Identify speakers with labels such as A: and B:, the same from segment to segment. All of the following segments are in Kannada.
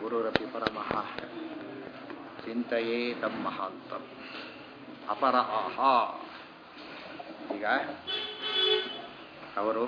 A: ಗುರುರಪಿ ಪರಮಃ ಚಿಂತೆಯೇ ತಮ್ಮ ಮಹಾಂತಂ ಅಪರ ಆಹ ಈಗ ಅವರು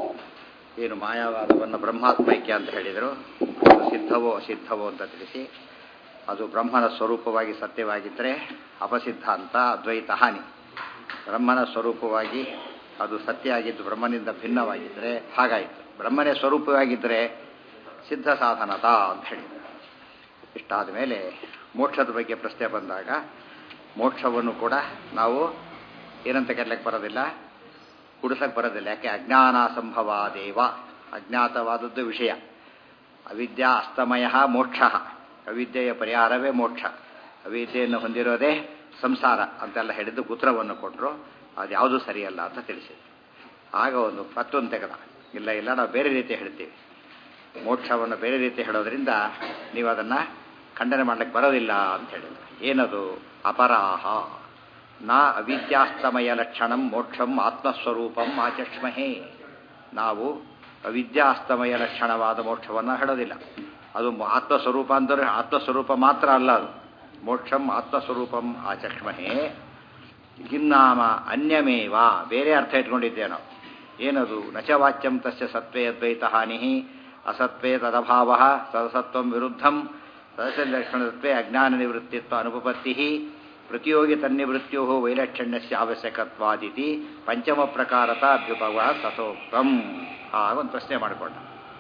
A: ಏನು ಮಾಯಾವಾದವನ್ನು ಬ್ರಹ್ಮಾತ್ಮೈಕ್ಯ ಅಂತ ಹೇಳಿದರು ಅದು ಸಿದ್ಧವೋ ಅಸಿದ್ಧವೋ ಅಂತ ತಿಳಿಸಿ ಅದು ಬ್ರಹ್ಮನ ಸ್ವರೂಪವಾಗಿ ಸತ್ಯವಾಗಿದ್ದರೆ ಅಪಸಿದ್ಧ ಅಂತ ಅದ್ವೈತ ಹಾನಿ ಬ್ರಹ್ಮನ ಸ್ವರೂಪವಾಗಿ ಅದು ಸತ್ಯ ಆಗಿದ್ದು ಬ್ರಹ್ಮನಿಂದ ಭಿನ್ನವಾಗಿದ್ದರೆ ಹಾಗಾಯಿತು ಬ್ರಹ್ಮನೇ ಸ್ವರೂಪವಾಗಿದ್ದರೆ ಸಿದ್ಧ ಸಾಧನತ ಅಂತ ಹೇಳಿದರು ಇಷ್ಟಾದ ಮೇಲೆ ಮೋಕ್ಷದ ಬಗ್ಗೆ ಪ್ರಶ್ನೆ ಬಂದಾಗ ಮೋಕ್ಷವನ್ನು ಕೂಡ ನಾವು ಏನಂತ ಕರೀಲಿಕ್ಕೆ ಬರೋದಿಲ್ಲ ಕುಡಿಸಕ್ಕೆ ಬರೋದಿಲ್ಲ ಯಾಕೆ ಅಜ್ಞಾನ ಸಂಭವ ದೇವ ಅಜ್ಞಾತವಾದದ್ದು ವಿಷಯ ಅವಿದ್ಯಾ ಅಸ್ತಮಯ ಮೋಕ್ಷ ಅವಿದ್ಯೆಯ ಪರಿಹಾರವೇ ಮೋಕ್ಷ ಅವಿದ್ಯೆಯನ್ನು ಹೊಂದಿರೋದೇ ಸಂಸಾರ ಅಂತೆಲ್ಲ ಹೇಳಿದ್ದು ಉತ್ತರವನ್ನು ಕೊಟ್ಟರು ಅದು ಯಾವುದೂ ಸರಿಯಲ್ಲ ಅಂತ ತಿಳಿಸಿದ್ರು ಆಗ ಒಂದು ಮತ್ತೊಂದು ತೆಗೆದ ಇಲ್ಲ ಇಲ್ಲ ನಾವು ಬೇರೆ ರೀತಿ ಹೇಳ್ತೀವಿ ಮೋಕ್ಷವನ್ನು ಬೇರೆ ರೀತಿ ಹೇಳೋದ್ರಿಂದ ನೀವು ಅದನ್ನು ಖಂಡನೆ ಮಾಡ್ಲಿಕ್ಕೆ ಬರೋದಿಲ್ಲ ಅಂತ ಹೇಳಿದ್ರು ಏನದು ಅಪರಾಹ ನಾ ಅವಿದ್ಯಾಸ್ತಮಯ ಲಕ್ಷಣಂ ಮೋಕ್ಷಂ ಆತ್ಮಸ್ವರೂಪಂ ಆಚಕ್ಷ್ಮಹೇ ನಾವು ಅವಿದ್ಯಾಸ್ತಮಯ ಲಕ್ಷಣವಾದ ಮೋಕ್ಷವನ್ನು ಹೇಳೋದಿಲ್ಲ ಅದು ಆತ್ಮಸ್ವರೂಪ ಅಂದರೆ ಆತ್ಮಸ್ವರೂಪ ಮಾತ್ರ ಅಲ್ಲ ಅದು ಮೋಕ್ಷಂ ಆತ್ಮಸ್ವರೂಪಂ ಆಚಕ್ಷ್ಮಹೇ ಕಿನ್ನಾಮ ಅನ್ಯಮೇವ ಬೇರೆ ಅರ್ಥ ಇಟ್ಕೊಂಡಿದ್ದೆ ನಾವು ಏನದು ನಚವಾಚ್ಯಂ ತಸ್ಯ ಸತ್ವೇ ಅದ್ವೈತ ಹಾನಿ ಅಸತ್ವೇ ತದಭಾವ ಸದಸತ್ವಂ ವಿರುದ್ಧಂ ಸದಸ್ಯಲಕ್ಷಣತ್ವೇ ಅಜ್ಞಾನ ನಿವೃತ್ತಿತ್ವ ಅನುಪಪತ್ತಿ ಪ್ರತಿಯೋಗಿ ತನ್ನಿವೃತ್ಯೋ ವೈಲಕ್ಷಣ್ಯಸ್ಯ ಅವಶ್ಯಕತ್ವಾದಿತಿ ಪಂಚಮ ಪ್ರಕಾರತ ಅಭ್ಯುಪವ ತಥೋಕ್ತಂ ಆಗ ಒಂದು ಪ್ರಶ್ನೆ ಮಾಡಿಕೊಂಡ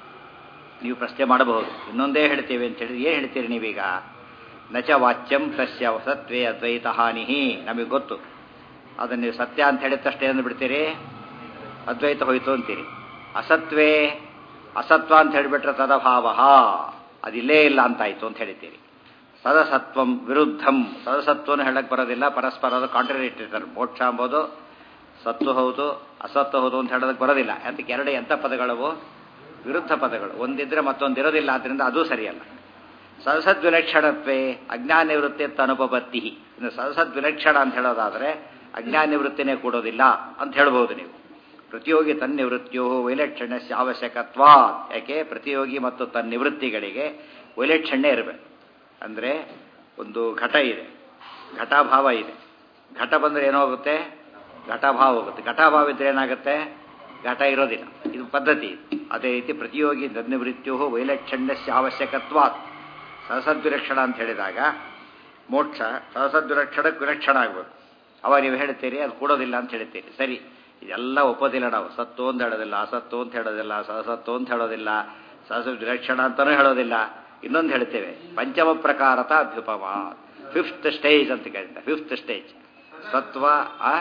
A: ನೀವು ಪ್ರಶ್ನೆ ಮಾಡಬಹುದು ಇನ್ನೊಂದೇ ಹೇಳ್ತೇವೆ ಅಂತ ಹೇಳಿದ್ರೆ ಏನು ಹೇಳ್ತೀರಿ ನೀವೀಗ ನಚ ವಾಚ್ಯಂ ತಸ್ಯ ಸತ್ವೇ ಅದ್ವೈತ ಹಾನಿ ನಮಗೆ ಗೊತ್ತು ಅದನ್ನು ನೀವು ಸತ್ಯ ಅಂತ ಹೇಳಿದ ತಕ್ಷಣ ಏನು ಬಿಡ್ತೀರಿ ಅದ್ವೈತ ಹೋಯ್ತು ಅಂತೀರಿ ಅಸತ್ವೇ ಅಸತ್ವ ಅಂತ ಹೇಳಿಬಿಟ್ರೆ ತದಭಾವ ಅದಿಲ್ಲೇ ಇಲ್ಲ ಅಂತಾಯ್ತು ಅಂತ ಹೇಳ್ತೀರಿ ಸದಸತ್ವಂ ವಿರುದ್ಧಂ ಸದಸತ್ವನು ಹೇಳಕ್ಕೆ ಬರೋದಿಲ್ಲ ಪರಸ್ಪರ ಅದು ಕಾಂಟ್ರಡಿಕ್ಟಿರ್ತಾರೆ ಮೋಕ್ಷ ಎಂಬುದು ಸತ್ತು ಹೌದು ಅಸತ್ತು ಹೌದು ಅಂತ ಹೇಳೋದಕ್ಕೆ ಬರೋದಿಲ್ಲ ಅದಕ್ಕೆ ಎರಡು ಎಂಥ ಪದಗಳವು ವಿರುದ್ಧ ಪದಗಳು ಒಂದಿದ್ರೆ ಮತ್ತೊಂದಿರೋದಿಲ್ಲ ಆದ್ದರಿಂದ ಅದೂ ಸರಿಯಲ್ಲ ಸದಸದ್ವಿಲಕ್ಷಣತ್ವೇ ಅಜ್ಞಾನ ನಿವೃತ್ತಿ ಅನುಪಪತ್ತಿ ಇನ್ನು ಸದಸದ್ವಿಲಕ್ಷಣ ಅಂತ ಹೇಳೋದಾದರೆ ಅಜ್ಞಾನ ನಿವೃತ್ತಿನೇ ಕೊಡೋದಿಲ್ಲ ಅಂತ ಹೇಳ್ಬೋದು ನೀವು ಪ್ರತಿಯೋಗಿ ತನ್ನಿವೃತ್ತಿಯೋ ವೈಲಕ್ಷಣ್ಯಸ್ಯ ಅವಶ್ಯಕತ್ವ ಯಾಕೆ ಪ್ರತಿಯೋಗಿ ಮತ್ತು ತನ್ನಿವೃತ್ತಿಗಳಿಗೆ ವೈಲಕ್ಷಣ್ಯ ಇರಬೇಕು ಅಂದರೆ ಒಂದು ಘಟ ಇದೆ ಘಟಾಭಾವ ಇದೆ ಘಟ ಬಂದರೆ ಏನಾಗುತ್ತೆ ಘಟಾಭಾವ ಹೋಗುತ್ತೆ ಘಟಾಭಾವ ಇದ್ರೆ ಏನಾಗುತ್ತೆ ಘಟ ಇರೋದಿಲ್ಲ ಇದು ಪದ್ಧತಿ ಅದೇ ರೀತಿ ಪ್ರತಿಯೋಗಿ ತನ್ನಿವೃತ್ತಿಯೋ ವೈಲಕ್ಷಣ್ಯಸ್ಯ ಅವಶ್ಯಕತ್ವ ಸಹಸದ್ವಿಲಕ್ಷಣ ಅಂತ ಹೇಳಿದಾಗ ಮೋಕ್ಷ ಸಹಸದ್ವಿಲಕ್ಷಣಕ್ಕೆ ವಿಲಕ್ಷಣ ಆಗಬೇಕು ಅವಾಗ ನೀವು ಹೇಳ್ತೀರಿ ಅದು ಕೊಡೋದಿಲ್ಲ ಅಂತ ಹೇಳ್ತೀರಿ ಸರಿ ಇದೆಲ್ಲ ಒಪ್ಪೋದಿಲ್ಲ ನಾವು ಸತ್ತು ಅಂತ ಹೇಳೋದಿಲ್ಲ ಅಸತ್ತು ಅಂತ ಹೇಳೋದಿಲ್ಲ ಸಹಸತ್ತು ಅಂತ ಹೇಳೋದಿಲ್ಲ ಸಹಸ ವಿಲಕ್ಷಣ ಅಂತಲೂ ಹೇಳೋದಿಲ್ಲ ಇನ್ನೊಂದು ಹೇಳ್ತೇವೆ ಪಂಚಮ ಪ್ರಕಾರತ ಅಭ್ಯುಪಮ ಫಿಫ್ತ್ ಸ್ಟೇಜ್ ಅಂತ ಕೇಳ್ತಾರೆ ಫಿಫ್ತ್ ಸ್ಟೇಜ್ ಸತ್ವ ಆ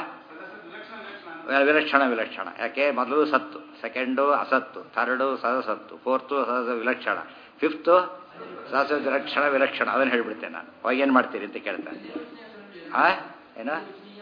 A: ವಿಲಕ್ಷಣ ವಿಲಕ್ಷಣ ಯಾಕೆ ಮೊದಲು ಸತ್ತು ಸೆಕೆಂಡು ಅಸತ್ತು ಥರ್ಡು ಸಹಸತ್ತು ಫೋರ್ತು ಸಹಸ ವಿಲಕ್ಷಣ ಫಿಫ್ತು ಸಹಸ ವಿಲಕ್ಷಣ ವಿಲಕ್ಷಣ ಅದನ್ನು ಹೇಳ್ಬಿಡ್ತೇನೆ ನಾನು ಅವಾಗ ಏನು ಮಾಡ್ತೀರಿ ಅಂತ ಕೇಳ್ತಾರೆ ಆ ಏನು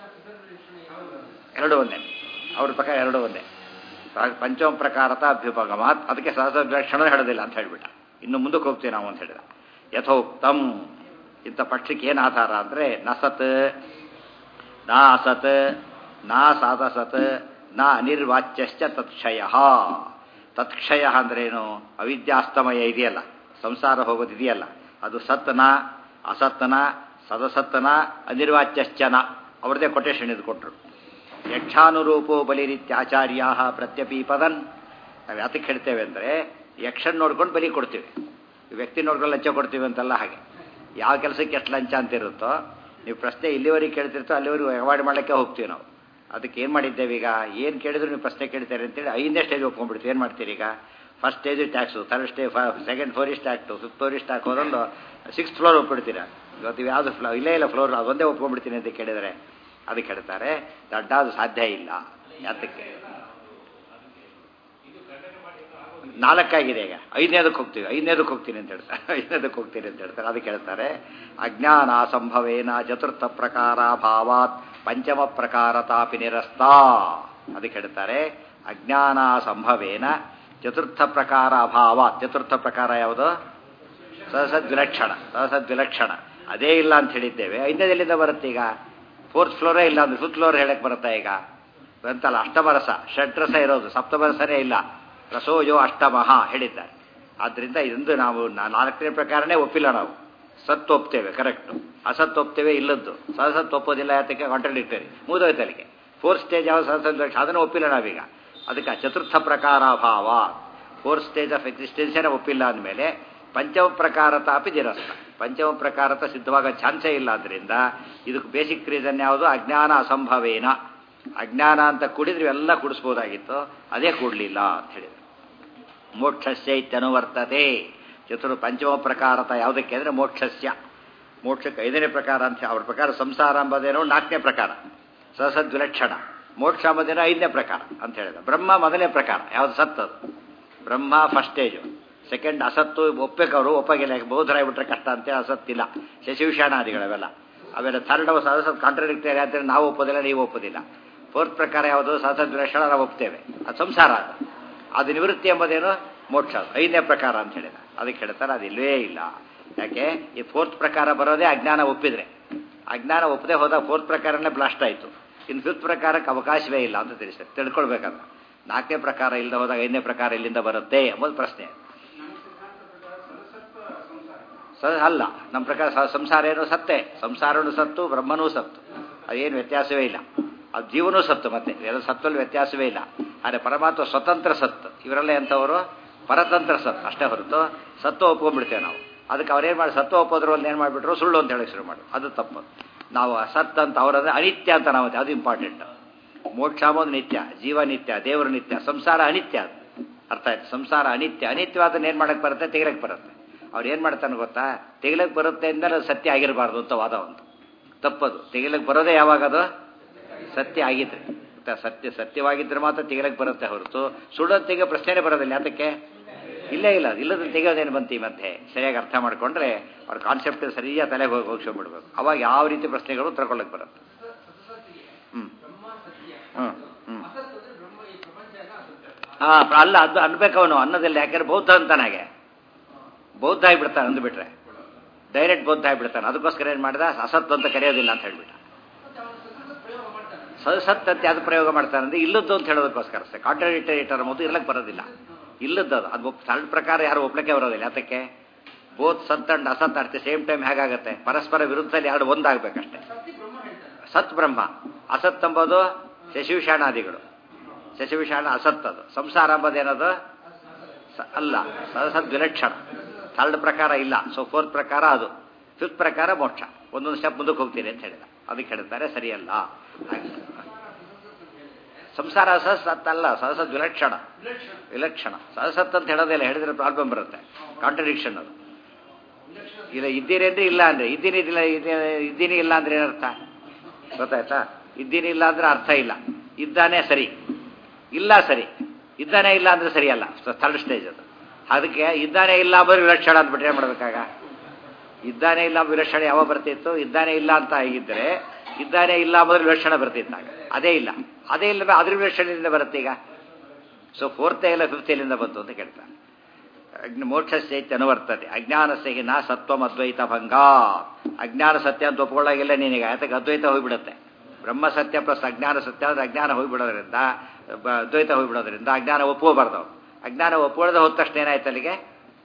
A: ಎರಡು ಒಂದೇ ಅವ್ರ ಪ್ರಕಾರ ಎರಡು ಒಂದೇ ಪಂಚಮ ಪ್ರಕಾರತ ಅಭ್ಯುಪಗಮಾತ್ ಅದಕ್ಕೆ ಸಹಸ ವಿಲಕ್ಷಣ ಹೇಳೋದಿಲ್ಲ ಅಂತ ಹೇಳ್ಬಿಟ್ಟ ಇನ್ನು ಮುಂದಕ್ಕೆ ಹೋಗ್ತೀವಿ ನಾವು ಅಂತ ಹೇಳಿದ ಯಥೋಕ್ತಂ ಇಂಥ ಪಕ್ಷಕ್ಕೆ ಏನು ಆಧಾರ ಅಂದರೆ ನ ಸತ್ ನಾ ಅಸತ್ ನಾ ಸಾಧಸತ್ ನಾ ಅನಿರ್ವಾಚ್ಯಶ್ಚ ತತ್ಕ್ಷಯ ತತ್ಕ್ಷಯ ಅಂದ್ರೇನು ಅವಿದ್ಯಾಸ್ತಮಯ ಇದೆಯಲ್ಲ ಸಂಸಾರ ಹೋಗೋದಿದೆಯಲ್ಲ ಅದು ಸತ್ನ ಅಸತ್ನ ಸದಸತ್ನ ಅನಿರ್ವಾಚ್ಯಶ್ಚನ ಅವ್ರದ್ದೇ ಕೊಟೇಶನ್ ಇದು ಕೊಟ್ಟರು ಯಕ್ಷಾನುರೂಪೋ ಬಲಿರಿತ್ಯಾಚಾರ್ಯ ಪ್ರತ್ಯಪೀಪದನ್ ನಾವು ಯಾತಕ್ಕೆ ಹೇಳ್ತೇವೆ ಅಂದರೆ ಯಕ್ಷನ್ ನೋಡ್ಕೊಂಡು ಬಲಿ ಕೊಡ್ತೀವಿ ವ್ಯಕ್ತಿ ನೋಡ್ಕೊಂಡು ಲಂಚ ಕೊಡ್ತೀವಿ ಅಂತೆಲ್ಲ ಹಾಗೆ ಯಾವ ಕೆಲಸಕ್ಕೆ ಎಷ್ಟು ಲಂಚ ಅಂತ ಇರುತ್ತೋ ನೀವು ಪ್ರಶ್ನೆ ಇಲ್ಲಿವರೆಗೆ ಕೇಳ್ತಿರ್ತೋ ಅಲ್ಲಿವರೆಗೂ ಅವಾಯ್ಡ್ ಮಾಡೋಕ್ಕೆ ಹೋಗ್ತೀವಿ ನಾವು ಅದಕ್ಕೆ ಏನು ಮಾಡಿದ್ದೇವೆ ಈಗ ಏನು ಕೇಳಿದ್ರು ನೀವು ಪ್ರಶ್ನೆ ಕೇಳ್ತಾರೆ ಅಂತೇಳಿ ಐದನೇ ಸ್ಟೇಜ್ ಒಪ್ಕೊಂಡ್ಬಿಡ್ತೀವಿ ಏನು ಮಾಡ್ತೀರಿ ಈಗ ಫಸ್ಟ್ ಸ್ಟೇಜ್ ಟ್ಯಾಕ್ಸು ಥರ್ಡ್ ಸ್ಟೇ ಸೆಕೆಂಡ್ ಫ್ಲೋರಿಸ್ಟ್ ಟ್ಯಾಕ್ಟು ಫಿಫ್ತ್ ಫ್ಲೋರಿಸ್ಟ್ ಟ್ಯಾಕ್ ಹೋದೊಂದು ಸಿಕ್ಸ್ ಫ್ಲೋರ್ ಒಪ್ಪಿಡ್ತೀರಾ ಇವತ್ತು ಯಾವುದು ಫ್ಲೋ ಇಲ್ಲೇ ಇಲ್ಲ ಫ್ಲೋರ್ ಅದೊಂದೇ ಒಪ್ಕೊಂಡ್ಬಿಡ್ತೀನಿ ಅಂತ ಕೇಳಿದರೆ ಅದಕ್ಕೆ ಹೇಳ್ತಾರೆ ದಡ್ಡ ಅದು ಸಾಧ್ಯ ಇಲ್ಲ ಯಾತಕ್ಕೆ ನಾಲ್ಕಾಗಿದೆ ಈಗ ಐದನೇದಕ್ಕೆ ಹೋಗ್ತೀವಿ ಐದನೇದಕ್ಕೆ ಹೋಗ್ತೀನಿ ಅಂತ ಹೇಳ್ತಾರೆ ಐದನೇದಕ್ಕೆ ಹೋಗ್ತೀನಿ ಅಂತ ಹೇಳ್ತಾರೆ ಅದಕ್ಕೆ ಹೇಳ್ತಾರೆ ಅಜ್ಞಾನ ಸಂಭವೇನ ಚತುರ್ಥ ಪ್ರಕಾರ ಭಾವಾತ್ ಪಂಚಮ ಪ್ರಕಾರ ತಾಪಿ ನಿರಸ್ತ ಅದಕ್ಕೆ ಹೇಳ್ತಾರೆ ಅಜ್ಞಾನ ಸಂಭವೇನ ಚತುರ್ಥ ಪ್ರಕಾರ ಅಭಾವ ಚತುರ್ಥ ಪ್ರಕಾರ ಯಾವುದು ಸಹಸದ್ವಿಲಕ್ಷಣ ಸಹಸದ್ವಿಲಕ್ಷಣ ಅದೇ ಇಲ್ಲ ಅಂತ ಹೇಳಿದ್ದೇವೆ ಐದನೇದೆಲ್ಲಿಂದ ಬರುತ್ತೆ ಈಗ ಫೋರ್ತ್ ಫ್ಲೋರೇ ಇಲ್ಲ ಅಂದ್ರೆ ಫಿಫ್ತ್ ಫ್ಲೋರ್ ಹೇಳಕ್ಕೆ ಬರುತ್ತಾ ಈಗ ಅಂತಲ್ಲ ಅಷ್ಟಮರಸ ಷಡ್ರಸ ಇರೋದು ಸಪ್ತಮರಸನೇ ಇಲ್ಲ ರಸೋಜೋ ಅಷ್ಟಮಃ ಹೇಳಿದ್ದಾರೆ ಆದ್ದರಿಂದ ಇದೊಂದು ನಾವು ನಾ- ನಾಲ್ಕನೇ ಪ್ರಕಾರನೇ ಒಪ್ಪಿಲ್ಲ ನಾವು ಸತ್ ಒಪ್ತೇವೆ ಕರೆಕ್ಟು ಅಸತ್ ಒಪ್ತೇವೆ ಇಲ್ಲದ್ದು ಸಹಸತ್ ಒಪ್ಪೋದಿಲ್ಲ ಯಾತಕ್ಕೆ ಕಾಂಟ್ರಡಿಕ್ಟರಿ ಮೂದೋಯ್ತು ಅಲ್ಲಿಗೆ ಫೋರ್ತ್ ಸ್ಟೇಜ್ ಯಾವ ಸಹಸತ್ ಅದನ್ನು ಒಪ್ಪಿಲ್ಲ ನಾವೀಗ ಅದಕ್ಕೆ ಚತುರ್ಥ ಪ್ರಕಾರಾಭಾವ ಫೋರ್ತ್ ಸ್ಟೇಜ್ ಆಫ್ ಎಕ್ಸಿಸ್ಟೆನ್ಷನ್ ಒಪ್ಪಿಲ್ಲ ಅಂದಮೇಲೆ ಪಂಚಮ ಪ್ರಕಾರತ ಅಪಿ ನಿರಸ್ತ ಪಂಚಮ ಪ್ರಕಾರತ ಸಿದ್ಧವಾಗೋ ಚಾನ್ಸೇ ಇಲ್ಲ ಆದ್ದರಿಂದ ಇದಕ್ಕೆ ಬೇಸಿಕ್ ರೀಸನ್ ಯಾವುದು ಅಜ್ಞಾನ ಅಸಂಭವೇನ ಅಜ್ಞಾನ ಅಂತ ಕುಡಿದ್ರೆ ಇವೆಲ್ಲ ಕುಡಿಸ್ಬೋದಾಗಿತ್ತು ಅದೇ ಕೂಡಲಿಲ್ಲ ಅಂತ ಹೇಳಿದ್ರು ಮೋಕ್ಷಸ್ಯ ಇತ್ಯನುವರ್ತತೆ ಚತುರ್ ಪಂಚಮ ಪ್ರಕಾರತ ಯಾವುದಕ್ಕೆ ಅಂದರೆ ಮೋಕ್ಷಸ್ಯ ಮೋಕ್ಷಕ್ಕೆ ಐದನೇ ಪ್ರಕಾರ ಅಂತ ಅವ್ರ ಪ್ರಕಾರ ಸಂಸಾರ ಎಂಬುದೇನೋ ನಾಲ್ಕನೇ ಪ್ರಕಾರ ಸಸದ್ವಿಲಕ್ಷಣ ಮೋಕ್ಷ ಎಂಬುದೇನೋ ಐದನೇ ಪ್ರಕಾರ ಅಂತ ಹೇಳಿದ ಬ್ರಹ್ಮ ಮೊದಲನೇ ಪ್ರಕಾರ ಯಾವುದು ಸತ್ತದು ಬ್ರಹ್ಮ ಫಸ್ಟ್ ಸ್ಟೇಜು ಸೆಕೆಂಡ್ ಅಸತ್ತು ಒಪ್ಪಬೇಕವರು ಒಪ್ಪಗಿಲ್ಲ ಬೌದ್ಧರಾಗ್ಬಿಟ್ರೆ ಕಷ್ಟ ಅಂತೇಳಿ ಅಸತ್ತಿಲ್ಲ ಶಶಿವಿಷಾಣಾದಿಗಳವೆಲ್ಲ ಅವೆಲ್ಲ ಥರ್ಡ್ ಸದಸತ್ ಕಾಂಟ್ರಡಿಕ್ಟರಿ ಆದರೆ ನಾವು ಒಪ್ಪೋದಿಲ್ಲ ನೀವು ಒಪ್ಪೋದಿಲ್ಲ ಫೋರ್ತ್ ಪ್ರಕಾರ ಯಾವುದು ಸದಸದ್ ವಿಲಕ್ಷಣ ನಾವು ಒಪ್ತೇವೆ ಅದು ಸಂಸಾರ ಅದು ಅದು ನಿವೃತ್ತಿ ಎಂಬುದೇನು ಮೋಕ್ಷ ಅದು. ಐದನೇ ಪ್ರಕಾರ ಅಂತ ಹೇಳಿದ ಅದಕ್ಕೆ ಹೇಳ್ತಾರೆ ಅದು ಇಲ್ಲವೇ ಇಲ್ಲ ಯಾಕೆ ಈ ಫೋರ್ತ್ ಪ್ರಕಾರ ಬರೋದೇ ಅಜ್ಞಾನ ಒಪ್ಪಿದ್ರೆ ಅಜ್ಞಾನ ಒಪ್ಪದೆ ಹೋದಾಗ ಫೋರ್ತ್ ಪ್ರಕಾರನೇ ಬ್ಲಾಸ್ಟ್ ಆಯಿತು ಇನ್ನು ಫಿಫ್ತ್ ಪ್ರಕಾರಕ್ಕೆ ಅವಕಾಶವೇ ಇಲ್ಲ ಅಂತ ತಿಳಿಸ್ತದೆ ತಿಳ್ಕೊಳ್ಬೇಕಂತ ನಾಲ್ಕನೇ ಪ್ರಕಾರ ಇಲ್ಲದೆ ಹೋದಾಗ ಐದನೇ ಪ್ರಕಾರ ಎಲ್ಲಿಂದ ಬರುತ್ತೆ ಎಂಬುದು ಪ್ರಶ್ನೆ ಸ ಅಲ್ಲ ನಮ್ಮ ಪ್ರಕಾರ ಸ- ಸಂಸಾರ ಏನು ಸತ್ತೆ ಸಂಸಾರನೂ ಸತ್ತು ಬ್ರಹ್ಮನೂ ಸತ್ತು ಅದೇನು ವ್ಯತ್ಯಾಸವೇ ಇಲ್ಲ ಅದು ಜೀವನೂ ಸತ್ತು ಮತ್ತೆ ಎಲ್ಲ ಸತ್ತಲ್ಲಿ ವ್ಯತ್ಯಾಸವೇ ಇಲ್ಲ ಆದರೆ ಪರಮಾತ್ಮ ಸ್ವತಂತ್ರ ಸತ್ತು ಇವರೆಲ್ಲ ಎಂಥವರು ಪರತಂತ್ರ ಸತ್ತು ಅಷ್ಟೇ ಹೊರತು ಸತ್ತು ಒಪ್ಕೊಂಡ್ಬಿಡ್ತೇವೆ ನಾವು ಅದಕ್ಕೆ ಅವ್ರೇನು ಮಾಡಿ ಸತ್ತು ಒಪ್ಪೋದ್ರ ಒಂದು ಏನು ಮಾಡಿಬಿಟ್ರು ಸುಳ್ಳು ಅಂತ ಹೇಳಿ ಶುರು ಮಾಡು ಅದು ತಪ್ಪು ನಾವು ಅಸತ್ ಅಂತ ಅವರಂದ್ರೆ ಅನಿತ್ಯ ಅಂತ ನಾವು ಅದು ಇಂಪಾರ್ಟೆಂಟ್ ಮೋಕ್ಷ ಅಂಬೋದು ನಿತ್ಯ ಜೀವ ನಿತ್ಯ ದೇವರು ನಿತ್ಯ ಸಂಸಾರ ಅನಿತ್ಯ ಅದು ಅರ್ಥ ಆಯ್ತು ಸಂಸಾರ ಅನಿತ್ಯ ಅನಿತ್ಯವಾದನ್ನ ಏನು ಮಾಡಕ್ಕೆ ಬರುತ್ತೆ ತೆಗಿಲಕ್ಕೆ ಬರುತ್ತೆ ಅವ್ರು ಏನು ಮಾಡ್ತಾನೆ ಗೊತ್ತಾ ತೆಗಿಲಕ್ಕೆ ಬರುತ್ತೆ ಅಂದಮೇಲೆ ಅದು ಸತ್ಯ ಆಗಿರಬಾರ್ದು ಅಂತ ವಾದ ಒಂದು ತಪ್ಪದು ತೆಗಿಲಕ್ಕೆ ಬರೋದೇ ಯಾವಾಗ ಅದು ಸತ್ಯ ಆಗಿದ್ರೆ ಮತ್ತೆ ಸತ್ಯ ಸತ್ಯವಾಗಿದ್ರೆ ಮಾತ್ರ ತೆಗಿಲಕ್ಕೆ ಬರುತ್ತೆ ಹೊರತು ಸುಳ್ಳೋದು ತೆಗಿಯೋ ಪ್ರಶ್ನೆನೇ ಬರೋದಿಲ್ಲ ಅದಕ್ಕೆ ಇಲ್ಲೇ ಇಲ್ಲ ಇಲ್ಲದ ತೆಗೆಯೋದೇನು ಬಂತು ಈ ಮಧ್ಯೆ ಸರಿಯಾಗಿ ಅರ್ಥ ಮಾಡ್ಕೊಂಡ್ರೆ ಅವ್ರ ಕಾನ್ಸೆಪ್ಟ್ ಸರಿಯಾಗಿ ತಲೆಗೆ ಹೋಗಿ ಹೋಗ್ಸ್ಕೊಂಡ್ಬಿಡ್ಬೇಕು ಅವಾಗ ಯಾವ ರೀತಿ ಪ್ರಶ್ನೆಗಳು ತಿಳ್ಕೊಳ್ಳೋಕೆ ಬರುತ್ತೆ ಹ್ಞೂ ಹ್ಞೂ ಹ್ಞೂ ಹಾಂ ಅಲ್ಲ ಅದು ಅನ್ಬೇಕು ಅವನು ಅನ್ನೋದಿಲ್ಲ ಯಾಕಂದ್ರೆ ಬೌದ್ಧ ಅಂತಾನಾಗೆ ಬೌದ್ಧ ಆಗಿಬಿಡ್ತಾನೆ ಅಂದ್ಬಿಟ್ರೆ ಡೈರೆಕ್ಟ್ ಬೌದ್ಧ ಆಗಿಬಿಡ್ತಾನೆ ಅದಕ್ಕೋಸ್ಕರ ಏನು ಮಾಡಿದ ಅಸತ್ ಅಂತ ಕರೆಯೋದಿಲ್ಲ ಅಂತ ಹೇಳ್ಬಿಟ್ಟ ಸತ್ ಅಂತ ಯಾವ್ದು ಪ್ರಯೋಗ ಮಾಡ್ತಾನೆ ಅಂದ್ರೆ ಇಲ್ಲದ್ದು ಅಂತ ಹೇಳೋದಕ್ಕೋಸ್ಕರ ಅಷ್ಟೇ ಕಾಂಟ್ರಡಿಕ್ಟರಿ ಟರ್ಮ್ ಅದು ಇರ್ಲಕ್ಕೆ ಬರೋದಿಲ್ಲ ಇಲ್ಲದ್ದು ಅದು ಅದು ಒಪ್ ಸಣ್ಣ ಪ್ರಕಾರ ಯಾರು ಒಪ್ಲಿಕ್ಕೆ ಬರೋದಿಲ್ಲ ಅದಕ್ಕೆ ಬೋತ್ ಸತ್ ಅಂಡ್ ಅಸತ್ ಅಟ್ ದಿ ಸೇಮ್ ಟೈಮ್ ಹೇಗಾಗುತ್ತೆ ಪರಸ್ಪರ ವಿರುದ್ಧದಲ್ಲಿ ಎರಡು ಒಂದಾಗಬೇಕಷ್ಟೇ ಸತ್ ಬ್ರಹ್ಮ ಅಸತ್ ಎಂಬುದು ಶಶಿವಿಷಾಣಾದಿಗಳು ಶಶಿವಿಷಾಣ ಅಸತ್ ಅದು ಸಂಸಾರ ಎಂಬುದೇನದು ಸ- ಅಲ್ಲ ಸತ್ ವಿಲಕ್ಷಣ ಥರ್ಡ್ ಪ್ರಕಾರ ಇಲ್ಲ ಸೊ ಫೋರ್ತ್ ಪ್ರಕಾರ ಅದು ಫಿಫ್ತ್ ಪ್ರಕಾರ ಮೋಕ್ಷ ಒಂದೊಂದು ಸ್ಟೆಪ್ ಮುಂದಕ್ಕೆ ಹೋಗ್ತೀನಿ ಅಂತ ಹೇಳಿದ ಅದಕ್ಕೆ ಹೇಳ್ತಾರೆ ಸರಿಯಲ್ಲ ಹಾಗೆ. ಸಂಸಾರ ಸಹಸತ್ ಅಲ್ಲ ಸಹಸತ್ ವಿಲಕ್ಷಣ ವಿಲಕ್ಷಣ ಸಹಸತ್ ಅಂತ ಹೇಳೋದಿಲ್ಲ ಹೇಳಿದ್ರೆ ಪ್ರಾಬ್ಲಮ್ ಬರುತ್ತೆ ಕಾಂಟ್ರಡಿಕ್ಷನ್ ಅದು ಇಲ್ಲ ಇದ್ದೀರಿ ಅಂದ್ರೆ ಇಲ್ಲ ಅಂದ್ರೆ ಇದ್ದೀನಿ ಇಲ್ಲ ಇದ್ದೀನಿ- ಇದ್ದೀನಿ ಇಲ್ಲ ಅಂದ್ರೆ ಏನರ್ಥ ಗೊತ್ತಾಯ್ತಾ ಇದ್ದೀನಿ ಇಲ್ಲ ಅಂದ್ರೆ ಅರ್ಥ ಇಲ್ಲ ಇದ್ದಾನೆ ಸರಿ ಇಲ್ಲ ಸರಿ ಇದ್ದಾನೆ ಇಲ್ಲ ಅಂದ್ರೆ ಸರಿಯಲ್ಲ ಥರ್ಡ್ ಸ್ಟೇಜ್ ಅದು ಅದಕ್ಕೆ ಇದ್ದಾನೆ ಇಲ್ಲ ಬರೀ ವಿಲಕ್ಷಣ ಅಂದ್ಬಿಟ್ರೆ ಏನು ಮಾಡ್ಬೇಕಾಗ ಇದ್ದಾನೆ ಇಲ್ಲ ವಿಲಕ್ಷಣ ಯಾವಾಗ ಬರ್ತಿತ್ತು ಇದ್ದಾನೆ ಇಲ್ಲ ಅಂತ ಆಗಿದ್ರೆ ಇದ್ದಾನೆ ಇಲ್ಲ ಬರೀ ವಿಲಕ್ಷಣ ಬರ್ತಿತ್ತಾಗ ಅದೇ ಇಲ್ಲ ಅದೇ ಇಲ್ಲ ಅದ್ರ ವಿಲಕ್ಷಣದಿಂದ ಬರುತ್ತೆ ಈಗ ಸೊ ಫೋರ್ತ್ ಇಲ್ಲ ಫಿಫ್ತ್ ಎಲ್ಲಿಂದ ಬಂತು ಅಂತ ಕೇಳ್ತಾನೆ ಅಗ್ನಿ ಮೋಕ್ಷಸ್ಯೈತ್ಯ ಅನುವರ್ತದೆ ಅಜ್ಞಾನಸ್ಯ ನಾ ಸತ್ವಂ ಅದ್ವೈತ ಭಂಗ ಅಜ್ಞಾನ ಸತ್ಯ ಅಂತ ಒಪ್ಕೊಳ್ಳಾಗಿಲ್ಲ ನೀನೀಗ ಯಾತಕ್ಕೆ ಅದ್ವೈತ ಹೋಗ್ಬಿಡುತ್ತೆ ಬ್ರಹ್ಮ ಸತ್ಯ ಪ್ಲಸ್ ಅಜ್ಞಾನ ಸತ್ಯ ಅಂದ್ರೆ ಅಜ್ಞಾನ ಹೋಗ್ಬಿಡೋದ್ರಿಂದ ಬ- ಅದ್ವೈತ ಹೋಗ್ಬಿಡೋದ್ರಿಂದ ಅಜ್ಞಾನ ಒಪ್ಕೋಬಾರ್ದು ಅವ್ರು. ಅಜ್ಞಾನ ಒಪ್ಕೊಳ್ಳದೆ ಹೋದ ತಕ್ಷಣ ಏನಾಯ್ತು ಅಲ್ಲಿಗೆ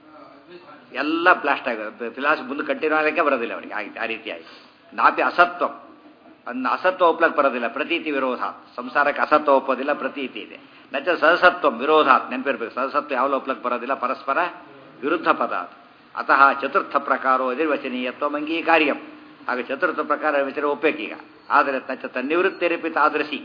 A: ಎಲ್ಲ ಬ್ಲಾಸ್ಟ್ ಆಗೋದು ಫಿಲಾಸ್ ಮುಂದೆ ಕಂಟಿನ್ಯೂ ಆಗಲಿಕ್ಕೆ ಬರೋದಿಲ್ಲ ಅವನಿಗೆ ಆಗಿ- ಆ ರೀತಿ ಆಯ್ತು ನಾಪಿ ಅಸತ್ವಂ ಅನ್ನ ಅಸತ್ವ ಒಪ್ಲಕ್ಕೆ ಬರೋದಿಲ್ಲ ಪ್ರತೀತಿ ವಿರೋಧ ಸಂಸಾರಕ್ಕೆ ಅಸತ್ವ ಒಪ್ಪೋದಿಲ್ಲ ಪ್ರತೀತಿ ಇದೆ ನಚ ಸಹಸತ್ವ ವಿರೋಧ ನೆನಪಿರ್ಬೇಕು ಸಹಸತ್ವ ಯಾವ ಒಪ್ಲಕ್ಕೆ ಬರೋದಿಲ್ಲ ಪರಸ್ಪರ ವಿರುದ್ಧ ಪದ ಅದು ಅತಃ ಚತುರ್ಥ ಪ್ರಕಾರೋ ಎದಿರ್ವಚನೀಯತ್ವ ಅಂಗೀಕಾರ್ಯಂ ಹಾಗೆ ಚತುರ್ಥ ಪ್ರಕಾರ ವಿಚಾರ ಒಪ್ಪಬೇಕೀಗ ಆದರೆ ನಚ ತನ್ನಿವೃತ್ತಿರಿಪಿ ತಾದೃಶಿ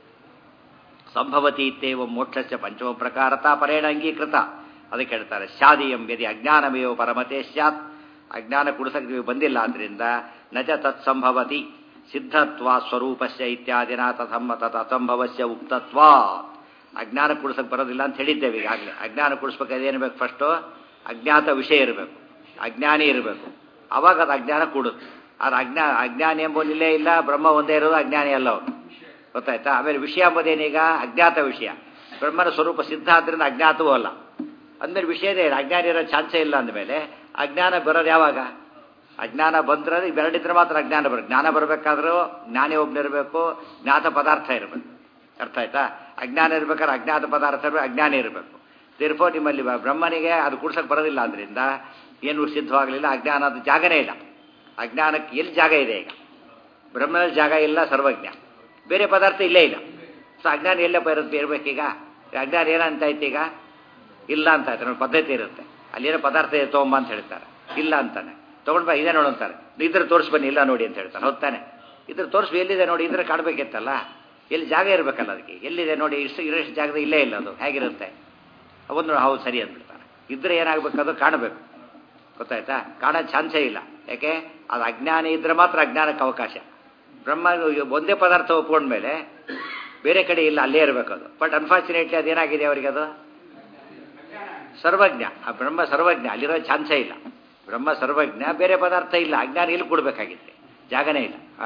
A: ಸಂಭವತಿ ಇತ್ತೇವ ಮೋಕ್ಷಸ್ಯ ಪಂಚಮ ಪ್ರಕಾರತ ಪರೇಣ ಅಂಗೀಕೃತ ಅದಕ್ಕೆ ಹೇಳ್ತಾರೆ ಶಾದಿಯಂ ಯದಿ ಅಜ್ಞಾನಮೇವ ಪರಮತೆ ಸ್ಯಾತ್ ಅಜ್ಞಾನ ಕುಡಿಸಕ್ಕೆ ನೀವು ಬಂದಿಲ್ಲ ಆದ್ರಿಂದ ನಚ ತತ್ಸಂಭವತಿ ಸಿದ್ಧತ್ವ ಸ್ವರೂಪಸ್ಯ ಇತ್ಯಾದಿನ ತಥಮ್ಮ ತತ್ ಅಸಂಭವಸ್ಯ ಉಕ್ತತ್ವ ಅಜ್ಞಾನ ಕುಡಿಸಕ್ಕೆ ಬರೋದಿಲ್ಲ ಅಂತ ಹೇಳಿದ್ದೇವೆ ಈಗಾಗಲೇ ಅಜ್ಞಾನ ಕುಡಿಸ್ಬೇಕಾದ್ರೆ ಏನಿರಬೇಕು ಫಸ್ಟು ಅಜ್ಞಾತ ವಿಷಯ ಇರಬೇಕು ಅಜ್ಞಾನಿ ಇರಬೇಕು ಅವಾಗ ಅದು ಅಜ್ಞಾನ ಕೂಡುತ್ತೆ ಅದು ಅಜ್ಞಾ ಅಜ್ಞಾನಿ ಎಂಬುದಿಲ್ಲೇ ಇಲ್ಲ ಬ್ರಹ್ಮ ಒಂದೇ ಇರೋದು ಅಜ್ಞಾನಿ ಅಲ್ಲ ಅವನು ಗೊತ್ತಾಯ್ತಾ ಆಮೇಲೆ ವಿಷಯ ಎಂಬುದೇನೀಗ ಅಜ್ಞಾತ ವಿಷಯ ಬ್ರಹ್ಮನ ಸ್ವರೂಪ ಸಿದ್ಧ ಆದ್ರಿಂದ ಅಜ್ಞಾತವೂ ಅಲ್ಲ ಅಂದ್ಮೇಲೆ ವಿಷಯದೇ ಇಲ್ಲ ಅಜ್ಞಾನಿ ಇರೋ ಚಾನ್ಸೇ ಇಲ್ಲ ಅಂದಮೇಲೆ ಅಜ್ಞಾನ ಬರೋದು ಯಾವಾಗ ಅಜ್ಞಾನ ಬಂದ್ರೆ ಇವೆರಡಿದ್ರೆ ಮಾತ್ರ ಅಜ್ಞಾನ ಬರೋದು ಜ್ಞಾನ ಬರಬೇಕಾದ್ರೂ ಜ್ಞಾನಿ ಒಬ್ಬನಿರಬೇಕು ಜ್ಞಾತ ಪದಾರ್ಥ ಇರಬೇಕು ಅರ್ಥ ಆಯ್ತಾ ಅಜ್ಞಾನ ಇರ್ಬೇಕಾದ್ರೆ ಅಜ್ಞಾತ ಪದಾರ್ಥ ಇರಬೇಕು ಅಜ್ಞಾನಿ ಇರಬೇಕು ತಿರ್ಫೋ ನಿಮ್ಮಲ್ಲಿ ಬ- ಬ್ರಹ್ಮನಿಗೆ ಅದು ಕುಡ್ಸಕ್ಕೆ ಬರೋದಿಲ್ಲ ಅದರಿಂದ ಏನು ಸಿದ್ಧವಾಗಲಿಲ್ಲ ಅಜ್ಞಾನ ಅದು ಜಾಗನೇ ಇಲ್ಲ ಅಜ್ಞಾನಕ್ಕೆ ಎಲ್ಲಿ ಜಾಗ ಇದೆ ಈಗ ಬ್ರಹ್ಮನಲ್ಲಿ ಜಾಗ ಇಲ್ಲ ಸರ್ವಜ್ಞ ಬೇರೆ ಪದಾರ್ಥ ಇಲ್ಲೇ ಇಲ್ಲ ಸೊ ಅಜ್ಞಾನ ಎಲ್ಲೇ ಬರುತ್ತೆ ಇರಬೇಕೀಗ ಅಜ್ಞಾನ ಏನಂತ ಆಯ್ತು ಈಗ ಇಲ್ಲ ಅಂತ ಆಯ್ತು ನೋಡಿ ಪದ್ಧತಿ ಇರುತ್ತೆ ಅಲ್ಲೇನೋ ಪದಾರ್ಥ ಇದೆ ತೊಗೊಂಬ ಅಂತ ಹೇಳ್ತಾರೆ ಇಲ್ಲ ಅಂತಾನೆ ತೊಗೊಂಡ್ ಬಾ ಇದೇ ನೋಡು ಅಂತಾರೆ ಇದ್ರೆ ತೋರಿಸ್ ಬನ್ನಿ ಇಲ್ಲ ನೋಡಿ ಅಂತ ಹೇಳ್ತಾರೆ ಹೌದಾನೆ ಇದ್ರ ತೋರಿಸ್ ಎಲ್ಲಿದೆ ನೋಡಿ ಇದ್ರೆ ಕಾಣಬೇಕಿತ್ತಲ್ಲ ಎಲ್ಲಿ ಜಾಗ ಇರಬೇಕಲ್ಲ ಅದಕ್ಕೆ ಎಲ್ಲಿದೆ ನೋಡಿ ಇಷ್ಟು ಇರೋಷ್ಟು ಜಾಗದ ಇಲ್ಲೇ ಇಲ್ಲ ಅದು ಹೇಗಿರುತ್ತೆ ಒಂದು ಹೌದು ಸರಿ ಅಂದ್ಬಿಡ್ತಾನೆ ಇದ್ರೆ ಏನಾಗಬೇಕು ಅದು ಕಾಣಬೇಕು ಗೊತ್ತಾಯ್ತಾ ಕಾಣೋ ಚಾನ್ಸೇ ಇಲ್ಲ ಯಾಕೆ ಅದು ಅಜ್ಞಾನ ಇದ್ರೆ ಮಾತ್ರ ಅಜ್ಞಾನಕ್ಕೆ ಅವಕಾಶ ಬ್ರಹ್ಮ ಒಂದೇ ಪದಾರ್ಥ ಒಪ್ಕೊಂಡ್ಮೇಲೆ ಬೇರೆ ಕಡೆ ಇಲ್ಲ ಅಲ್ಲೇ ಇರಬೇಕು ಅದು ಬಟ್ ಅನ್ಫಾರ್ಚುನೇಟ್ಲಿ ಅದೇನಾಗಿದೆ ಅವರಿಗೆ ಅದು ಸರ್ವಜ್ಞ ಆ ಬ್ರಹ್ಮ ಸರ್ವಜ್ಞ ಅಲ್ಲಿರೋ ಚಾನ್ಸೇ ಇಲ್ಲ ಬ್ರಹ್ಮ ಸರ್ವಜ್ಞ ಬೇರೆ ಪದಾರ್ಥ ಇಲ್ಲ ಅಜ್ಞಾನ ಇಲ್ಲಿ ಕೊಡಬೇಕಾಗಿತ್ತೆ ಜಾಗನೇ ಇಲ್ಲ ಆ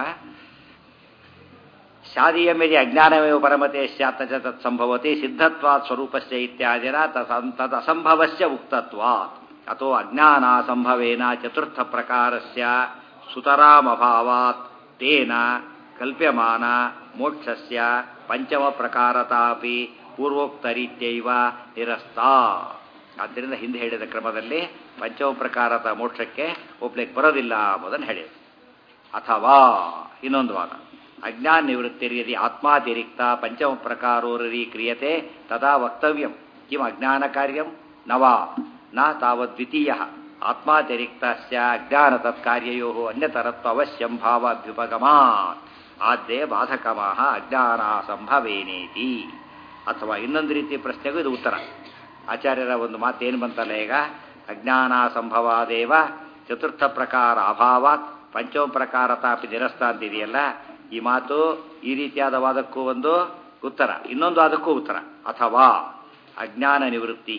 A: ಶಾದೀಯಮೇದಿ ಅಜ್ಞಾನಮೇವ ಪರಮತೆ ಸ್ಯಾತ್ ಚ ತತ್ ಸಂಭವತಿ ಸಿದ್ಧತ್ವಾತ್ ಸ್ವರೂಪಸ್ಯ ಇತ್ಯಾದಿನ ತದ್ ತದ್ ಅಸಂಭವಸ್ಯ ಉಕ್ತತ್ವಾತ್ ಅಥೋ ಅಜ್ಞಾನ ಸಂಭವೇನ ಚತುರ್ಥ ಪ್ರಕಾರಸ್ಯ ಸುತರಾಮಭಾವಾತ್ ತೇನ ಕಲ್ಪ್ಯಮಾನ ಮೋಕ್ಷಸ್ಯ ಪಂಚಮ ಪ್ರಕಾರತಾಪಿ ಪೂರ್ವೋಕ್ತರೀತ್ಯೈವ ನಿರಸ್ತಾ ಆದ್ದರಿಂದ ಹಿಂದೆ ಹೇಳಿದ ಕ್ರಮದಲ್ಲಿ ಪಂಚಮ ಪ್ರಕಾರದ ಮೋಕ್ಷಕ್ಕೆ ಒಪ್ಲಿಕ್ಕೆ ಬರೋದಿಲ್ಲ ಎಂಬುದನ್ನು ಹೇಳಿದೆ ಅಥವಾ ಇನ್ನೊಂದು ವಾದ ಅಜ್ಞಾನ ನಿವೃತ್ತಿರ್ಯದಿ ಆತ್ಮಾತಿರಿಕ್ತ ಪಂಚಮ ಪ್ರಕಾರೋರಿ ಕ್ರಿಯತೆ ತದಾ ವಕ್ತವ್ಯಂ ಕಿಂ ಅಜ್ಞಾನ ಕಾರ್ಯಂ ನವಾ ನ ತಾವದ್ವಿತೀಯ ಆತ್ಮಾತಿರಿಕ್ತಸ್ಯ ಅಜ್ಞಾನ ತತ್ಕಾರ್ಯಯೋ ಅನ್ಯತರತ್ವ ಅವಶ್ಯಂ ಭಾವಾಭ್ಯುಪಗಮಾತ್ ಆದ್ಯೆ ಬಾಧಕಮಃ ಅಜ್ಞಾನ ಸಂಭವೇನೇತಿ ಅಥವಾ ಇನ್ನೊಂದು ರೀತಿ ಪ್ರಶ್ನೆಗೂ ಇದು ಉತ್ತರ ಆಚಾರ್ಯರ ಒಂದು ಮಾತು ಏನು ಬಂತಲ್ಲ ಈಗ ಅಜ್ಞಾನ ಸಂಭವಾದೇವ ಚತುರ್ಥ ಪ್ರಕಾರ ಅಭಾವಾತ್ ಪಂಚಮ ಪ್ರಕಾರತಾಪಿ ನಿರಸ್ತ ಅಂತಿದೆಯಲ್ಲ ಈ ಮಾತು ಈ ರೀತಿಯಾದ ವಾದಕ್ಕೂ ಒಂದು ಉತ್ತರ ಇನ್ನೊಂದು ವಾದಕ್ಕೂ ಉತ್ತರ ಅಥವಾ ಅಜ್ಞಾನ ನಿವೃತ್ತಿ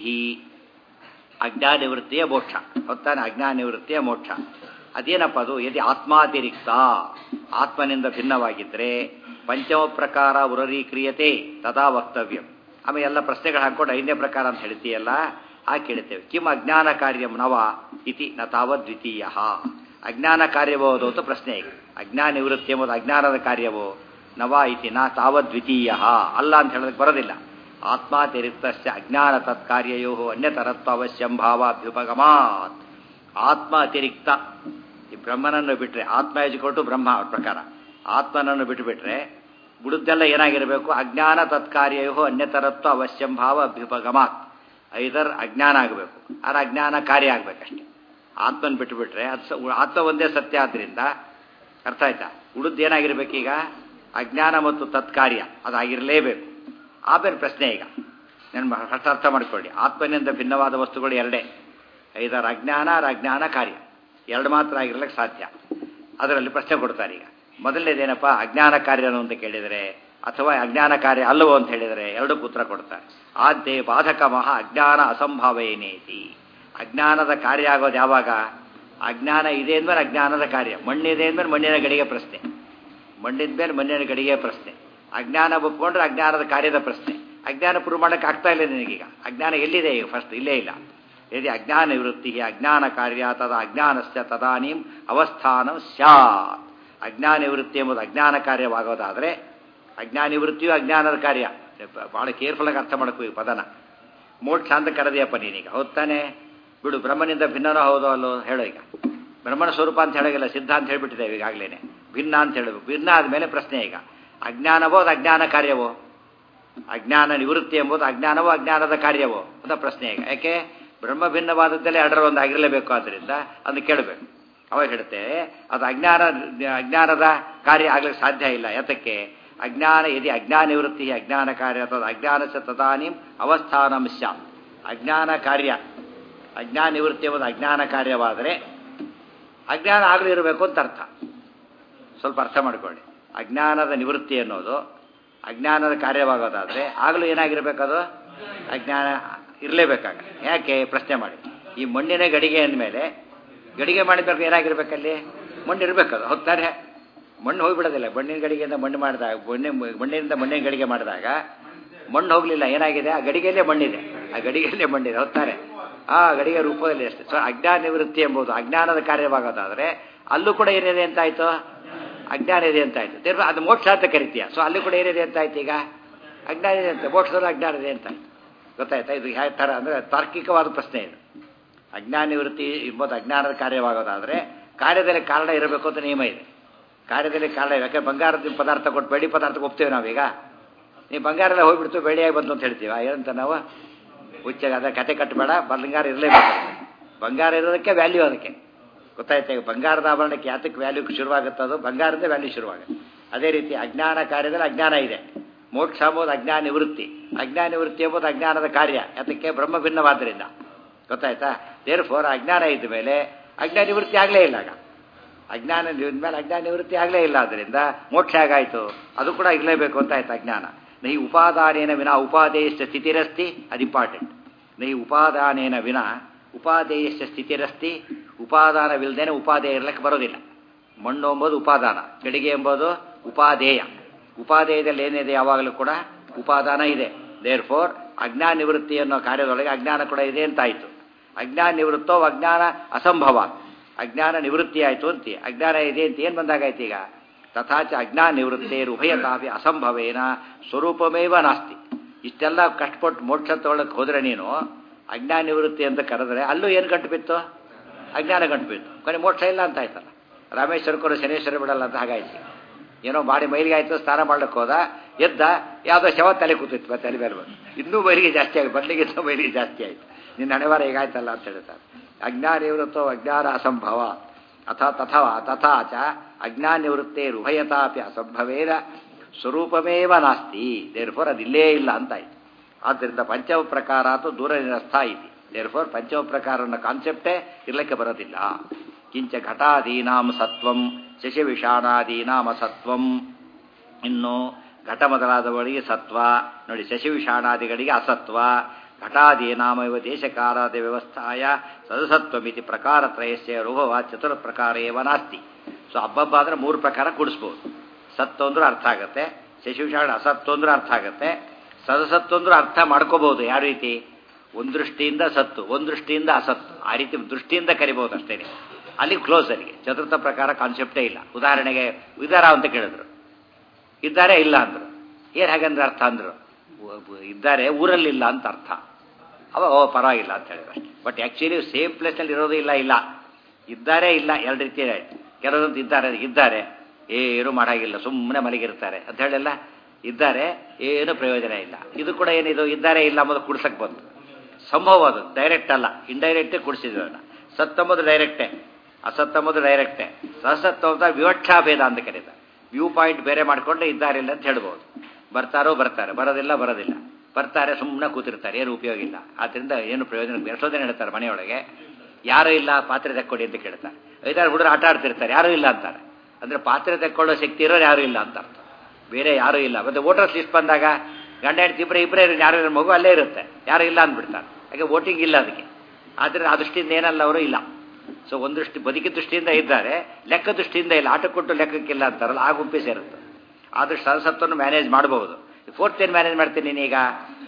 A: ಅಜ್ಞಾನ ನಿವೃತ್ತಿಯ ಮೋಕ್ಷ ಹೊತ್ತಾನೆ ಅಜ್ಞಾನ ನಿವೃತ್ತಿಯ ಮೋಕ್ಷ ಅದೇನಪ್ಪ ಅದು ಯದಿ ಆತ್ಮಾತಿರಿಕ್ತ ಆತ್ಮನಿಂದ ಭಿನ್ನವಾಗಿದ್ದರೆ ಪಂಚಮ ಪ್ರಕಾರ ಉರರೀಕ್ರಿಯತೆ ತದಾ ವಕ್ತವ್ಯಂ ಆಮೇಲೆ ಎಲ್ಲ ಪ್ರಶ್ನೆಗಳು ಹಾಕೊಂಡು ಐದನೇ ಪ್ರಕಾರ ಅಂತ ಹೇಳ್ತೀಯಲ್ಲ ಆ ಕೇಳುತ್ತೇವೆ ಕಿಂ ಅಜ್ಞಾನ ಕಾರ್ಯಂ ನವ ಇತಿ ನ ತಾವದ್ವಿತೀಯ ಅಜ್ಞಾನ ಕಾರ್ಯವೋ ಅದು ಅಂತ ಪ್ರಶ್ನೆ ಈಗ ಅಜ್ಞಾನ ನಿವೃತ್ತಿ ಎಂಬುದು ಅಜ್ಞಾನದ ಕಾರ್ಯವೋ ನವ ಇತಿ ನಾ ತಾವದ್ವಿತೀಯ ಅಲ್ಲ ಅಂತ ಹೇಳೋದಕ್ಕೆ ಬರೋದಿಲ್ಲ ಆತ್ಮಾತಿರಿಕ್ತಸ್ಯ ಅಜ್ಞಾನ ತತ್ಕಾರ್ಯಯೋ ಅನ್ಯತರತ್ವ ಅವಶ್ಯಂ ಭಾವಾಭ್ಯುಪಗಮಾತ್ ಆತ್ಮ ಅತಿರಿಕ್ತ ಈ ಬ್ರಹ್ಮನನ್ನು ಬಿಟ್ಟರೆ ಆತ್ಮ ಕೊಟ್ಟು ಬ್ರಹ್ಮ ಅವ್ರ ಪ್ರಕಾರ ಆತ್ಮನನ್ನು ಬಿಟ್ಟುಬಿಟ್ರೆ ಉಳಿದೆಲ್ಲ ಏನಾಗಿರಬೇಕು ಅಜ್ಞಾನ ತತ್ಕಾರ್ಯೋ ಅನ್ಯತರತ್ವ ಅವಶ್ಯಂ ಭಾವ ಅಭ್ಯುಪಗಮಾತ್ ಐದರ್ ಅಜ್ಞಾನ ಆಗಬೇಕು ಆದ್ರೆ ಅಜ್ಞಾನ ಕಾರ್ಯ ಆಗ್ಬೇಕಷ್ಟೆ ಆತ್ಮನ ಬಿಟ್ಟುಬಿಟ್ರೆ ಅದು ಸ- ಆತ್ಮ ಒಂದೇ ಸತ್ಯ ಆದ್ರಿಂದ ಅರ್ಥ ಆಯ್ತಾ ಉಳಿದು ಏನಾಗಿರ್ಬೇಕೀಗ ಅಜ್ಞಾನ ಮತ್ತು ತತ್ಕಾರ್ಯ ಅದಾಗಿರಲೇಬೇಕು ಆಮೇಲೆ ಪ್ರಶ್ನೆ ಈಗ ನಾನು ಫಸ್ಟ್ ಅರ್ಥ ಮಾಡ್ಕೊಳ್ಳಿ ಆತ್ಮನಿಂದ ಭಿನ್ನವಾದ ವಸ್ತುಗಳು ಎರಡೇ ಐದರ ಅಜ್ಞಾನ ಆರ್ ಅಜ್ಞಾನ ಕಾರ್ಯ ಎರಡು ಮಾತ್ರ ಆಗಿರ್ಲಿಕ್ಕೆ ಸಾಧ್ಯ ಅದರಲ್ಲಿ ಪ್ರಶ್ನೆ ಕೊಡ್ತಾರೆ ಈಗ ಮೊದಲನೇದೇನಪ್ಪ ಅಜ್ಞಾನ ಕಾರ್ಯನು ಅಂತ ಕೇಳಿದರೆ ಅಥವಾ ಅಜ್ಞಾನ ಕಾರ್ಯ ಅಲ್ಲವೋ ಅಂತ ಹೇಳಿದರೆ ಎರಡಕ್ಕೂ ಉತ್ತರ ಕೊಡ್ತಾರೆ ಆದ್ಯೆ ಬಾಧಕ ಮಹಾ ಅಜ್ಞಾನ ಅಸಂಭವೇನೇತಿ ಅಜ್ಞಾನದ ಕಾರ್ಯ ಆಗೋದು ಯಾವಾಗ ಅಜ್ಞಾನ ಇದೆ ಅಂದ್ಮೇಲೆ ಅಜ್ಞಾನದ ಕಾರ್ಯ ಮಣ್ಣಿದೆ ಅಂದ್ಮೇಲೆ ಮಣ್ಣಿನ ಗಡಿಗೆ ಪ್ರಶ್ನೆ ಮಣ್ಣಿದ ಮೇಲೆ ಮಣ್ಣಿನ ಗಡಿಗೆ ಪ್ರಶ್ನೆ ಅಜ್ಞಾನ ಒಪ್ಕೊಂಡ್ರೆ ಅಜ್ಞಾನದ ಕಾರ್ಯದ ಪ್ರಶ್ನೆ ಅಜ್ಞಾನ ಪ್ರೂವ್ ಮಾಡಕ್ಕೆ ಆಗ್ತಾ ಇಲ್ಲ ನಿನಗೀಗ ಅಜ್ಞಾನ ಎಲ್ಲಿದೆ ಈಗ ಫಸ್ಟ್ ಇಲ್ಲೇ ಇಲ್ಲ ಯದಿ ಅಜ್ಞಾನ ನಿವೃತ್ತಿ ಅಜ್ಞಾನ ಕಾರ್ಯ ತದ ಅಜ್ಞಾನಸ್ಯ ತದಾನೀಂ ಅವಸ್ಥಾನ ಸ್ಯಾತ್ ಅಜ್ಞಾನ ನಿವೃತ್ತಿ ಎಂಬುದು ಅಜ್ಞಾನ ಕಾರ್ಯವಾಗೋದಾದರೆ ಅಜ್ಞಾನ ನಿವೃತ್ತಿಯು ಅಜ್ಞಾನದ ಕಾರ್ಯ ಬಹಳ ಕೇರ್ಫುಲ್ ಆಗಿ ಅರ್ಥ ಮಾಡಬೇಕು ಈ ಪದನ ಮೋಕ್ಷ ಅಂತ ಕರೆದಿಯಪ್ಪ ನೀನೀಗ ಹೌದ್ ತಾನೆ ಬಿಡು ಬ್ರಹ್ಮನಿಂದ ಭಿನ್ನನೋ ಹೌದೋ ಅಲ್ಲೋ ಹೇಳೋ ಈಗ ಬ್ರಹ್ಮನ ಸ್ವರೂಪ ಅಂತ ಹೇಳೋಗಿಲ್ಲ ಸಿದ್ಧ ಅಂತ ಹೇಳ್ಬಿಟ್ಟಿದ್ದೇವೆ ಈಗಾಗಲೇ ಭಿನ್ನ ಅಂತ ಹೇಳಬೇಕು ಭಿನ್ನ ಆದಮೇಲೆ ಪ್ರಶ್ನೆ ಈಗ ಅಜ್ಞಾನವೋ ಅದು ಅಜ್ಞಾನ ಕಾರ್ಯವೋ ಅಜ್ಞಾನ ನಿವೃತ್ತಿ ಎಂಬುದು ಅಜ್ಞಾನವೋ ಅಜ್ಞಾನದ ಕಾರ್ಯವೋ ಅಂತ ಪ್ರಶ್ನೆ ಈಗ ಯಾಕೆ ಬ್ರಹ್ಮ ಭಿನ್ನವಾದದ್ದಲ್ಲೇ ಎರಡರ ಒಂದು ಆಗಿರಲೇಬೇಕು ಆದ್ದರಿಂದ ಅದನ್ನು ಕೇಳಬೇಕು ಅವಾಗ ಹೇಳುತ್ತೆ ಅದು ಅಜ್ಞಾನ ಅಜ್ಞಾನದ ಕಾರ್ಯ ಆಗ್ಲಿಕ್ಕೆ ಸಾಧ್ಯ ಇಲ್ಲ ಯಾತಕ್ಕೆ ಅಜ್ಞಾನ ಯದಿ ಅಜ್ಞಾನ ನಿವೃತ್ತಿ ಅಜ್ಞಾನ ಕಾರ್ಯ ತದ ಅಜ್ಞಾನಸ ತದಾನಿಂ ಅವಸ್ಥಾನಂ ಸ್ಯಾತ್ ಅಜ್ಞಾನ ಕಾರ್ಯ ಅಜ್ಞಾನ ನಿವೃತ್ತಿ ಎಂಬುದು ಅಜ್ಞಾನ ಕಾರ್ಯವಾದರೆ ಅಜ್ಞಾನ ಆಗಲಿ ಇರಬೇಕು ಅಂತ ಅರ್ಥ ಸ್ವಲ್ಪ ಅರ್ಥ ಮಾಡ್ಕೊಳ್ಳಿ ಅಜ್ಞಾನದ ನಿವೃತ್ತಿ ಅನ್ನೋದು ಅಜ್ಞಾನದ ಕಾರ್ಯವಾಗೋದಾದರೆ ಆಗಲೂ ಏನಾಗಿರ್ಬೇಕದು ಅಜ್ಞಾನ ಇರಲೇಬೇಕಾಗ ಯಾಕೆ ಪ್ರಶ್ನೆ ಮಾಡಿ ಈ ಮಣ್ಣಿನ ಗಡಿಗೆ ಅಂದಮೇಲೆ ಗಡಿಗೆ ಮಾಡಿದಾಗ ಏನಾಗಿರ್ಬೇಕಲ್ಲಿ ಮಣ್ಣು ಇರಬೇಕದು ಹೊತ್ತಾರೆ ಮಣ್ಣು ಹೋಗಿಬಿಡೋದಿಲ್ಲ ಮಣ್ಣಿನ ಗಡಿಗೆಯಿಂದ ಮಣ್ಣು ಮಾಡಿದಾಗ ಮಣ್ಣಿ ಮಣ್ಣಿನಿಂದ ಮಣ್ಣಿನ ಗಡಿಗೆ ಮಾಡಿದಾಗ ಮಣ್ಣು ಹೋಗಲಿಲ್ಲ ಏನಾಗಿದೆ ಆ ಗಡಿಗೆಯಲ್ಲೇ ಮಣ್ಣಿದೆ ಆ ಗಡಿಗೆಯಲ್ಲೇ ಮಣ್ಣಿದೆ ಹೊತ್ತಾರೆ ಆ ಗಡಿಗೆ ರೂಪದಲ್ಲಿ ಅಷ್ಟೇ ಸೊ ಅಜ್ಞಾನ ನಿವೃತ್ತಿ ಎಂಬುದು ಅಜ್ಞಾನದ ಕಾರ್ಯವಾಗೋದಾದರೆ ಅಲ್ಲೂ ಕೂಡ ಏನಿದೆ ಅಂತಾಯ್ತು ಅಜ್ಞಾನ ಇದೆ ಅಂತಾಯ್ತು ದೇವ್ರ ಅದು ಮೋಕ್ಷ ಅಂತ ಕರಿತೀಯ ಸೊ ಅಲ್ಲಿ ಕೂಡ ಏನಿದೆ ಅಂತಾಯ್ತು ಈಗ ಅಜ್ಞಾನ ಇದೆ ಅಂತ ಮೋಕ್ಷದಲ್ಲಿ ಅಜ್ಞಾನ ಇದೆ ಅಂತಾಯ್ತು ಗೊತ್ತಾಯ್ತಾ ಇದು ಯಾವ ಥರ ಅಂದರೆ ತಾರ್ಕಿಕವಾದ ಪ್ರಶ್ನೆ ಇದು ಅಜ್ಞಾನ ನಿವೃತ್ತಿ ಎಂಬುದು ಅಜ್ಞಾನದ ಕಾರ್ಯವಾಗೋದಾದರೆ ಕಾರ್ಯದಲ್ಲಿ ಕಾರಣ ಇರಬೇಕು ಅಂತ ನಿಯಮ ಇದೆ ಕಾರ್ಯದಲ್ಲಿ ಕಾರಣ ಯಾಕೆ ಬಂಗಾರದ ಪದಾರ್ಥ ಕೊಟ್ಟು ಬೆಳ್ಳಿ ಪದಾರ್ಥ ಒಪ್ತೇವೆ ನಾವೀಗ ನೀವು ಬಂಗಾರ ಹೋಗ್ಬಿಡ್ತು ಬೆಳ್ಳಿಯಾಗಿ ಬಂತು ಅಂತ ಹೇಳ್ತೀವ ಏನಂತ ನಾವು ಹುಚ್ಚಾಗ ಅದ ಕತೆ ಕಟ್ಟಬೇಡ ಬಂಗಾರ ಇರಲೇಬೇಕು ಬಂಗಾರ ಇರೋದಕ್ಕೆ ವ್ಯಾಲ್ಯೂ ಅದಕ್ಕೆ ಗೊತ್ತಾಯ್ತಾ ಈಗ ಬಂಗಾರದ ಆಭರಣಕ್ಕೆ ಯಾತಕ್ಕೆ ವ್ಯಾಲ್ಯೂ ಶುರುವಾಗುತ್ತೆ ಅದು ಬಂಗಾರದ ವ್ಯಾಲ್ಯೂ ಶುರುವಾಗುತ್ತೆ ಅದೇ ರೀತಿ ಅಜ್ಞಾನ ಕಾರ್ಯದಲ್ಲಿ ಅಜ್ಞಾನ ಇದೆ ಮೋಕ್ಷ ಎಂಬುದು ಅಜ್ಞಾನ ನಿವೃತ್ತಿ ಅಜ್ಞಾನ ನಿವೃತ್ತಿ ಎಂಬುದು ಅಜ್ಞಾನದ ಕಾರ್ಯ ಯಾತಕ್ಕೆ ಬ್ರಹ್ಮ ಭಿನ್ನವಾದ್ದರಿಂದ ಗೊತ್ತಾಯ್ತಾ ದೇರ್ ಫೋರ್ ಅಜ್ಞಾನ ಇದ್ದ ಮೇಲೆ ಅಜ್ಞಾನ ನಿವೃತ್ತಿ ಆಗಲೇ ಇಲ್ಲ ಆಗ ಅಜ್ಞಾನ ಮೇಲೆ ಅಜ್ಞಾನ ನಿವೃತ್ತಿ ಆಗಲೇ ಇಲ್ಲ ಆದ್ದರಿಂದ ಮೋಕ್ಷ ಆಗಾಯಿತು ಅದು ಕೂಡ ಇರಲೇಬೇಕು ಅಂತ ಆಯ್ತು ಅಜ್ಞಾನ ನೈ ಉಪಾದಾನೇನ ವಿನ ಉಪಾದೇಯಶ್ಚ ಸ್ಥಿತಿರಸ್ತಿ ಅದು ಇಂಪಾರ್ಟೆಂಟ್ ನೈ ಉಪಾದಾನೇನ ವಿನ ಉಪಾದೇಯಶ್ಚ ಸ್ಥಿತಿರಸ್ತಿ ಉಪಾದಾನವಿಲ್ಲದೇನೆ ಉಪಾದೇಯ ಇರ್ಲಿಕ್ಕೆ ಬರೋದಿಲ್ಲ ಮಣ್ಣು ಎಂಬುದು ಉಪಾದಾನ ಗಡಿಗೆ ಎಂಬುದು ಉಪಾದೇಯ ಉಪಾದೇಯದಲ್ಲಿ ಏನಿದೆ ಯಾವಾಗಲೂ ಕೂಡ ಉಪಾದಾನ ಇದೆ ದೇರ್ ಫೋರ್ ಅಜ್ಞಾನ ನಿವೃತ್ತಿ ಅನ್ನೋ ಕಾರ್ಯದೊಳಗೆ ಅಜ್ಞಾನ ಕೂಡ ಇದೆ ಅಂತಾಯಿತು ಅಜ್ಞಾನ ನಿವೃತ್ತೋ ಅಜ್ಞಾನ ಅಸಂಭವ ಅಜ್ಞಾನ ನಿವೃತ್ತಿ ಆಯಿತು ಅಂತಿ ಅಜ್ಞಾನ ಇದೆ ಅಂತ ಏನು ಬಂದಾಗಾಯ್ತು ಈಗ ತಥಾಚ ಅಜ್ಞಾನ ನಿವೃತ್ತೇರು ಉಭಯತಾಪಿ ಅಸಂಭವೇನ ಸ್ವರೂಪಮೇವ ನಾಸ್ತಿ ಇಷ್ಟೆಲ್ಲ ಕಷ್ಟಪಟ್ಟು ಮೋಕ್ಷ ತಗೊಳಕ್ಕೆ ಹೋದ್ರೆ ನೀನು ಅಜ್ಞಾನ ನಿವೃತ್ತಿ ಅಂತ ಕರೆದ್ರೆ ಅಲ್ಲೂ ಏನು ಗಂಟು ಬಿತ್ತು ಅಜ್ಞಾನ ಗಂಟು ಬಿತ್ತು ಕೊನೆ ಮೋಕ್ಷ ಇಲ್ಲ ಅಂತ ಆಯ್ತಲ್ಲ ರಾಮೇಶ್ವರಕ್ಕೂ ಶನೇಶ್ವರ ಬಿಡಲ್ಲ ಅಂತ ಹಾಗಾಯ್ತು ಏನೋ ಮಾಡಿ ಮೈಲಿಗೆ ಆಯ್ತು ಸ್ನಾನ ಮಾಡ್ಲಿಕ್ಕೆ ಹೋದ ಎದ್ದ ಯಾವುದೋ ಶವ ತಲೆ ಕೂತಿತ್ತು ಮತ್ತೆ ತಲೆ ಮೇಲೆ ಬಂದು ಇನ್ನೂ ಮೈಲಿಗೆ ಜಾಸ್ತಿ ಆಗಿ ಬದಲಿಗಿಂತ ಮೈಲಿಗೆ ಜಾಸ್ತಿ ಆಯ್ತು ನಿನ್ನ ಹಣೆವಾರ ಹೇಗಾಯ್ತಲ್ಲ ಅಂತ ಹೇಳ್ತಾರೆ ಅಜ್ಞಾನ ನಿವೃತ್ತೋ ಅಜ್ಞಾನ ಅಸಂಭವ ಅಥ ತಥವಾ ತಥಾಚ ಅಜ್ಞಾನ ನಿವೃತ್ತೇರುಭಯತಾಪಿ ಅಸಂಭವೇನ ಸ್ವರೂಪಮೇವ ನಾಸ್ತಿ ದೇರ್ಫೋರ್ ಅದಿಲ್ಲೇ ಇಲ್ಲ ಅಂತಾಯ್ತು ಆದ್ದರಿಂದ ಪಂಚಮ ಪ್ರಕಾರ ಅಥವಾ ದೂರ ನಿರಸ್ಥ ಐತಿ ದೇರ್ಫೋರ್ ಪಂಚಮ ಪ್ರಕಾರ ಅನ್ನೋ ಕಾನ್ಸೆಪ್ಟೇ ಇರ್ಲಿಕ್ಕೆ ಬರೋದಿಲ್ಲ ಕಿಂಚ ಘಟಾದೀನಾಂ ಸತ್ವಂ ಶಶಿವಿಷಾಣಾದೀನಾಮ ಸತ್ವಂ ಇನ್ನು ಘಟ ಮೊದಲಾದವಳಿಗೆ ಸತ್ವ ನೋಡಿ ಶಶಿವಿಷಾಣಾದಿಗಳಿಗೆ ಅಸತ್ವ ಘಟಾದೀನಾಮವ ದೇಶಕಾಲಾದ ವ್ಯವಸ್ಥಾಯ ಸದಸತ್ವಮಿತಿ ಪ್ರಕಾರತ್ರಯಸ್ಯ ರೂಪವ ಚತುರ ಪ್ರಕಾರ ಏವ ನಾಸ್ತಿ ಸೊ ಹಬ್ಬಬ್ಬ ಅಂದರೆ ಮೂರು ಪ್ರಕಾರ ಕೂಡಿಸ್ಬೋದು ಸತ್ತು ಅಂದ್ರೆ ಅರ್ಥ ಆಗುತ್ತೆ ಶಶಿವಿಷಾಣ ಅಸತ್ತು ಅಂದ್ರೆ ಅರ್ಥ ಆಗುತ್ತೆ ಸದಸತ್ತು ಅಂದ್ರೆ ಅರ್ಥ ಮಾಡ್ಕೋಬಹುದು ಯಾವ ರೀತಿ ಒಂದು ದೃಷ್ಟಿಯಿಂದ ಸತ್ತು ಒಂದು ದೃಷ್ಟಿಯಿಂದ ಅಸತ್ತು ಆ ರೀತಿ ದೃಷ್ಟಿಯಿಂದ ಕರಿಬಹುದು ಅಷ್ಟೇ ಅಲ್ಲಿ ಕ್ಲೋಸ್ ಅಲ್ಲಿಗೆ ಚತುರ್ಥ ಪ್ರಕಾರ ಕಾನ್ಸೆಪ್ಟೇ ಇಲ್ಲ ಉದಾಹರಣೆಗೆ ಇದಾರ ಅಂತ ಕೇಳಿದ್ರು ಇದ್ದಾರೆ ಇಲ್ಲ ಅಂದ್ರು ಏನು ಹಾಗಂದ್ರೆ ಅರ್ಥ ಅಂದ್ರು ಇದ್ದಾರೆ ಊರಲ್ಲಿಲ್ಲ ಅಂತ ಅರ್ಥ ಅವ ಓ ಪರವಾಗಿಲ್ಲ ಅಂತ ಹೇಳಿದ್ರು ಅಷ್ಟೇ ಬಟ್ ಆ್ಯಕ್ಚುಲಿ ಸೇಮ್ ಪ್ಲೇಸ್ನಲ್ಲಿ ಇರೋದು ಇಲ್ಲ ಇಲ್ಲ ಇದ್ದಾರೆ ಇಲ್ಲ ಎರಡು ರೀತಿ ಕೆಲವೊಂದು ಇದ್ದಾರೆ ಇದ್ದಾರೆ ಏನು ಮಾಡಾಗಿಲ್ಲ ಸುಮ್ಮನೆ ಮಲಗಿರ್ತಾರೆ ಅಂತ ಹೇಳಿಲ್ಲ ಇದ್ದಾರೆ ಏನು ಪ್ರಯೋಜನ ಇಲ್ಲ ಇದು ಕೂಡ ಏನಿದು ಇದ್ದಾರೆ ಇಲ್ಲ ಅಂಬುದು ಕುಡ್ಸಕ್ ಬಂತು ಸಂಭವ ಅದು ಡೈರೆಕ್ಟ್ ಅಲ್ಲ ಇಂಡೈರೆಕ್ಟೇ ಕುಡಿಸಿದ್ವಿ ಅದನ್ನ ಸತ್ತಂಬುದು ಡೈರೆಕ್ಟೇ ಅಸತ್ತಂಬುದು ಡೈರೆಕ್ಟೇ ಸಸತ್ತು ಅಂತ ವಿವಕ್ಷಾ ಭೇದ ಅಂತ ಕರೀತಾರೆ ವ್ಯೂ ಪಾಯಿಂಟ್ ಬೇರೆ ಮಾಡಿಕೊಂಡ್ರೆ ಇದ್ದಾರೆ ಇಲ್ಲ ಅಂತ ಹೇಳ್ಬೋದು ಬರ್ತಾರೋ ಬರ್ತಾರೆ ಬರೋದಿಲ್ಲ ಬರೋದಿಲ್ಲ ಬರ್ತಾರೆ ಸುಮ್ಮನೆ ಕೂತಿರ್ತಾರೆ ಏನು ಉಪಯೋಗ ಇಲ್ಲ ಆದ್ದರಿಂದ ಏನು ಪ್ರಯೋಜನ ಎಷ್ಟೋದೇನು ಹೇಳ್ತಾರೆ ಮನೆಯೊಳಗೆ ಯಾರೂ ಇಲ್ಲ ಪಾತ್ರೆ ತಕ್ಕೊಡಿ ಅಂತ ಕೇಳ್ತಾರೆ ಐದಾರು ಹುಡುಗರು ಆಟ ಆಡ್ತಿರ್ತಾರೆ ಯಾರೂ ಇಲ್ಲ ಅಂತಾರೆ ಅಂದರೆ ಪಾತ್ರೆ ತಕ್ಕೊಳ್ಳೋ ಶಕ್ತಿ ಇರೋರು ಯಾರೂ ಇಲ್ಲ ಅಂತ ಅರ್ಥ ಬೇರೆ ಯಾರೂ ಇಲ್ಲ ಮತ್ತೆ ವೋಟರ್ಸ್ ಲಿಸ್ಟ್ ಬಂದಾಗ ಗಂಡ ಹೆಂಡತಿ ಇಬ್ಬರೇ ಇಬ್ಬರೇ ಯಾರು ಮಗು ಅಲ್ಲೇ ಇರುತ್ತೆ ಯಾರು ಇಲ್ಲ ಅಂದ್ಬಿಡ್ತಾರೆ ಹಾಗೆ ವೋಟಿಂಗ್ ಇಲ್ಲ ಅದಕ್ಕೆ ಆದರೆ ಆ ದೃಷ್ಟಿಯಿಂದ ಏನಲ್ಲ ಅವರು ಇಲ್ಲ ಸೊ ಒಂದು ದೃಷ್ಟಿ ಬದುಕಿ ದೃಷ್ಟಿಯಿಂದ ಇದ್ದಾರೆ ಲೆಕ್ಕ ದೃಷ್ಟಿಯಿಂದ ಇಲ್ಲ ಆಟ ಕೊಟ್ಟು ಲೆಕ್ಕಕ್ಕಿಲ್ಲ ಅಂತಾರಲ್ಲ ಆ ಗುಂಪಿ ಸೇರುತ್ತೆ ಆದಷ್ಟು ಸದಸತ್ವವನ್ನು ಮ್ಯಾನೇಜ್ ಮಾಡಬಹುದು ಫೋರ್ತ್ ಏನು ಮ್ಯಾನೇಜ್ ಮಾಡ್ತೀನಿ ನೀನೀಗ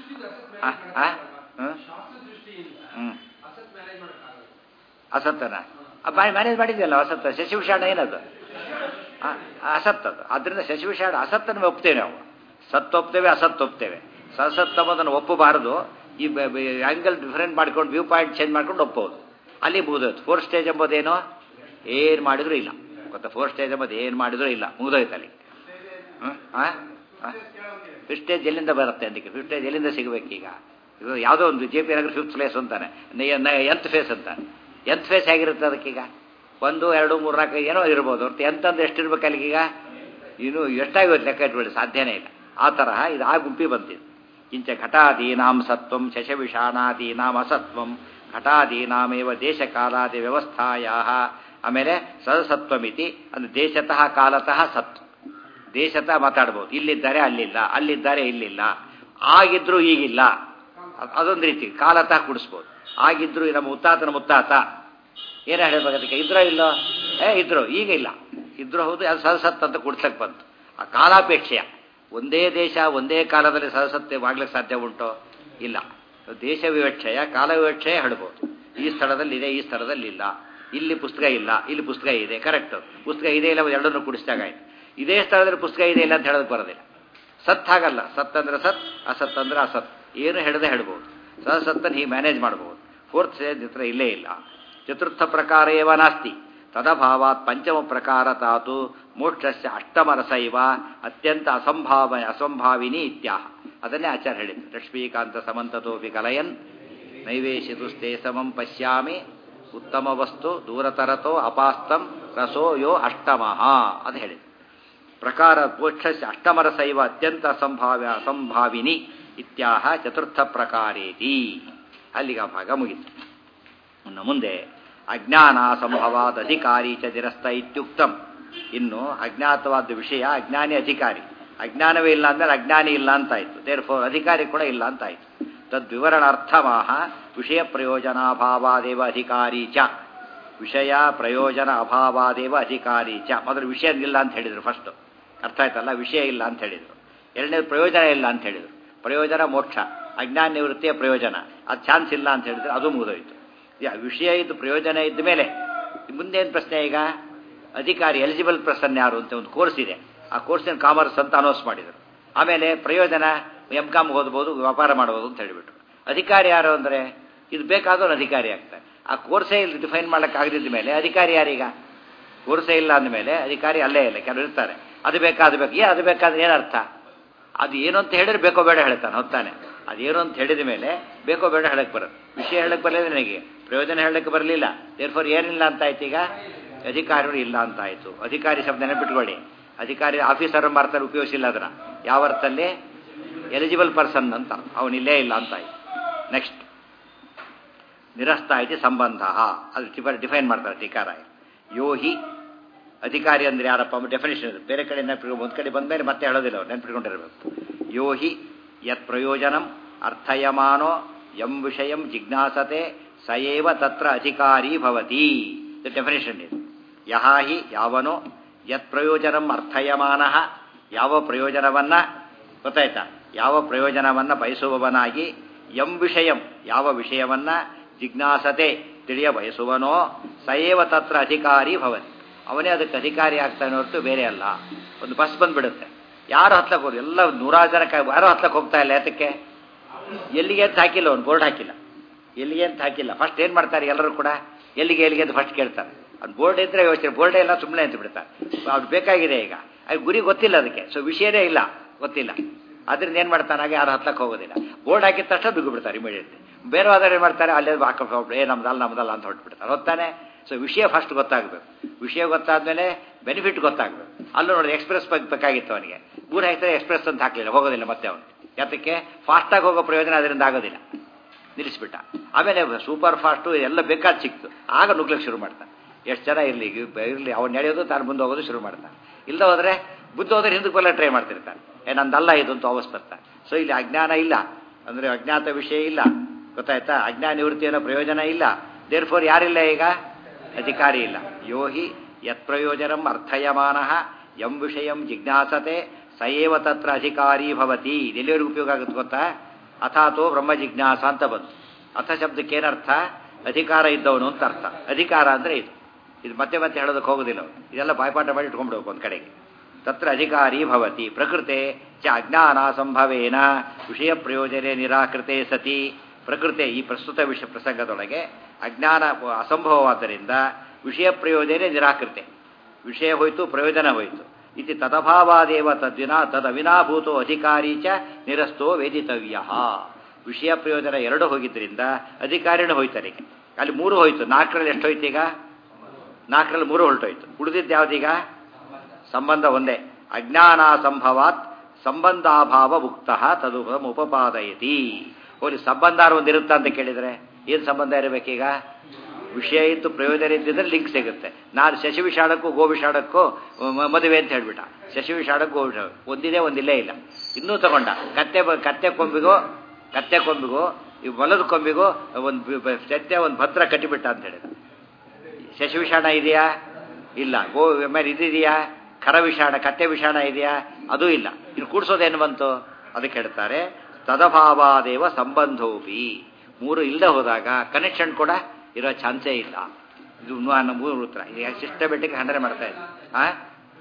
A: ಹ್ಞೂ ಅಸತ್ತನ ಮ್ಯಾನೇಜ್ ಮಾಡಿದ್ಯಲ್ಲ ಅಸತ್ತ ಶಶಿಭೂಷಣ ಏನದು ಅಸತ್ ಅದು ಅದರಿಂದ ಶಶಿಭೂಷಣ ಅಸತ್ತನ್ನು ಒಪ್ತೇವೆ ನಾವು ಸತ್ ಒಪ್ತೇವೆ ಅಸತ್ ಒಪ್ತೇವೆ ಸಸತ್ ಎಂಬುದನ್ನು ಒಪ್ಪಬಾರದು ಈ ಆಂಗಲ್ ಡಿಫರೆಂಟ್ ಮಾಡ್ಕೊಂಡು ವ್ಯೂ ಪಾಯಿಂಟ್ ಚೇಂಜ್ ಮಾಡ್ಕೊಂಡು ಒಪ್ಪಬಹುದು ಅಲ್ಲಿ ಮುಗಿದೋಯ್ತು ಫೋರ್ ಸ್ಟೇಜ್ ಎಂಬುದೇನೋ ಏನು ಮಾಡಿದ್ರು ಇಲ್ಲ ಗೊತ್ತಾ ಫೋರ್ ಸ್ಟೇಜ್ ಎಂಬುದು ಏನು ಮಾಡಿದ್ರು ಇಲ್ಲ ಮುಗಿದೋಯ್ತು ಅಲ್ಲಿ ಫಿಫ್ತ್ ಸ್ಟೇಜ್ ಎಲ್ಲಿಂದ ಬರುತ್ತೆ ಅದಕ್ಕೆ ಫಿಫ್ತ್ ಸ್ಟೇಜ್ ಎಲ್ಲಿಂದ ಸಿಗಬೇಕೀಗ ಇದು ಯಾವುದೋ ಒಂದು J P Nagar fifth phase ಅಂತಾನೆ ಎಂತ್ ಫೇಸ್ ಅಂತಾನೆ ಎಂತ್ ಫೇಸ್ ಹೇಗಿರುತ್ತೆ ಅದಕ್ಕೀಗ ಒಂದು ಎರಡು ಮೂರು ನಾಲ್ಕು ಏನೋ ಇರ್ಬೋದು ಹೊರತು ಎಂತಂದ್ರೆ ಎಷ್ಟಿರ್ಬೇಕು ಅಲ್ಲಿಗೀಗ ಇನ್ನು ಎಷ್ಟಾಗೋದು ಲೆಕ್ಕ ಇಟ್ಬಿಡಿ ಸಾಧ್ಯನೇ ಇಲ್ಲ ಆ ತರಹ ಇದು ಆ ಗುಂಪಿ ಬಂತಿದೆ ಕಿಂಚ ಘಟಾದೀನಾಂ ಸತ್ವಂ ಶಶವಿಷಾಣಾದೀನಾಂ ಅಸತ್ವಂ ಘಟಾದೀನಾಮೇವ ದೇಶಕಾಲಾದಿ ವ್ಯವಸ್ಥಾಯಾ ಆಮೇಲೆ ಸದಸತ್ವಮಿತಿ ಅಂದ್ರೆ ದೇಶತಃ ಕಾಲತಃ ಸತ್ವ ದೇಶತಃ ಮಾತಾಡ್ಬೋದು ಇಲ್ಲಿದ್ದಾರೆ ಅಲ್ಲಿಲ್ಲ ಅಲ್ಲಿದ್ದಾರೆ ಇಲ್ಲಿಲ್ಲ ಆಗಿದ್ರು ಈಗಿಲ್ಲ ಅದೊಂದು ರೀತಿ ಕಾಲತಃ ಕುಡಿಸ್ಬೋದು ಆಗಿದ್ರು ನಮ್ಮ ಮುತ್ತಾತನ ಮುತ್ತಾತ ಏನ ಹೇಳ್ಬೇಕು ಅದಕ್ಕೆ ಇದ್ರೋ ಇಲ್ಲೋ ಏ ಇದ್ರು ಈಗ ಇಲ್ಲ ಇದ್ರು ಹೌದು ಅದು ಸದಸತ್ ಅಂತ ಕುಡ್ಸಕ್ ಬಂತು ಆ ಕಾಲಾಪೇಕ್ಷೆಯ ಒಂದೇ ದೇಶ ಒಂದೇ ಕಾಲದಲ್ಲಿ ಸದಸತ್ಯವಾಗ್ಲಿಕ್ಕೆ ಸಾಧ್ಯ ಉಂಟೋ ಇಲ್ಲ ದೇಶ ವಿವಕ್ಷಯ ಕಾಲ ವಿವಕ್ಷಯ ಹೇಳ್ಬೋದು ಈ ಸ್ಥಳದಲ್ಲಿ ಇದೆ ಈ ಸ್ಥಳದಲ್ಲಿ ಇಲ್ಲ ಇಲ್ಲಿ ಪುಸ್ತಕ ಇಲ್ಲ ಇಲ್ಲಿ ಪುಸ್ತಕ ಇದೆ ಕರೆಕ್ಟ್ ಪುಸ್ತಕ ಇದೆ ಇಲ್ಲ ಎರಡನ್ನು ಕುಡಿಸಿದಾಗ ಆಯ್ತು ಇದೇ ಸ್ಥಳದಲ್ಲಿ ಪುಸ್ತಕ ಇದೆ ಇಲ್ಲ ಅಂತ ಹೇಳೋದಕ್ಕೆ ಬರೋದಿಲ್ಲ ಸತ್ ಹಾಗಲ್ಲ ಸತ್ ಅಂದ್ರೆ ಸತ್ ಅಸತ್ ಅಂದ್ರೆ ಅಸತ್ ಏನು ಹೇಳದೆ ಹೇಳ್ಬೋದು ಸಹಸತ್ತನ್ನು ಹೀಗೆ ಮ್ಯಾನೇಜ್ ಮಾಡ್ಬೋದು ಫೋರ್ತ್ ಸ್ಟೇಜ್ ಹತ್ರ ಇಲ್ಲೇ ಇಲ್ಲ ಚತುರ್ಥ ಪ್ರಕಾರ ಏವ ನಾಸ್ತಿ ತದಭಾವಾತ್ ಪಂಚಮ ಪ್ರಕಾರ ತಾತು ಮೋಕ್ಷಸ್ಯ ಅಷ್ಟಮರಸ ಇವ ಅತ್ಯಂತ ಅಸಂಭಾವ ಅಸಂಭಾವಿನಿ ಇತ್ಯಾಹ ಅದನ್ನೇ ಆಚಾರ್ಯ ಹೇಳಿದ್ರು ಲಕ್ಷ್ಮೀಕಾಂತ ಸಮಂತತೋಪಿ ಕಲಯನ್ ನೈವೇಶಿತುಸ್ತೆ ಸಮಂ ಪಶ್ಯಾಮಿ ಉತ್ತಮ ವಸ್ತು ದೂರತರತೋ ಅಪಾಸ್ತಂ ರಸೋ ಯೋ ಅಷ್ಟಮಃ ಅದು ಹೇಳಿದ್ರು ಪ್ರಕಾರ ಮೋಕ್ಷಸ್ಯ ಅಷ್ಟಮರಸೈವ ಅತ್ಯಂತ ಅಸಂಭಾವ್ಯ ಅಸಂಭಾವಿನಿ ಇತ್ಯಾಹ ಚತುರ್ಥ ಪ್ರಕಾರೇತಿ ಅಲ್ಲಿಗೆ ಆ ಭಾಗ ಮುಗಿತು ಇನ್ನು ಮುಂದೆ ಅಜ್ಞಾನ ಸಂಭವಾದ ಅಧಿಕಾರಿ ಚ ನಿರಸ್ತ ಇತ್ಯುಕ್ತಂ ಇನ್ನು ಅಜ್ಞಾತವಾದ ವಿಷಯ ಅಜ್ಞಾನಿ ಅಧಿಕಾರಿ ಅಜ್ಞಾನವೇ ಇಲ್ಲ ಅಂದಮೇಲೆ ಅಜ್ಞಾನಿ ಇಲ್ಲ ಅಂತಾಯ್ತು ದೇರ್ ಫೋರ್ ಅಧಿಕಾರಿ ಕೂಡ ಇಲ್ಲ ಅಂತಾಯ್ತು ತದ್ವಿವರಣಾರ್ಥಮಾಹ ವಿಷಯ ಪ್ರಯೋಜನಾಭಾವಾದೇವ ಅಧಿಕಾರಿ ಚ ವಿಷಯ ಪ್ರಯೋಜನ ಅಭಾವಾದೇವ ಅಧಿಕಾರಿ ಚ ಮೊದಲು ವಿಷಯ ಇಲ್ಲ ಅಂತ ಹೇಳಿದರು ಫಸ್ಟು ಅರ್ಥ ಆಯ್ತಲ್ಲ ವಿಷಯ ಇಲ್ಲ ಅಂತ ಹೇಳಿದರು ಎರಡನೇದು ಪ್ರಯೋಜನ ಇಲ್ಲ ಅಂತ ಹೇಳಿದರು ಪ್ರಯೋಜನ ಮೋಕ್ಷ ಅಜ್ಞಾನ ನಿವೃತ್ತಿಯ ಪ್ರಯೋಜನ ಅದು ಚಾನ್ಸ್ ಇಲ್ಲ ಅಂತ ಹೇಳಿದ್ರೆ ಅದು ಮುಗಿದೋಯ್ತು ಯಾ ವಿಷಯ ಇದ್ದು ಪ್ರಯೋಜನ ಇದ್ದ ಮೇಲೆ ಮುಂದೇನು ಪ್ರಶ್ನೆ ಈಗ ಅಧಿಕಾರಿ ಎಲಿಜಿಬಲ್ ಪರ್ಸನ್ ಯಾರು ಅಂತ ಒಂದು ಕೋರ್ಸ್ ಇದೆ ಆ ಕೋರ್ಸಿನ ಕಾಮರ್ಸ್ ಅಂತ ಅನೌನ್ಸ್ ಮಾಡಿದರು ಆಮೇಲೆ ಪ್ರಯೋಜನ ಎಂ ಕಾಮ್ ಓದ್ಬೋದು ವ್ಯಾಪಾರ ಮಾಡ್ಬೋದು ಅಂತ ಹೇಳಿಬಿಟ್ರು ಅಧಿಕಾರಿ ಯಾರು ಅಂದರೆ ಇದು ಬೇಕಾದವನು ಅಧಿಕಾರಿ ಆಗ್ತಾರೆ ಆ ಕೋರ್ಸೇ ಇಲ್ಲಿ ಡಿಫೈನ್ ಮಾಡಕ್ಕೆ ಆಗದಿದ್ದ ಮೇಲೆ ಅಧಿಕಾರಿ ಯಾರೀಗ ಕೋರ್ಸೇ ಇಲ್ಲ ಅಂದಮೇಲೆ ಅಧಿಕಾರಿ ಅಲ್ಲೇ ಇಲ್ಲ ಕೆಲವರು ಇರ್ತಾರೆ ಅದು ಬೇಕಾ ಅದು ಬೇಕು ಏ ಅದು ಬೇಕಾದ್ರೆ ಏನರ್ಥ ಅದು ಏನು ಅಂತ ಹೇಳಿದ್ರೆ ಬೇಕೋ ಬೇಡ ಹೇಳ್ತಾನೆ ಹೊತ್ತಾನೆ ಅದೇನು ಅಂತ ಹೇಳಿದ ಮೇಲೆ ಬೇಕೋ ಬೇಡ ಹೇಳಕ್ಕೆ ಬರೋದು ವಿಷಯ ಹೇಳಕ್ಕೆ ಬರಲಿಲ್ಲ ನನಗೆ ಪ್ರಯೋಜನ ಹೇಳಕ್ಕೆ ಬರಲಿಲ್ಲ ದೇರ್ಫೋರ್ ಏನಿಲ್ಲ ಅಂತ ಆಯ್ತು ಈಗ ಅಧಿಕಾರಿಗಳು ಇಲ್ಲ ಅಂತ ಆಯಿತು ಅಧಿಕಾರಿ ಶಬ್ದ ನೆನಪಿಟ್ಕೊಳ್ಳಿ ಅಧಿಕಾರಿ ಆಫೀಸರ್ ಎಂಬ ಅರ್ಥದಲ್ಲಿ ಉಪಯೋಗಿಸಿಲ್ಲ ಅದನ್ನ ಯಾವ ಅರ್ಥದಲ್ಲಿ ಎಲಿಜಿಬಲ್ ಪರ್ಸನ್ ಅಂತ ಅವನಿಲ್ಲೇ ಇಲ್ಲ ಅಂತ ಆಯ್ತು ನೆಕ್ಸ್ಟ್ ನಿರಸ್ತ ಐತಿ ಸಂಬಂಧ ಅದು ಡಿಫೈನ್ ಮಾಡ್ತಾರೆ ಟೀಕಾರ ಯೋಹಿ ಅಧಿಕಾರಿ ಅಂದ್ರೆ ಯಾರಪ್ಪ ಡೆಫಿನೇಷನ್ ಇದೆ ಬೇರೆ ಕಡೆ ನೆನಪಿಟ್ಕೊಂಡು ಒಂದು ಕಡೆ ಬಂದ ಮೇಲೆ ಮತ್ತೆ ಹೇಳೋದಿಲ್ಲ ಅವ್ರು ನೆನಪಿಟ್ಕೊಂಡಿರ್ಬೇಕು ಯೋಹಿ ಯತ್ ಪ್ರಯೋಜನಂ ಅರ್ಥಯಮಾನೋ ಯಂ ವಿಷಯಂ ಜಿಜ್ಞಾಸತೆ ಸಯೇವ ತತ್ರ ಅಧಿಕಾರಿ ಭವತಿ ಇದು ಡೆಫಿನೇಷನ್ ಇದೆ ಯಹ ಹಿ ಯಾವನೋ ಯತ್ ಪ್ರಯೋಜನಂ ಅರ್ಥಯಮಾನ ಯಾವ ಪ್ರಯೋಜನವನ್ನ ಗೊತ್ತಾಯ್ತಾ ಯಾವ ಪ್ರಯೋಜನವನ್ನ ಬಯಸುವವನಾಗಿ ಯಂ ವಿಷಯಂ ಯಾವ ವಿಷಯವನ್ನ ಜಿಜ್ಞಾಸತೆ ತಿಳಿಯ ಬಯಸುವನೋ ಸಯೇವ ತತ್ರ ಅಧಿಕಾರಿ ಭವತಿ ಅವನೇ ಅದಕ್ಕೆ ಅಧಿಕಾರಿ ಆಗ್ತಾನೆ ಹೊರತು ಬೇರೆ ಅಲ್ಲ ಒಂದು ಬಸ್ ಬಂದ್ಬಿಡುತ್ತೆ ಯಾರು ಹತ್ಲಕ್ಕೆ ಹೋದ್ರು ಎಲ್ಲ ನೂರಾರು ಜನ ಯಾರು ಹತ್ಲಕ್ಕೆ ಹೋಗ್ತಾ ಇಲ್ಲ ಯಾತಕ್ಕೆ ಎಲ್ಲಿಗೆ ಅಂತ ಹಾಕಿಲ್ಲ ಅವ್ನು ಬೋರ್ಡ್ ಹಾಕಿಲ್ಲ ಎಲ್ಲಿಗೆ ಅಂತ ಹಾಕಿಲ್ಲ ಫಸ್ಟ್ ಏನು ಮಾಡ್ತಾರೆ ಎಲ್ಲರೂ ಕೂಡ ಎಲ್ಲಿಗೆ ಎಲ್ಲಿಗೆ ಅಂತ ಫಸ್ಟ್ ಕೇಳ್ತಾರೆ ಅದು ಬೋರ್ಡ್ ಇದ್ರೆ ಯೋಚನೆ ಬೋರ್ಡೇ ಇಲ್ಲ ಸುಮ್ಮನೆ ಅಂತ ಬಿಡ್ತಾರೆ ಅವ್ರು ಬೇಕಾಗಿದೆ ಈಗ ಅದು ಗುರಿ ಗೊತ್ತಿಲ್ಲ ಅದಕ್ಕೆ ಸೊ ವಿಷಯನೇ ಇಲ್ಲ ಗೊತ್ತಿಲ್ಲ ಅದರಿಂದ ಏನು ಮಾಡ್ತಾನೆ ಹಾಗೆ ಯಾರು ಹತ್ಲಕ್ಕೆ ಹೋಗೋದಿಲ್ಲ ಬೋರ್ಡ್ ಹಾಕಿದ ತಕ್ಷಣ ಬಿದ್ದು ಬಿಡ್ತಾರೆ ಇಮಿಡಿಯೇಟ್ಲಿ ಬೇರೆ ಆದ್ರೆ ಏನು ಮಾಡ್ತಾರೆ ಅಲ್ಲೇ ಹಾಕೊಂಡು ಏ ನಮ್ದಲ್ಲ ನಮ್ದಲ್ಲ ಅಂತ ಹೊರಟ್ಬಿಡ್ತಾರೆ ಹೊತ್ತಾನೆ ಸೊ ವಿಷಯ ಫಸ್ಟ್ ಗೊತ್ತಾಗಬೇಕು ವಿಷಯ ಗೊತ್ತಾದ್ಮೇಲೆ ಬೆನಿಫಿಟ್ ಗೊತ್ತಾಗಬೇಕು ಅಲ್ಲೂ ನೋಡಿ ಎಕ್ಸ್ಪ್ರೆಸ್ ಬೇಕಾಗಿತ್ತು ಅವನಿಗೆ ಊರು ಹಾಕಿದ್ರೆ ಎಕ್ಸ್ಪ್ರೆಸ್ ಅಂತ ಹಾಕಲಿಲ್ಲ ಹೋಗೋದಿಲ್ಲ ಮತ್ತೆ ಅವನು ಯಾತಕ್ಕೆ ಫಾಸ್ಟಾಗಿ ಹೋಗೋ ಪ್ರಯೋಜನ ಅದರಿಂದ ಆಗೋದಿಲ್ಲ ನಿಲ್ಲಿಸ್ಬಿಟ್ಟ ಆಮೇಲೆ ಸೂಪರ್ ಫಾಸ್ಟು ಎಲ್ಲ ಬೇಕಾದ ಸಿಕ್ತು ಆಗ ನುಗ್ಲಕ್ಕೆ ಶುರು ಮಾಡ್ತಾನೆ ಎಷ್ಟು ಜನ ಇರಲಿ ಇರಲಿ ಅವ್ನು ನಡೆಯೋದು ತಾನು ಮುಂದೆ ಹೋಗೋದು ಶುರು ಮಾಡ್ತಾನೆ ಇಲ್ಲದ ಹೋದರೆ ಬುದ್ಧ ಹೋದ್ರೆ ಹಿಂದಕ್ಕೆ ಬಲ್ಲ ಟ್ರೈ ಮಾಡ್ತಿರ್ತಾನೆ ಏ ನಂದಲ್ಲ ಇದು ಅಂತ ವಾಪಸ್ ಬರ್ತಾನೆ ಸೊ ಇಲ್ಲಿ ಅಜ್ಞಾನ ಇಲ್ಲ ಅಂದರೆ ಅಜ್ಞಾತ ವಿಷಯ ಇಲ್ಲ ಗೊತ್ತಾಯ್ತಾ ಅಜ್ಞಾನ ನಿವೃತ್ತಿ ಅನ್ನೋ ಪ್ರಯೋಜನ ಇಲ್ಲ ದೇರ್ ಫೋರ್ ಯಾರಿಲ್ಲ ಈಗ ಅಧಿಕಾರಿ ಇಲ್ಲ ಯೋಹಿ ಯತ್ ಪ್ರಯೋಜನಂ ಅರ್ಥಯಮಾನ ಯಂ ವಿಷಯಂ ಜಿಜ್ಞಾಸತೆ ಸಯೇವ ತತ್ರ ಅಧಿಕಾರಿ ಭವತಿ ಇದೆಲ್ಲಿವರೆಗೂ ಉಪಯೋಗ ಆಗುತ್ತೆ ಗೊತ್ತಾ ಅಥಾತೋ ಬ್ರಹ್ಮ ಜಿಜ್ಞಾಸ ಅಂತ ಬಂತು ಅಥ ಶಬ್ದಕ್ಕೆ ಏನರ್ಥ ಅಧಿಕಾರ ಇದ್ದವನು ಅಂತ ಅರ್ಥ ಅಧಿಕಾರ ಅಂದರೆ ಇದು ಇದು ಮತ್ತೆ ಮತ್ತೆ ಹೇಳೋದಕ್ಕೆ ಹೋಗೋದಿಲ್ಲ ಅವನು ಇದೆಲ್ಲ ಬಾಯ್ಪಾಠ ಮಾಡಿ ಇಟ್ಕೊಂಡ್ಬಿಡ್ಬೇಕು ಒಂದು ಕಡೆಗೆ ತತ್ರ ಅಧಿಕಾರಿ ಭವತಿ ಪ್ರಕೃತೆ ಚ ಅಜ್ಞಾನ ಸಂಭವೇನ ವಿಷಯ ಪ್ರಯೋಜನೆ ನಿರಾಕೃತೆ ಸತಿ ಪ್ರಕೃತಿ ಈ ಪ್ರಸ್ತುತ ವಿಷಯ ಪ್ರಸಂಗದೊಳಗೆ ಅಜ್ಞಾನ ಅಸಂಭವವಾದ್ದರಿಂದ ವಿಷಯ ಪ್ರಯೋಜನೆ ನಿರಾಕೃತೆ ವಿಷಯ ಹೋಯಿತು ಪ್ರಯೋಜನ ಹೋಯಿತು ಇತಿ ತದಭಾವಾದೇವ ತದ್ವಿನಾ ತದವಿನಾಭೂತೋ ಅಧಿಕಾರಿ ಚ ನಿರಸ್ತೋ ವೇದಿತವ್ಯ ವಿಷಯ ಪ್ರಯೋಜನ ಎರಡು ಹೋಗಿದ್ದರಿಂದ ಅಧಿಕಾರಿನೂ ಹೋಯ್ತಾರೆ ಈಗ ಅಲ್ಲಿ ಮೂರು ಹೋಯ್ತು ನಾಲ್ಕರಲ್ಲಿ ಎಷ್ಟು ಹೋಯ್ತು ಈಗ ನಾಲ್ಕರಲ್ಲಿ ಮೂರು ಹೊರಟೋಯ್ತು ಉಳಿದಿದ್ದು ಯಾವುದೀಗ ಸಂಬಂಧ ಒಂದೇ ಅಜ್ಞಾನ ಸಂಭವಾತ್ ಸಂಬಂಧಾಭಾವ ಮುಕ್ತ ತದು ಉಪಪಾದಯತಿ ಹೋಗಿ ಸಂಬಂಧ ಒಂದಿರುತ್ತಾ ಅಂತ ಕೇಳಿದರೆ ಏನು ಸಂಬಂಧ ಇರಬೇಕೀಗ ವಿಷಯ ಇತ್ತು ಪ್ರಯೋಜನ ಇದ್ದಿದ್ರೆ ಲಿಂಕ್ ಸಿಗುತ್ತೆ ನಾನು ಶಶಿವಿಷಾಡಕ್ಕೂ ಗೋವಿಷಾಡಕ್ಕೂ ಮದುವೆ ಅಂತ ಹೇಳ್ಬಿಟ್ಟ ಶಶಿವಿಷಾಡಕ್ಕೂ ಗೋವಿಷಾಡ ಒಂದಿದೆ ಒಂದಿಲ್ಲೇ ಇಲ್ಲ ಇನ್ನೂ ತಗೊಂಡ ಕತ್ತೆ ಕತ್ತೆ ಕೊಂಬಿಗೋ ಕತ್ತೆ ಕೊಂಬಿಗೋ ಈ ಮೊಲದ ಕೊಂಬಿಗೋ ಒಂದು ಸತ್ಯ ಒಂದು ಭದ್ರ ಕಟ್ಟಿಬಿಟ್ಟ ಅಂತ ಹೇಳಿದ ಶಶಿವಿಷಾಣ ಇದೆಯಾ ಇಲ್ಲ ಗೋ ಮೇಲೆ ಇದಿದೆಯಾ ಖರ ವಿಷಾಣ ಕತ್ತೆ ವಿಷಾಣ ಇದೆಯಾ ಅದೂ ಇಲ್ಲ ಇನ್ನು ಕೂಡ್ಸೋದೇನು ಬಂತು ಅದಕ್ಕೆ ಹೇಳ್ತಾರೆ ತದಭಾವಾದೇವ ಸಂಬಂಧೋಪಿ ಮೂರು ಇಲ್ಲದೆ ಹೋದಾಗ ಕನೆಕ್ಷನ್ ಕೂಡ ಇರೋ ಚಾನ್ಸೇ ಇಲ್ಲ ಇದು ಮೂರು ಉತ್ತರ ಇದು ಸಿಸ್ಟಮೆಟಿಕ್ ಹಂಡ್ರೆ ಮಾಡ್ತಾ ಇದ್ದೆ ಆ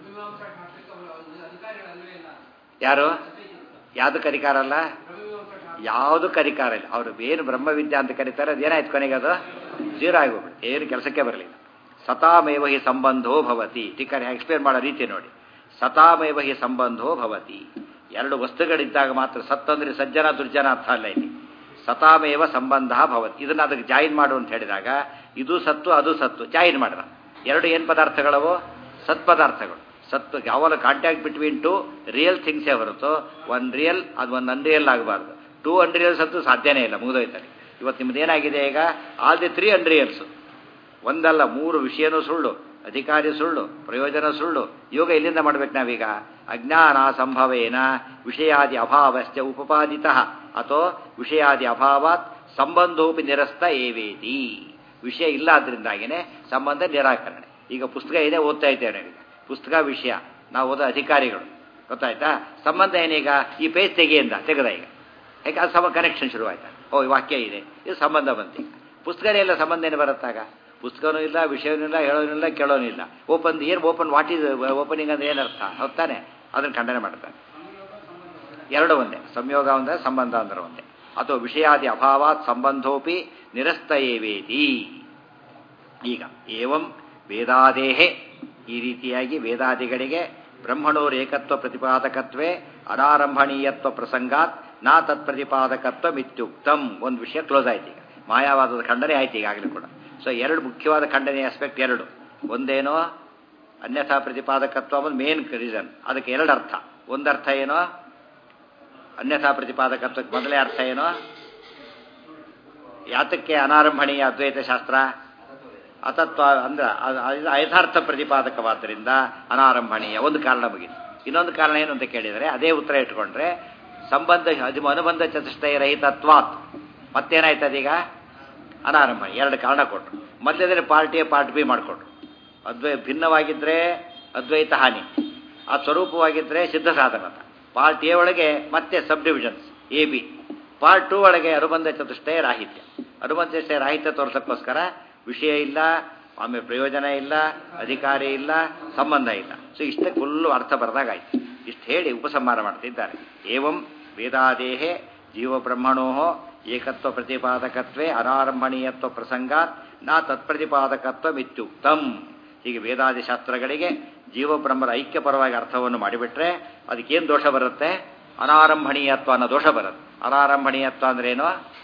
A: ಯಾರು ಯಾವ್ದಕ್ಕೆ ಅಧಿಕಾರ ಅಲ್ಲ ಯಾವುದು ಕರಿಕಾರ ಇಲ್ಲ ಅವರು ಏನು ಬ್ರಹ್ಮವಿದ್ಯಾ ಅಂತ ಕರೀತಾರೆ ಅದೇನಾಯ್ತು ಕೊನೆಗೆ ಅದು ಜೀರೋ ಆಗೋಗ್ಬಿಟ್ಟು ಏನು ಕೆಲಸಕ್ಕೆ ಬರಲಿಲ್ಲ ಸತಾಮೇವ ಹಿ ಸಂಬಂಧೋ ಭವತಿ ಟೀಕರ್ ಎಕ್ಸ್ಪ್ಲೇನ್ ಮಾಡೋ ರೀತಿ ನೋಡಿ ಸತಾಮೇವ ಹಿ ಸಂಬಂಧೋ ಭವತಿ ಎರಡು ವಸ್ತುಗಳಿದ್ದಾಗ ಮಾತ್ರ ಸತ್ತಂದ್ರೆ ಸಜ್ಜನ ದುರ್ಜನ ಅರ್ಥ ಅಲ್ಲ ಇಲ್ಲಿ ಸತಾಮೇವ ಸಂಬಂಧ ಭವತಿ ಇದನ್ನ ಅದಕ್ಕೆ ಜಾಯಿನ್ ಮಾಡು ಅಂತ ಹೇಳಿದಾಗ ಇದು ಸತ್ತು ಅದು ಸತ್ತು ಜಾಯಿನ್ ಮಾಡಿದ ಎರಡು ಏನು ಪದಾರ್ಥಗಳವು ಸತ್ಪದಾರ್ಥಗಳು ಸತ್ತು ಯಾವಾಗ ಕಾಂಟ್ಯಾಕ್ಟ್ ಬಿಟ್ವೀನ್ ಟು ರಿಯಲ್ ಥಿಂಗ್ಸೇ ಹೊರತು ಒನ್ ರಿಯಲ್ ಅದು ಒಂದು ಅನ್ರಿಯಲ್ ಆಗಬಾರ್ದು ಟೂ ಅನ್ರಿಯಲ್ ಸತ್ತು ಸಾಧ್ಯನೇ ಇಲ್ಲ ಮುಗಿದೋಯ್ತಾರೆ ಇವತ್ತು ನಿಮ್ದು ಏನಾಗಿದೆ ಈಗ ಆಲ್ ದಿ ತ್ರೀ ಅನ್ರಿಯಲ್ಸು ಒಂದಲ್ಲ ಮೂರು ವಿಷಯನೂ ಸುಳ್ಳು ಅಧಿಕಾರಿ ಸುಳ್ಳು ಪ್ರಯೋಜನ ಸುಳ್ಳು ಯೋಗ ಎಲ್ಲಿಂದ ಮಾಡ್ಬೇಕು ನಾವೀಗ ಅಜ್ಞಾನ ಸಂಭವೇನ ವಿಷಯಾದಿ ಅಭಾವಶ್ಚ ಉಪಪಾದಿತ ಅಥವಾ ವಿಷಯಾದಿ ಅಭಾವಾತ್ ಸಂಬಂಧೋಪಿ ನಿರಸ್ತ ಏವೇತಿ ವಿಷಯ ಇಲ್ಲ ಆದ್ರಿಂದಾಗಿನೇ ಸಂಬಂಧ ನಿರಾಕರಣೆ ಈಗ ಪುಸ್ತಕ ಇದೆ ಓದ್ತಾ ಇದ್ದೇವೆ ಈಗ ಪುಸ್ತಕ ವಿಷಯ ನಾವು ಓದೋ ಅಧಿಕಾರಿಗಳು ಗೊತ್ತಾಯ್ತಾ ಸಂಬಂಧ ಏನೀಗ ಈ ಪೇಜ್ ತೆಗೆಯಿಂದ ತೆಗೆದ ಈಗ ಯಾಕೆ ಅದು ಸಮ ಕನೆಕ್ಷನ್ ಶುರುವಾಯ್ತಾ ಓ ಈ ವಾಕ್ಯ ಇದೆ ಇದು ಸಂಬಂಧ ಬಂತು ಪುಸ್ತಕನೇ ಎಲ್ಲ ಸಂಬಂಧ ಏನು ಬರುತ್ತಾಗ ಪುಸ್ತಕನೂ ಇಲ್ಲ ವಿಷಯನೂ ಇಲ್ಲ ಹೇಳೋನೂ ಇಲ್ಲ ಕೇಳೋನೂ ಇಲ್ಲ ಓಪನ್ ಏನು ಓಪನ್ ವಾಟ್ ಈಸ್ ಓಪನಿಂಗ್ ಅಂದ್ರೆ ಏನರ್ಥ ಹೊತ್ತಾನೆ ಅದನ್ನು ಖಂಡನೆ ಮಾಡ್ತಾನೆ ಎರಡು ಒಂದೇ ಸಂಯೋಗ ಒಂದೇ ಸಂಬಂಧ ಅಂದ್ರೆ ಒಂದೇ ಅಥವಾ ವಿಷಯಾದಿ ಅಭಾವಾತ್ ಸಂಬಂಧೋಪಿ ನಿರಸ್ತ ಏವೇತಿ ಈಗ ಏವಂ ವೇದಾದೇಹೆ ಈ ರೀತಿಯಾಗಿ ವೇದಾದಿಗಳಿಗೆ ಬ್ರಹ್ಮಣೋರ್ ಏಕತ್ವ ಪ್ರತಿಪಾದಕತ್ವೇ ಅನಾರಂಭಣೀಯತ್ವ ಪ್ರಸಂಗಾತ್ ನಾ ತತ್ಪ್ರತಿಪಾದಕತ್ವ ಮಿತ್ಯುಕ್ತಂ ಒಂದು ವಿಷಯ ಕ್ಲೋಸ್ ಆಯ್ತು ಈಗ ಮಾಯಾವಾದದ ಖಂಡನೆ ಆಯ್ತು ಈಗಾಗಲೇ ಕೂಡ ಸೊ ಎರಡು ಮುಖ್ಯವಾದ ಖಂಡನೆ ಆಸ್ಪೆಕ್ಟ್ ಎರಡು ಒಂದೇನೋ ಅನ್ಯಥಾ ಪ್ರತಿಪಾದಕತ್ವ ಅನ್ನೋದು ಮೇನ್ ರೀಸನ್ ಅದಕ್ಕೆ ಎರಡು ಅರ್ಥ ಒಂದರ್ಥ ಏನೋ ಅನ್ಯಥಾ ಪ್ರತಿಪಾದಕತ್ವಕ್ಕೆ ಮೊದಲೇ ಅರ್ಥ ಏನೋ ಯಾತಕ್ಕೆ ಅನಾರಂಭಣೀಯ ಅದ್ವೈತ ಶಾಸ್ತ್ರ ಅತತ್ವ ಅಂದ್ರೆ ಯಥಾರ್ಥ ಪ್ರತಿಪಾದಕವಾದ್ದರಿಂದ ಅನಾರಂಭಣೀಯ ಒಂದು ಕಾರಣ ಮುಗಿತು ಇನ್ನೊಂದು ಕಾರಣ ಏನು ಅಂತ ಕೇಳಿದರೆ ಅದೇ ಉತ್ತರ ಇಟ್ಕೊಂಡ್ರೆ ಸಂಬಂಧ ಅದು ಅನುಬಂಧ ಚತುಷ್ಟಯ ರಹಿತತ್ವಾತ್ ಮತ್ತೇನಾಯ್ತದೀಗ ಅನಾರಂಭ ಎರಡು ಕಾರಣ ಕೊಟ್ಟರು ಮಧ್ಯದಲ್ಲಿ ಪಾರ್ಟಿ ಎ ಪಾರ್ಟ್ ಬಿ ಮಾಡಿಕೊಟ್ರು ಅದ್ವೈ ಭಿನ್ನವಾಗಿದ್ದರೆ ಅದ್ವೈತ ಹಾನಿ ಆ ಸ್ವರೂಪವಾಗಿದ್ದರೆ ಸಿದ್ಧ ಸಾಧನತ ಪಾರ್ಟ್ ಎ ಒಳಗೆ ಮತ್ತೆ subdivisions A B part two ಒಳಗೆ ಅನುಬಂಧ ಚತುಷ್ಟಯ ರಾಹಿತ್ಯ ಅನುಬಂಧ ಚತುಷ್ಟಯ ರಾಹಿತ್ಯ ತೋರ್ಸಕ್ಕೋಸ್ಕರ ವಿಷಯ ಇಲ್ಲ ಆಮೇಲೆ ಪ್ರಯೋಜನ ಇಲ್ಲ ಅಧಿಕಾರಿ ಇಲ್ಲ ಸಂಬಂಧ ಇಲ್ಲ ಸೊ ಇಷ್ಟೇ ಫುಲ್ಲು ಅರ್ಥ ಬರೆದಾಗಾಯ್ತು ಇಷ್ಟು ಹೇಳಿ ಉಪಸಂಹಾರ ಮಾಡ್ತಿದ್ದಾರೆ ಏವಂ ವೇದಾದೇಹೆ ಜೀವಬ್ರಹ್ಮಣೋ ಏಕತ್ವ ಪ್ರತಿಪಾದಕತ್ವೇ ಅನಾರಂಭಣೀಯತ್ವ ಪ್ರಸಂಗಾತ್ ನಾ ತತ್ಪ್ರತಿಪಾದಕತ್ವ ಮಿತ್ಯುಕ್ತಂ ಹೀಗೆ ವೇದಾದಿ ಶಾಸ್ತ್ರಗಳಿಗೆ ಜೀವಬ್ರಹ್ಮರ ಐಕ್ಯಪರವಾಗಿ ಅರ್ಥವನ್ನು ಮಾಡಿಬಿಟ್ರೆ ಅದಕ್ಕೇನು ದೋಷ ಬರುತ್ತೆ ಅನಾರಂಭಣೀಯತ್ವ ಅನ್ನೋ ದೋಷ ಬರುತ್ತೆ ಅನಾರಂಭಣೀಯತ್ವ ಅಂದ್ರೇನು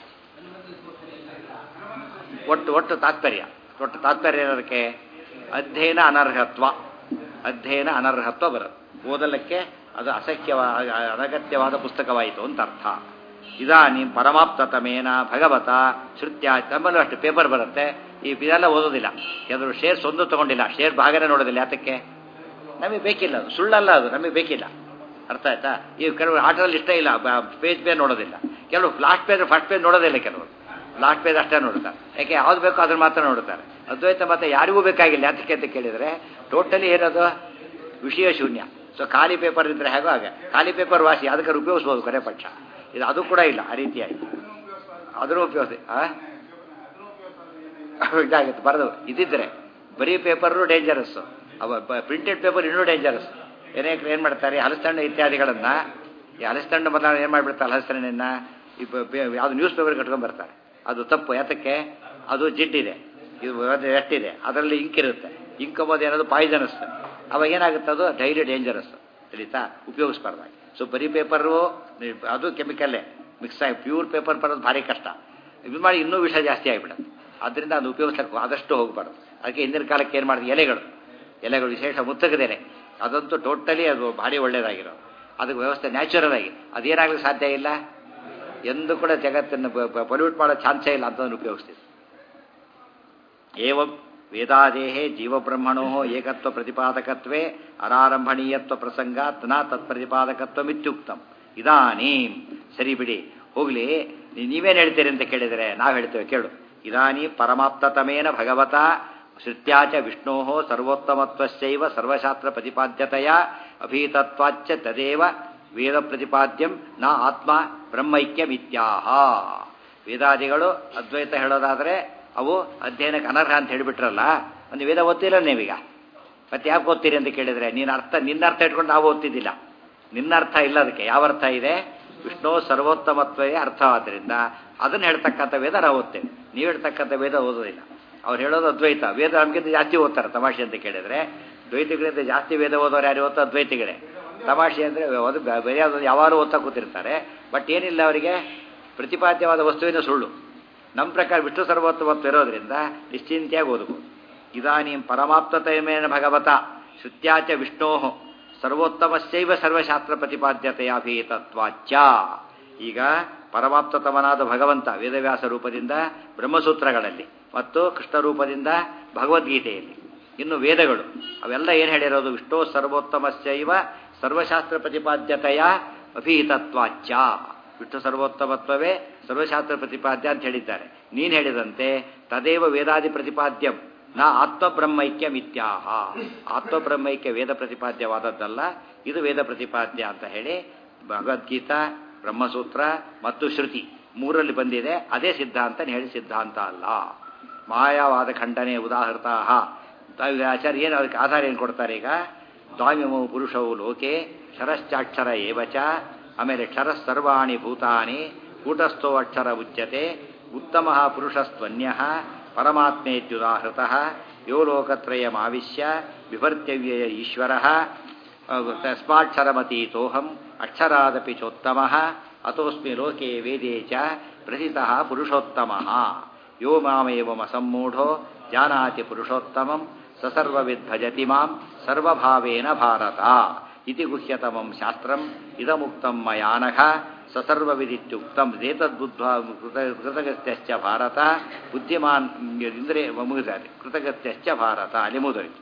A: ಒಟ್ಟು ಒಟ್ಟು ತಾತ್ಪರ್ಯ ಒಟ್ಟು ತಾತ್ಪರ್ಯ ಏನದಕ್ಕೆ ಅಧ್ಯಯನ ಅನರ್ಹತ್ವ ಅಧ್ಯಯನ ಅನರ್ಹತ್ವ ಬರುತ್ತೆ ಓದಲಿಕ್ಕೆ ಅದು ಅಸಖ್ಯವ ಅನಗತ್ಯವಾದ ಪುಸ್ತಕವಾಯಿತು ಅಂತ ಅರ್ಥ ಇದಾನಿ ಪರಮಾಪ್ತತಮೇನ ಭಗವತ ಶ್ರುತ್ಯ ನಮ್ಮಲ್ಲೂ ಅಷ್ಟು ಪೇಪರ್ ಬರುತ್ತೆ ಈ ಇದೆಲ್ಲ ಓದೋದಿಲ್ಲ ಯಾವ್ದಾದ್ರು ಶೇರ್ಸ್ ಒಂದು ತಗೊಂಡಿಲ್ಲ ಶೇರ್ ಭಾಗನೇ ನೋಡೋದಿಲ್ಲ ಯಾತಕ್ಕೆ ನಮಗೆ ಬೇಕಿಲ್ಲ ಅದು ಸುಳ್ಳಲ್ಲ ಅದು ನಮಗೆ ಬೇಕಿಲ್ಲ ಅರ್ಥ ಆಯ್ತಾ ಈ ಕೆಲವರು ಆಟೋದಲ್ಲಿ ಇಷ್ಟ ಇಲ್ಲ ಪೇಜ್ ಪೇ ನೋಡೋದಿಲ್ಲ ಕೆಲವರು ಲಾಸ್ಟ್ ಪೇಜ್ ಫಸ್ಟ್ ಪೇಜ್ ನೋಡೋದಿಲ್ಲ ಕೆಲವರು ಲಾಸ್ಟ್ ಪೇಜ್ ಅಷ್ಟೇ ನೋಡ್ತಾರೆ ಯಾಕೆ ಯಾವ್ದು ಬೇಕೋ ಅದ್ರ ಮಾತ್ರ ನೋಡ್ತಾರೆ ಅದ್ವೈತ ಮತ್ತೆ ಯಾರಿಗೂ ಬೇಕಾಗಿಲ್ಲ ಯಾತಕ್ಕೆ ಅಂತ ಕೇಳಿದರೆ ಟೋಟಲಿ ಏನದು ವಿಷಯ ಶೂನ್ಯ ಸೊ ಖಾಲಿ ಪೇಪರ್ ಇದ್ರೆ ಹೇಗೋ ಹಾಗೆ ಖಾಲಿ ಪೇಪರ್ ವಾಸಿ ಅದಕ್ಕೆ ಉಪಯೋಗಿಸ್ಬೋದು ಕೊನೆ ಪಕ್ಷ ಇದು ಅದು ಕೂಡ ಇಲ್ಲ ಆ ರೀತಿಯಾಗಿ ಅದನ್ನು ಉಪಯೋಗಿಸಿ ಇದಾಗುತ್ತೆ ಬರೋದು ಇದ್ದಿದ್ರೆ ಬರೀ ಪೇಪರು ಡೇಂಜರಸ್ಸು ಅವ ಪ್ರಿಂಟೆಡ್ ಪೇಪರ್ ಇನ್ನೂ ಡೇಂಜರಸ್ ಏನೇ ಏನು ಮಾಡ್ತಾರೆ ಹಲಸಣ್ಣ ಇತ್ಯಾದಿಗಳನ್ನು ಈ ಹಲಸಣ್ಣ ಮೊದಲು ಏನು ಮಾಡಿಬಿಡ್ತಾರೆ ಹಲಸಣ್ಣನ್ನ ಈ ಯಾವುದು ನ್ಯೂಸ್ ಪೇಪರ್ ಕಟ್ಕೊಂಡು ಬರ್ತಾರೆ ಅದು ತಪ್ಪು ಯಾತಕ್ಕೆ ಅದು ಜಿಡ್ಡಿದೆ ಇದು ಎಷ್ಟಿದೆ ಅದರಲ್ಲಿ ಇಂಕ್ ಇರುತ್ತೆ ಇಂಕ್ ಅಂಬೋದು ಏನದು ಪಾಯ್ಸನಸ್ ಅವಾಗ ಏನಾಗುತ್ತೆ ಅದು ಡೈಲಿ ಡೇಂಜರಸ್ ತಿಳಿತಾ ಉಪಯೋಗಿಸ್ಬಾರ್ದಾಗಿ ಸೊ ಬರೀ ಪೇಪರು ಅದು ಕೆಮಿಕಲ್ಲೇ ಮಿಕ್ಸ್ ಆಗಿ ಪ್ಯೂರ್ ಪೇಪರ್ ಬರೋದು ಭಾರಿ ಕಷ್ಟ ಇದು ಮಾಡಿ ಇನ್ನೂ ವಿಷ ಜಾಸ್ತಿ ಆಗಿಬಿಡುತ್ತೆ ಅದರಿಂದ ಅದು ಉಪಯೋಗಿಸಕ್ಕೆ ಆದಷ್ಟು ಹೋಗಬಾರ್ದು ಅದಕ್ಕೆ ಹಿಂದಿನ ಕಾಲಕ್ಕೆ ಏನು ಮಾಡಿದೆ ಎಲೆಗಳು ಎಲೆಗಳು ವಿಶೇಷ ಮುತ್ತಗದೇನೆ ಅದಂತೂ ಟೋಟಲಿ ಅದು ಭಾರಿ ಒಳ್ಳೇದಾಗಿರೋ ಅದಕ್ಕೆ ವ್ಯವಸ್ಥೆ ನ್ಯಾಚುರಲ್ ಆಗಿ ಅದೇನಾಗಲಿಕ್ಕೆ ಸಾಧ್ಯ ಇಲ್ಲ ಎಂದು ಕೂಡ ಜಗತ್ತನ್ನು ಪೊಲ್ಯೂಟ್ ಮಾಡೋ ಚಾನ್ಸೇ ಇಲ್ಲ ಅಂತಂದು ಉಪಯೋಗಿಸ್ತೀವಿ ಏವಂ ವೇದಾದೇಹೇ ಜೀವಬ್ರಹ್ಮಣೋ ಏಕತ್ವ ಪ್ರತಿಪಾದಕತ್ವೇ ಅನಾರಂಭಣೀಯತ್ವ ಪ್ರಸಂಗಾತ್ ನ ತತ್ಪ್ರತಿಪಾದಕತ್ವ ಮಿತ್ಯುಕ್ತಂ ಇದಾನೀಂ ಸರಿ ಬಿಡಿ ಹೋಗ್ಲಿ ನೀವೇನು ಹೇಳ್ತೀರಿ ಅಂತ ಕೇಳಿದರೆ ನಾವು ಹೇಳ್ತೇವೆ ಕೇಳು ಇದಾನಿ ಪರಮಾಪ್ತತಮೇನ ಭಗವತ ಶ್ರುತ್ಯಾಚ ವಿಷ್ಣೋ ಸರ್ವೋತ್ತಮತ್ವಶ್ಚೈವ ಸರ್ವಶಾಸ್ತ್ರ ಪ್ರತಿಪಾದ್ಯತೆಯ ಅಭೀತತ್ವಾಚ್ಚ ತದೇವ ವೇದ ಪ್ರತಿಪಾದ್ಯಂ ನ ಆತ್ಮ ಬ್ರಹ್ಮೈಕ್ಯಮಿತ್ಯಾಹ ವೇದಾದಿಗಳು ಅದ್ವೈತ ಹೇಳೋದಾದರೆ ಅವು ಅಧ್ಯಯನಕ್ಕೆ ಅನರ್ಹ ಅಂತ ಹೇಳಿಬಿಟ್ರಲ್ಲ ಒಂದು ವೇದ ಓದ್ತಿಲ್ಲ ನೀವೀಗ ಮತ್ತೆ ಯಾಕೆ ಓದ್ತೀರಿ ಅಂತ ಕೇಳಿದರೆ ನೀನು ಅರ್ಥ ನಿನ್ನ ಅರ್ಥ ಇಟ್ಕೊಂಡು ನಾವು ಓದ್ತಿದ್ದಿಲ್ಲ ನಿನ್ನ ಅರ್ಥ ಇಲ್ಲ ಅದಕ್ಕೆ ಯಾವ ಅರ್ಥ ಇದೆ ವಿಷ್ಣು ಸರ್ವೋತ್ತಮತ್ವವೇ ಅರ್ಥ ಆದ್ದರಿಂದ ಅದನ್ನು ಹೇಳ್ತಕ್ಕಂಥ ವೇದ ನಾವು ಓದ್ತೇವೆ ನೀವು ಹೇಳ್ತಕ್ಕಂಥ ವೇದ ಓದೋದಿಲ್ಲ ಅವ್ರು ಹೇಳೋದು ಅದ್ವೈತ ವೇದ ನಮಗಿಂತ ಜಾಸ್ತಿ ಓದ್ತಾರೆ ತಮಾಷೆ ಅಂತ ಕೇಳಿದ್ರೆ ದ್ವೈತಿಗಳಿಂದ ಜಾಸ್ತಿ ವೇದ ಓದೋರು ಯಾರು ಓದ್ತಾ ಅದ್ವೈತಿಗಳೇ ತಮಾಷೆ ಅಂದರೆ ಅದು ಬೇರೆ ಯಾವುದೋ ಯಾವಾರು ಓದ್ತಾ ಕೂತಿರ್ತಾರೆ ಬಟ್ ಏನಿಲ್ಲ ಅವರಿಗೆ ಪ್ರತಿಪಾದ್ಯವಾದ ವಸ್ತುವಿನ ಸುಳ್ಳು ನಮ್ಮ ಪ್ರಕಾರ ವಿಷ್ಣು ಸರ್ವೋತ್ತಮತ್ವ ಇರೋದ್ರಿಂದ ನಿಶ್ಚಿಂತೆಯಾಗಿ ಓದಬಹುದು ಇದಾನೀಂ ಪರಮಾಪ್ತತೆಯಮೇನ ಭಗವತ ಶ್ರುತ್ಯಾಚ ವಿಷ್ಣೋ ಸರ್ವೋತ್ತಮಸ್ಯೈವ ಸರ್ವಶಾಸ್ತ್ರ ಪ್ರತಿಪಾದ್ಯತೆಯಾಭೀತತ್ವಾಚ ಈಗ ಪರಮಾಪ್ತತಮನಾದ ಭಗವಂತ ವೇದವ್ಯಾಸ ರೂಪದಿಂದ ಬ್ರಹ್ಮಸೂತ್ರಗಳಲ್ಲಿ ಮತ್ತು ಕೃಷ್ಣ ರೂಪದಿಂದ ಭಗವದ್ಗೀತೆಯಲ್ಲಿ ಇನ್ನು ವೇದಗಳು ಅವೆಲ್ಲ ಏನು ಹೇಳಿರೋದು ವಿಷ್ಣು ಸರ್ವೋತ್ತಮಸ್ಯೈವ ಸರ್ವಶಾಸ್ತ್ರ ಪ್ರತಿಪಾದ್ಯತೆಯ ಅಭಿಹಿತತ್ವಾಚ ವಿಷ್ಣು ಸರ್ವೋತ್ತಮತ್ವವೇ ಸರ್ವಶಾಸ್ತ್ರ ಪ್ರತಿಪಾದ್ಯ ಅಂತ ಹೇಳಿದ್ದಾರೆ ನೀನು ಹೇಳಿದಂತೆ ತದೇವ ವೇದಾದಿ ಪ್ರತಿಪಾದ್ಯಂ ನಾ ಆತ್ಮಬ್ರಹ್ಮೈಕ್ಯ ಮಿತ್ಯಾಹ ಆತ್ಮಬ್ರಹ್ಮೈಕ್ಯ ವೇದ ಪ್ರತಿಪಾದ್ಯವಾದದ್ದಲ್ಲ ಇದು ವೇದ ಪ್ರತಿಪಾದ್ಯ ಅಂತ ಹೇಳಿ ಭಗವದ್ಗೀತಾ ಬ್ರಹ್ಮಸೂತ್ರ ಮತ್ತು ಶ್ರುತಿ ಮೂರಲ್ಲಿ ಬಂದಿದೆ ಅದೇ ಸಿದ್ಧಾಂತ ಹೇಳಿ ಸಿದ್ಧಾಂತ ಅಲ್ಲ ಮಾಯಾವಾದ ಖಂಡನೆ ಉದಾಹೃತ ಆಚಾರ್ಯ ಏನು ಅದಕ್ಕೆ ಆಧಾರ ಏನು ಕೊಡ್ತಾರೆ ಈಗ ದ್ವಾಮ್ಯಮೋ ಪುರುಷವು ಲೋಕೆ ಕ್ಷರಶ್ಚಾಕ್ಷರ ಏವಚ ಆಮೇಲೆ ಕ್ಷರ ಸರ್ವಾಣಿ ಭೂತಾನಿ ಕೂಟಸ್ಥೋ ಅಕ್ಷರ ಉಚ್ಯತೆ ಉತ್ತಮ ಪುರುಷಸ್ತ್ವನ್ಯ ಪರಮಾತ್ಮೇತ್ಯುದಾಹೃತ ಯೋ ಲೋಕತ್ರಯಮಾವಿಶ್ಯ ವಿಭರ್ತ್ಯವ್ಯಯ ಈಶ್ವರ ತಸ್ಮಾಕ್ಷರಮತೀತೋಹಂ ಅಕ್ಷರಾದಪಿ ಚೋತ್ತಮ ಅತೋಸ್ಮಿ ಲೋಕೆ ವೇದೇ ಚ ಪ್ರಸಿತಃ ಪುರುಷೋತ್ತಮ ಯೋ ಮಾಮೇವಮಸಮ್ಮೂಢೋ ಜಾನಾತಿ ಪುರುಷೋತ್ತಮಂ ಸಸರ್ವವಿದ್ ಭಜತಿ ಮಾಂ ಸರ್ವಭಾವೇನ ಭಾರತ ಇತಿ ಗುಹ್ಯತಮಂ ಶಾಸ್ತ್ರಂ ಇದಮುಕ್ತಂ ಮಯಾನಘ ಸಸರ್ವವಿದಿತ್ಯುಕ್ತಂ ಏತದ್ಬುದ್ಧ ಕೃತಗತ್ಯಶ್ಚ ಭಾರತ ಬುದ್ಧಿಮಾನ್ ಇಂದ್ರೆ ಮುಗಿದಾರೆ ಕೃತಗತ್ಯಶ್ಚ ಭಾರತ ಅಲ್ಲಿ ಮುಗಿದೋಯ್ತು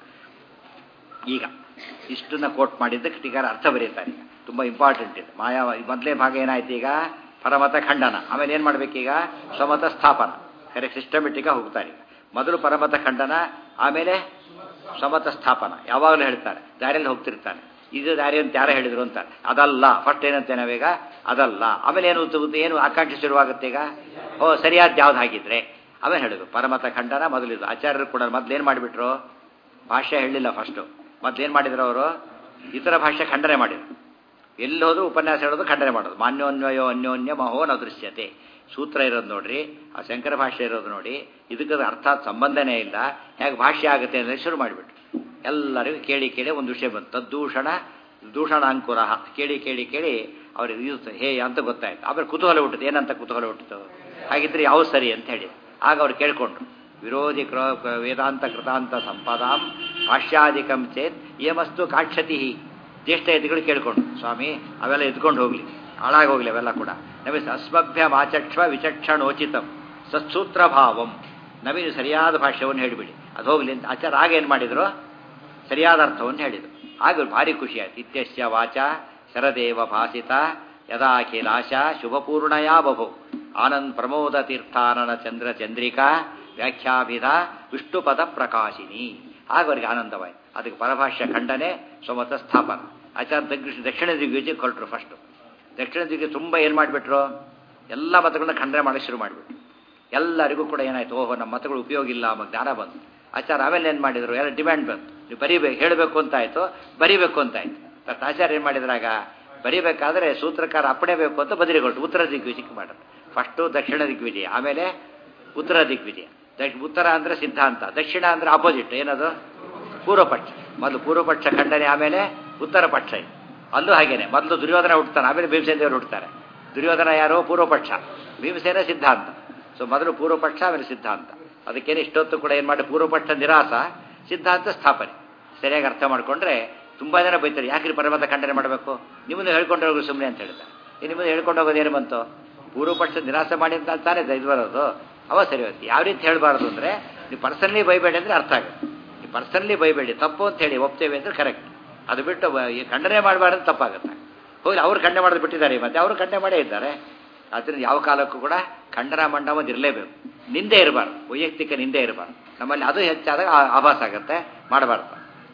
A: ಈಗ ಇಷ್ಟನ್ನ ಕೋಟ್ ಮಾಡಿದ್ದಕ್ಕೆ ಟೀಕಾರ ಅರ್ಥ ಬರೀತಾರೆ ತುಂಬ ಇಂಪಾರ್ಟೆಂಟ್ ಇದೆ ಮಾಯಾ ಮೊದಲೇ ಭಾಗ ಏನಾಯ್ತು ಈಗ ಪರಮತ ಖಂಡನ ಆಮೇಲೆ ಏನು ಮಾಡ್ಬೇಕೀಗ ಸ್ವಮತ ಸ್ಥಾಪನ ಕರೆಕ್ಟ್ ಸಿಸ್ಟಮೆಟಿಕ್ಕಾಗಿ ಹೋಗ್ತಾರೆ ಈಗ ಮೊದಲು ಪರಮತ ಖಂಡನ ಆಮೇಲೆ ಸ್ವಮತ ಸ್ಥಾಪನ ಯಾವಾಗಲೂ ಹೇಳ್ತಾರೆ ದಾರಿಯಲ್ಲಿ ಹೋಗ್ತಿರ್ತಾನೆ ಇದು ದಾರಿ ಅಂತ ಯಾರು ಹೇಳಿದ್ರು ಅಂತ ಅದಲ್ಲ ಫಸ್ಟ್ ಏನಂತೆ ನಾವೀಗ ಅದಲ್ಲ ಆಮೇಲೆ ಏನು ಏನು ಆಕಾಂಕ್ಷೆ ಶುರುವಾಗುತ್ತೆ ಈಗ ಓ ಸರಿಯಾದ ಯಾವ್ದು ಹಾಗಿದ್ರೆ ಆಮೇಲೆ ಹೇಳಿದ್ರು ಪರಮತ ಖಂಡನ ಮೊದಲಿದ್ದು ಆಚಾರ್ಯರು ಕೂಡ ಮೊದಲೇನು ಮಾಡಿಬಿಟ್ರು ಭಾಷೆ ಹೇಳಿಲ್ಲ ಫಸ್ಟು ಮೊದಲೇನು ಮಾಡಿದ್ರು ಅವರು ಇತರ ಭಾಷೆ ಖಂಡನೆ ಮಾಡಿದ್ರು ಎಲ್ಲಿ ಹೋದ್ರು ಉಪನ್ಯಾಸ ಹೇಳೋದು ಖಂಡನೆ ಮಾಡೋದು ಮಾನ್ಯೋನ್ವಯೋ ಅನ್ಯೋನ್ಯ ಮಹೋನ ದೃಶ್ಯತೆ ಸೂತ್ರ ಇರೋದು ನೋಡ್ರಿ ಆ ಶಂಕರ ಭಾಷೆ ಇರೋದು ನೋಡಿ ಇದಕ್ಕೆ ಅರ್ಥಾತ್ ಸಂಬಂಧನೇ ಇಲ್ಲ ಹೇಗೆ ಭಾಷೆ ಆಗುತ್ತೆ ಅಂದರೆ ಶುರು ಮಾಡಿಬಿಟ್ರು ಎಲ್ಲರಿಗೂ ಕೇಳಿ ಕೇಳಿ ಒಂದು ವಿಷಯ ಬಂತು ತದ್ದೂಷಣ ದೂಷಣಾಂಕುರ ಕೇಳಿ ಕೇಳಿ ಕೇಳಿ ಅವ್ರಿಗೆ ಇದು ಹೇ ಅಂತ ಗೊತ್ತಾಯ್ತು ಆಮೇಲೆ ಕುತೂಹಲ ಹುಟ್ಟಿತು ಏನಂತ ಕುತೂಹಲ ಹುಟ್ಟಿತು ಹಾಗಿದ್ರೆ ಯಾವ ಸರಿ ಅಂತ ಹೇಳಿ ಆಗ ಅವ್ರು ಕೇಳ್ಕೊಂಡ್ರು ವಿರೋಧಿ ಕೃ ವೇದಾಂತ ಕೃತಾಂತ ಸಂಪದಾಂ ಭಾಷ್ಯಾಧಿಕಂ ಚೇತ್ ಏಮಸ್ತು ಕಾಕ್ಷತಿ ಜ್ಯೇಷ್ಠ ಎದ್ಗಳು ಕೇಳ್ಕೊಂಡು ಸ್ವಾಮಿ ಅವೆಲ್ಲ ಎದ್ಕೊಂಡು ಹೋಗ್ಲಿ ಹಾಳಾಗಿ ಹೋಗ್ಲಿ ಅವೆಲ್ಲ ಕೂಡ ನಮಗೆ ಅಸ್ಮಭ್ಯ ಮಾಚಕ್ಷ್ವ ವಿಚಕ್ಷಣೋಚಿತಂ ಸತ್ಸೂತ್ರ ಭಾವಂ ನಮಗೆ ಸರಿಯಾದ ಭಾಷ್ಯವನ್ನು ಹೇಳಿಬಿಡಿ ಅದು ಹೋಗ್ಲಿ ಅಂತ ಆಚಾರ ಆಗ ಏನು ಮಾಡಿದ್ರು ಸರಿಯಾದ ಅರ್ಥವನ್ನು ಹೇಳಿದರು ಆಗ ಭಾರಿ ಖುಷಿ ಆಯ್ತು ಇತ್ಯಸ್ಯ ವಾಚ ಶರದೇವ ಭಾಸಿತ ಯದಾಖಿಲಾಶ ಶುಭಪೂರ್ಣಯಾ ಬಭು ಆನಂದ್ ಪ್ರಮೋದ ತೀರ್ಥಾನನ ಚಂದ್ರ ಚಂದ್ರಿಕಾ ವ್ಯಾಖ್ಯಾಭಿಧ ವಿಷ್ಣುಪದ ಪ್ರಕಾಶಿನಿ ಆಗ ಅವರಿಗೆ ಆನಂದವಾಯಿತು ಅದಕ್ಕೆ ಪರಭಾಷ್ಯ ಖಂಡನೆ ಸ್ವಮತ ಸ್ಥಾಪನ ಆಚಾರ್ಯ ದಕ್ಷಿಣ ದಕ್ಷಿಣ ದಿಗ್ವಿಜಯ ಕೊಟ್ಟರು ಫಸ್ಟು ದಕ್ಷಿಣ ದಿಗ್ವಿಜಯ ತುಂಬ ಏನು ಮಾಡಿಬಿಟ್ರು ಎಲ್ಲ ಮತಗಳನ್ನ ಖಂಡನೆ ಮಾಡಕ್ಕೆ ಶುರು ಮಾಡಿಬಿಟ್ರು ಎಲ್ಲರಿಗೂ ಕೂಡ ಏನಾಯ್ತು ಓಹೋ ನಮ್ಮ ಮತಗಳು ಉಪಯೋಗ ಇಲ್ಲ ಅನ್ನೋ ಜ್ಞಾನ ಬಂತು ಆಚಾರ ಆಮೇಲೆ ಏನು ಮಾಡಿದ್ರು ಎಲ್ಲ ಡಿಮ್ಯಾಂಡ್ ಬಂತು ನೀವು ಬರೀಬೇಕು ಹೇಳಬೇಕು ಅಂತ ಆಯಿತು ಬರೀಬೇಕು ಅಂತ ಆಯ್ತು ಮತ್ತು ಆಚಾರ್ಯ ಏನು ಮಾಡಿದ್ರಾಗ ಬರೀಬೇಕಾದ್ರೆ ಸೂತ್ರಕಾರ ಅಪ್ಪಣೆ ಬೇಕು ಅಂತ ಬದಲಿಗೊಟ್ಟು ಉತ್ತರ ದಿಗ್ವಿಜಯಕ್ಕೆ ಮಾಡೋದು ಫಸ್ಟು ದಕ್ಷಿಣ ದಿಗ್ವಿಜಯ ಆಮೇಲೆ ಉತ್ತರ ದಿಗ್ವಿಜಯ ದಕ್ಷ ಉತ್ತರ ಅಂದರೆ ಸಿದ್ಧಾಂತ ದಕ್ಷಿಣ ಅಂದರೆ ಆಪೋಸಿಟ್ ಏನದು ಪೂರ್ವಪಕ್ಷ ಮೊದಲು ಪೂರ್ವಪಕ್ಷ ಖಂಡನೆ ಆಮೇಲೆ ಉತ್ತರ ಪಕ್ಷ ಇದು ಅಲ್ಲೂ ಹಾಗೇನೆ ಮೊದಲು ದುರ್ಯೋಧನ ಹುಟ್ಟುತ್ತಾನೆ ಆಮೇಲೆ ಭೀಮಸೇನ ದೇವರು ಹುಡ್ತಾರೆ ದುರ್ಯೋಧನ ಯಾರೋ ಪೂರ್ವಪಕ್ಷ ಭೀಮಸೇನ ಸಿದ್ಧಾಂತ ಸೊ ಮೊದಲು ಪೂರ್ವಪಕ್ಷ ಆಮೇಲೆ ಸಿದ್ಧಾಂತ ಅದಕ್ಕೇನೆ ಇಷ್ಟೊತ್ತು ಕೂಡ ಏನು ಮಾಡಿ ಪೂರ್ವಪಕ್ಷ ನಿರಾಸ ಸಿದ್ಧಾಂತ ಸ್ಥಾಪನೆ ಸರಿಯಾಗಿ ಅರ್ಥ ಮಾಡಿಕೊಂಡ್ರೆ ತುಂಬ ಜನ ಬೈತಾರೆ ಯಾಕ್ರಿ ಪರಮತ ಖಂಡನೆ ಮಾಡಬೇಕು ನಿಮ್ಮನ್ನು ಹೇಳ್ಕೊಂಡು ಹೋಗಿ ಸುಮ್ಮನೆ ಅಂತ ಹೇಳಿದ್ದಾರೆ ಈ ನಿಮ್ಮನ್ನು ಹೇಳ್ಕೊಂಡು ಹೋಗೋದು ಏನು ಬಂತು ಪೂರ್ವಪಕ್ಷ ನಿರಾಸೆ ಮಾಡಿ ಅಂತ ತಾನೇ ಇದು ಬರೋದು ಅವ ಸರಿ ಹೋಯ್ತು ಯಾವ ರೀತಿ ಹೇಳಬಾರ್ದು ಅಂದರೆ ನೀವು ಪರ್ಸನಲಿ ಬೈಬೇಡಿ ಅಂದರೆ ಅರ್ಥ ಆಗುತ್ತೆ ನೀವು ಪರ್ಸನಲಿ ಬೈಬೇಡಿ ತಪ್ಪು ಅಂತ ಹೇಳಿ ಒಪ್ತೇವೆ ಅಂದರೆ ಕರೆಕ್ಟ್ ಅದು ಬಿಟ್ಟು ಖಂಡನೆ ಮಾಡಬಾರ್ದು ತಪ್ಪಾಗುತ್ತೆ ಹೋಗಿ ಅವ್ರು ಖಂಡನೆ ಮಾಡೋದು ಬಿಟ್ಟಿದ್ದಾರೆ ಮತ್ತೆ ಅವರು ಖಂಡನೆ ಮಾಡೇ ಇದ್ದಾರೆ ಆದ್ದರಿಂದ ಯಾವ ಕಾಲಕ್ಕೂ ಕೂಡ ಖಂಡನ ಮಂಡಮದು ಇರಲೇಬೇಕು ನಿಂದೆ ಇರಬಾರ್ದು ವೈಯಕ್ತಿಕ ನಿಂದೆ ಇರಬಾರ್ದು ನಮ್ಮಲ್ಲಿ ಅದು ಹೆಚ್ಚಾದಾಗ ಆಭಾಸ ಆಗುತ್ತೆ ಮಾಡಬಾರ್ದು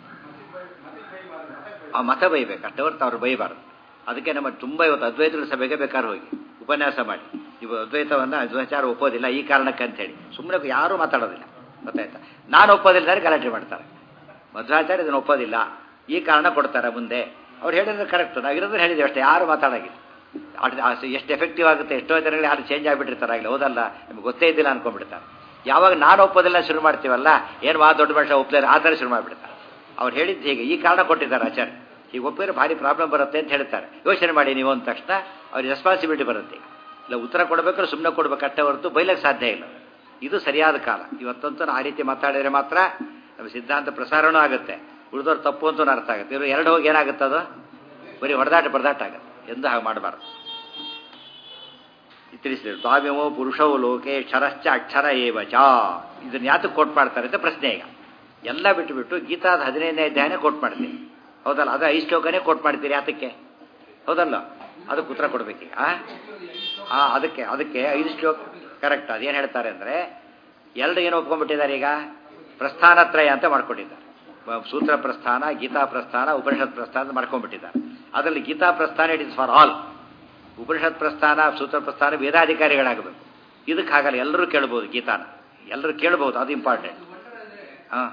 A: ಆ ಮತ ಬೈಬೇಕು ಅಷ್ಟೇ ಹೊರತು ಅವ್ರು ಬೈಬಾರ್ದು ಅದಕ್ಕೆ ನಮ್ಮ ತುಂಬ ಇವತ್ತು ಅದ್ವೈತಗಳ ಸಭೆಗೆ ಬೇಕಾದ್ರೆ ಹೋಗಿ ಉಪನ್ಯಾಸ ಮಾಡಿ ನೀವು ಅದ್ವೈತವನ್ನು ಅದ್ವೈಚಾರ ಒಪ್ಪೋದಿಲ್ಲ ಈ ಕಾರಣಕ್ಕೆ ಅಂತ ಹೇಳಿ ಸುಮ್ಮನೆ ಯಾರೂ ಮಾತಾಡೋದಿಲ್ಲ ಗೊತ್ತಾಯ್ತಾ ನಾನು ಒಪ್ಪೋದಿಲ್ಲ ಗಲಾಟೆ ಮಾಡ್ತಾರೆ ಮಧ್ವಾಚಾರ್ಯ ಇದನ್ನು ಒಪ್ಪೋದಿಲ್ಲ ಈ ಕಾರಣ ಕೊಡ್ತಾರೆ ಮುಂದೆ ಅವ್ರು ಹೇಳಿದ್ರೆ ಕರೆಕ್ಟ್ ನಾವು ಇರೋದ್ರೆ ಹೇಳಿದ್ವಿ ಅಷ್ಟೇ ಯಾರು ಮಾತಾಡೋಗಿಲ್ಲ ಎಷ್ಟು ಎಫೆಕ್ಟಿವ್ ಆಗುತ್ತೆ ಎಷ್ಟೋ ಜನರಲ್ಲಿ ಯಾರು ಚೇಂಜ್ ಆಗಿಬಿಟ್ಟಿರ್ತಾರೆ ಆಗಲಿ ಹೌದಲ್ಲ ನಿಮ್ಗೆ ಗೊತ್ತೇ ಇದ್ದಿಲ್ಲ ಅನ್ಕೊಂಡ್ಬಿಡ್ತಾರೆ ಯಾವಾಗ ನಾನು ಒಪ್ಪೋದಿಲ್ಲ ಶುರು ಮಾಡ್ತೀವಲ್ಲ ಏನು ಮಾ ದೊಡ್ಡ ಮನುಷ್ಯ ಒಪ್ಪಲಿಲ್ಲ ಆ ಥರ ಶುರು ಮಾಡಿಬಿಡ್ತಾರೆ ಅವ್ರು ಹೇಳಿದ್ದು ಹೀಗೆ ಈ ಕಾರಣ ಕೊಟ್ಟಿದ್ದಾರೆ ಆಚಾರ್ಯ ಈಗ ಒಪ್ಪಿದ್ರೆ ಭಾರಿ ಪ್ರಾಬ್ಲಮ್ ಬರುತ್ತೆ ಅಂತ ಹೇಳ್ತಾರೆ ಯೋಚನೆ ಮಾಡಿ ನೀವು ಅಂದ ತಕ್ಷಣ ಅವ್ರಿಗೆ ರೆಸ್ಪಾನ್ಸಿಬಿಲಿಟಿ ಬರುತ್ತೆ ಈಗ ಇಲ್ಲ ಉತ್ತರ ಕೊಡಬೇಕಾದ್ರೆ ಸುಮ್ಮನೆ ಕೊಡ್ಬೇಕಷ್ಟೇ ಹೊರತು ಬೈಲಕ್ಕೆ ಸಾಧ್ಯ ಇಲ್ಲ ಇದು ಸರಿಯಾದ ಕಾಲ ಇವತ್ತಂತೂ ಆ ರೀತಿ ಮಾತಾಡಿದರೆ ಮಾತ್ರ ನಮ್ಮ ಸಿದ್ಧಾಂತ ಪ್ರಸಾರನೂ ಆಗುತ್ತೆ ಉಳಿದವ್ರು ತಪ್ಪು ಅಂತೂ ಅರ್ಥ ಆಗುತ್ತೆ ಇವರು ಎರಡು ಹೋಗಿ ಏನಾಗುತ್ತೆ ಅದು ಬರೀ ಹೊಡೆದಾಟ ಬಡದಾಟ ಆಗುತ್ತೆ ಎಂದು ಹಾಗೆ ಮಾಡಬಾರ್ದು ತಿಳಿಸಿದ್ರು ದ್ವಾವ್ಯವೋ ಪುರುಷವು ಲೋಕೆ ಕ್ಷರಶ್ಚ ಅಕ್ಷರ ಏವ ಚ ಇದನ್ನ ಯಾತಕ್ಕೆ ಕೋಟ್ ಮಾಡ್ತಾರೆ ಅಂತ ಪ್ರಶ್ನೆ ಈಗ ಎಲ್ಲ ಬಿಟ್ಟುಬಿಟ್ಟು ಗೀತಾದ ಹದಿನೈದನೇ ಅಧ್ಯಾಯನೇ ಕೋಟ್ ಮಾಡ್ತೀನಿ ಹೌದಲ್ಲ ಅದು ಐದು ಶ್ಲೋಕನೇ ಕೋಟ್ ಮಾಡ್ತೀರಿ ಯಾತಕ್ಕೆ ಹೌದಲ್ಲ ಅದಕ್ಕೆ ಉತ್ತರ ಕೊಡ್ಬೇಕೀಗ ಆ ಅದಕ್ಕೆ ಅದಕ್ಕೆ ಐದು ಶ್ಲೋಕ ಕರೆಕ್ಟ್ ಅದೇನು ಹೇಳ್ತಾರೆ ಅಂದರೆ ಎರಡು ಏನು ಒಪ್ಕೊಂಡ್ಬಿಟ್ಟಿದ್ದಾರೆ ಈಗ ಪ್ರಸ್ಥಾನತ್ರಯ ಅಂತ ಮಾಡ್ಕೊಂಡಿದ್ದಾರೆ ಸೂತ್ರ ಪ್ರಸ್ಥಾನ ಗೀತಾ ಪ್ರಸ್ಥಾನ ಉಪನಿಷತ್ ಪ್ರಸ್ಥಾನ ಅಂತ ಮಾಡ್ಕೊಂಡ್ಬಿಟ್ಟಿದ್ದಾರೆ ಅದರಲ್ಲಿ ಗೀತಾ ಪ್ರಸ್ಥಾನ it is for all Upanishad ಪ್ರಸ್ಥಾನ ಸೂತ್ರ ಪ್ರಸ್ಥಾನ ವೇದಾಧಿಕಾರಿಗಳಾಗಬೇಕು ಇದಕ್ಕೆ ಹಾಗಲ್ಲ ಎಲ್ಲರೂ ಕೇಳ್ಬೋದು ಗೀತಾನ ಎಲ್ಲರೂ ಕೇಳ್ಬೋದು ಅದು ಇಂಪಾರ್ಟೆಂಟ್ ಹಾಂ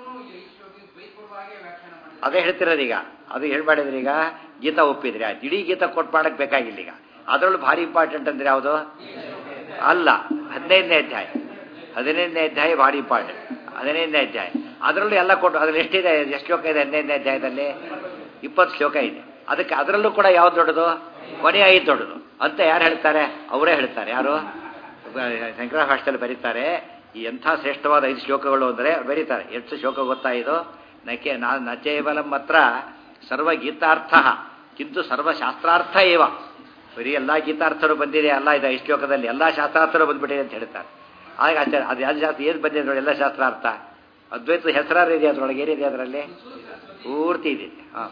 A: ಅದೇ ಹೇಳ್ತಿರೋದು ಈಗ ಅದು ಹೇಳ್ಬಾಡಿದ್ರಿ ಈಗ ಗೀತಾ ಒಪ್ಪಿದ್ರಿ ಆಯ್ತು ಇಡೀ ಗೀತಾ ಕೊಟ್ಟು ಮಾಡಕ್ಕೆ ಬೇಕಾಗಿಲ್ಲ ಈಗ ಅದರಲ್ಲೂ ಭಾರಿ ಇಂಪಾರ್ಟೆಂಟ್ ಅಂದ್ರೆ ಯಾವುದು ಅಲ್ಲ ಹದಿನೈದನೇ ಅಧ್ಯಾಯ ಹದಿನೈದನೇ ಅಧ್ಯಾಯ ಭಾರಿ ಇಂಪಾರ್ಟೆಂಟ್ ಹದಿನೈದನೇ ಅಧ್ಯಾಯ ಅದರಲ್ಲೂ ಎಲ್ಲ ಕೊಟ್ಟು ಅದ್ರಲ್ಲಿ ಎಷ್ಟಿದೆ ಎಷ್ಟು ಶ್ಲೋಕ ಇದೆ ಹದಿನೈದನೇ ಅಧ್ಯಾಯದಲ್ಲಿ ಇಪ್ಪತ್ತು ಶ್ಲೋಕ ಇದೆ ಅದಕ್ಕೆ ಅದರಲ್ಲೂ ಕೂಡ ಯಾವ್ದು ದೊಡ್ಡದು ಕೊನೆ ಐದು ದೊಡ್ಡದು ಅಂತ ಯಾರು ಹೇಳ್ತಾರೆ ಅವರೇ ಹೇಳ್ತಾರೆ ಯಾರು ಶಂಕರ ಭಾಷೆಯಲ್ಲಿ ಬರೀತಾರೆ ಈ ಎಂಥ ಶ್ರೇಷ್ಠವಾದ ಐದು ಶ್ಲೋಕಗಳು ಅಂದರೆ ಬರೀತಾರೆ ಎಷ್ಟು ಶ್ಲೋಕ ಗೊತ್ತಾ ಇದು ನಕೆ ನಾ ನಚೇವಲಂ ಮಾತ್ರ ಸರ್ವಗೀತಾರ್ಥ ಕಿಂತು ಸರ್ವಶಾಸ್ತ್ರಾರ್ಥ ಏವ ಬರೀ ಎಲ್ಲ ಗೀತಾರ್ಥರು ಬಂದಿದೆ ಅಲ್ಲ ಇದು ಈ ಶ್ಲೋಕದಲ್ಲಿ ಎಲ್ಲ ಶಾಸ್ತ್ರಾರ್ಥರು ಬಂದ್ಬಿಟ್ಟಿದೆ ಅಂತ ಹೇಳ್ತಾರೆ ಆಗ ಆಚಾರ ಅದು ಯಾವ್ದು ಶಾಸ್ತ್ರ ಏನು ಬಂದಿದೆ ನೋಡಿ ಎಲ್ಲ ಶಾಸ್ತ್ರಾರ್ಥ ಅದ್ವೈತ ಹೆಸರಾರು ಇದೆ ಅದರೊಳಗೆ ಏನಿದೆ ಅದರಲ್ಲಿ ಪೂರ್ತಿ ಇದೆ ಹಾಂ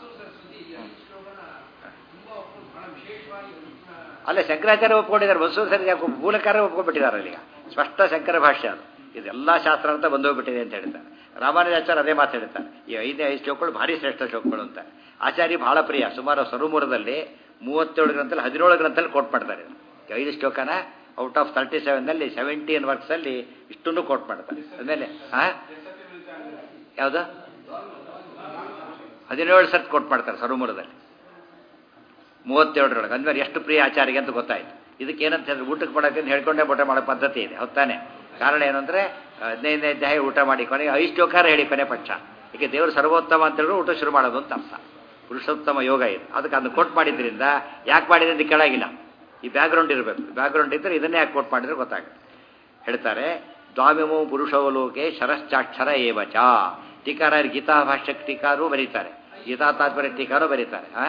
A: ಅಲ್ಲ ಶಂಕರಾಚಾರ್ಯ ಒಪ್ಕೊಂಡಿದ್ದಾರೆ ಬಸವೇಶ್ವರ ಯಾಕೆ ಮೂಲಕಾರ ಒಪ್ಕೊಂಡ್ಬಿಟ್ಟಿದ್ದಾರೆ ಅಲ್ಲಿಗ ಸ್ಪಷ್ಟ ಶಂಕರ ಭಾಷ್ಯ ಅದು ಇದೆಲ್ಲ ಶಾಸ್ತ್ರ ಅಂತ ಬಂದೋಗ್ಬಿಟ್ಟಿದೆ ಅಂತ ಹೇಳ್ತಾರೆ ರಾಮಾನುಜಾಚಾರ್ಯ ಅದೇ ಮಾತು ಹೇಳ್ತಾರೆ ಈ ಐದೇ ಐದು ಶ್ಲೋಕಗಳು ಭಾರಿ ಶ್ರೇಷ್ಠ ಶ್ಲೋಕಗಳು ಅಂತ ಆಚಾರ್ಯ ಬಹಳ ಪ್ರಿಯ ಸುಮಾರು ಸರುಮೂರದಲ್ಲಿ ಮೂವತ್ತೇಳು ಗ್ರಂಥಲ್ಲಿ ಹದಿನೇಳು ಗ್ರಂಥಲ್ಲಿ ಕೋಟ್ ಮಾಡ್ತಾರೆ ಈ ಐದು ಶ್ಲೋಕನ ಔಟ್ ಆಫ್ ತರ್ಟಿ ಸೆವೆನ್ನಲ್ಲಿ ಸೆವೆಂಟೀನ್ ವರ್ಕ್ಸಲ್ಲಿ ಇಷ್ಟನ್ನು ಕೋಟ್ ಮಾಡ್ತಾರೆ ಆಮೇಲೆ ಹಾಂ ಯಾವುದು ಹದಿನೇಳು ಸರ್ತ್ ಕೋಟ್ ಮಾಡ್ತಾರೆ ಸರುಮೂರದಲ್ಲಿ ಮೂವತ್ತೇಳರೊಳಗೆ ಅಂದ್ಮೇಲೆ ಎಷ್ಟು ಪ್ರಿಯ ಆಚಾರ್ಯ ಅಂತ ಗೊತ್ತಾಯ್ತು ಇದಕ್ಕೆ ಏನಂತ ಹೇಳಿದ್ರೆ ಊಟಕ್ಕೆ ಮಾಡೋಕೆ ಹೇಳ್ಕೊಂಡೇ ಊಟ ಮಾಡೋ ಪದ್ಧತಿ ಇದೆ ಹೊತ್ತಾನೆ ಕಾರಣ ಏನಂದ್ರೆ ಹದಿನೈದನೇ ಅಧ್ಯಾಯ ಊಟ ಮಾಡಿ ಕೊನೆಗೆ ಐದು ಶ್ಲೋಕಾರ ಹೇಳಿ ಕೊನೆ ಪಕ್ಷ ಈಗ ದೇವರು ಸರ್ವೋತ್ತಮ ಅಂತ ಹೇಳಿದ್ರು ಊಟ ಶುರು ಮಾಡೋದು ಅಂತ ಅರ್ಥ ಪುರುಷೋತ್ತಮ ಯೋಗ ಇದು ಅದಕ್ಕೆ ಅದನ್ನು ಕೋಟ್ ಮಾಡಿದ್ರಿಂದ ಯಾಕೆ ಮಾಡಿದ್ರೆ ಅಂತ ಕೇಳಾಗಿಲ್ಲ ಈ ಬ್ಯಾಕ್ಗ್ರೌಂಡ್ ಇರಬೇಕು ಬ್ಯಾಕ್ಗ್ರೌಂಡ್ ಇದ್ದರೆ ಇದನ್ನೇ ಯಾಕೆ ಕೋಟ್ ಮಾಡಿದ್ರೆ ಗೊತ್ತಾಗುತ್ತೆ ಹೇಳ್ತಾರೆ ದ್ವಾಮಿಮೋ ಪುರುಷವಲೋಕೆ ಶರಶ್ಚಾಕ್ಷರ ಏವಚ ಟೀಕಾರ ಗೀತಾ ಭಾಷ್ಯಕ್ಕೆ ಟೀಕಾರು ಬರೀತಾರೆ ಗೀತಾ ತಾತ್ಪರ್ಯ ಟೀಕಾರು ಬರೀತಾರೆ ಆ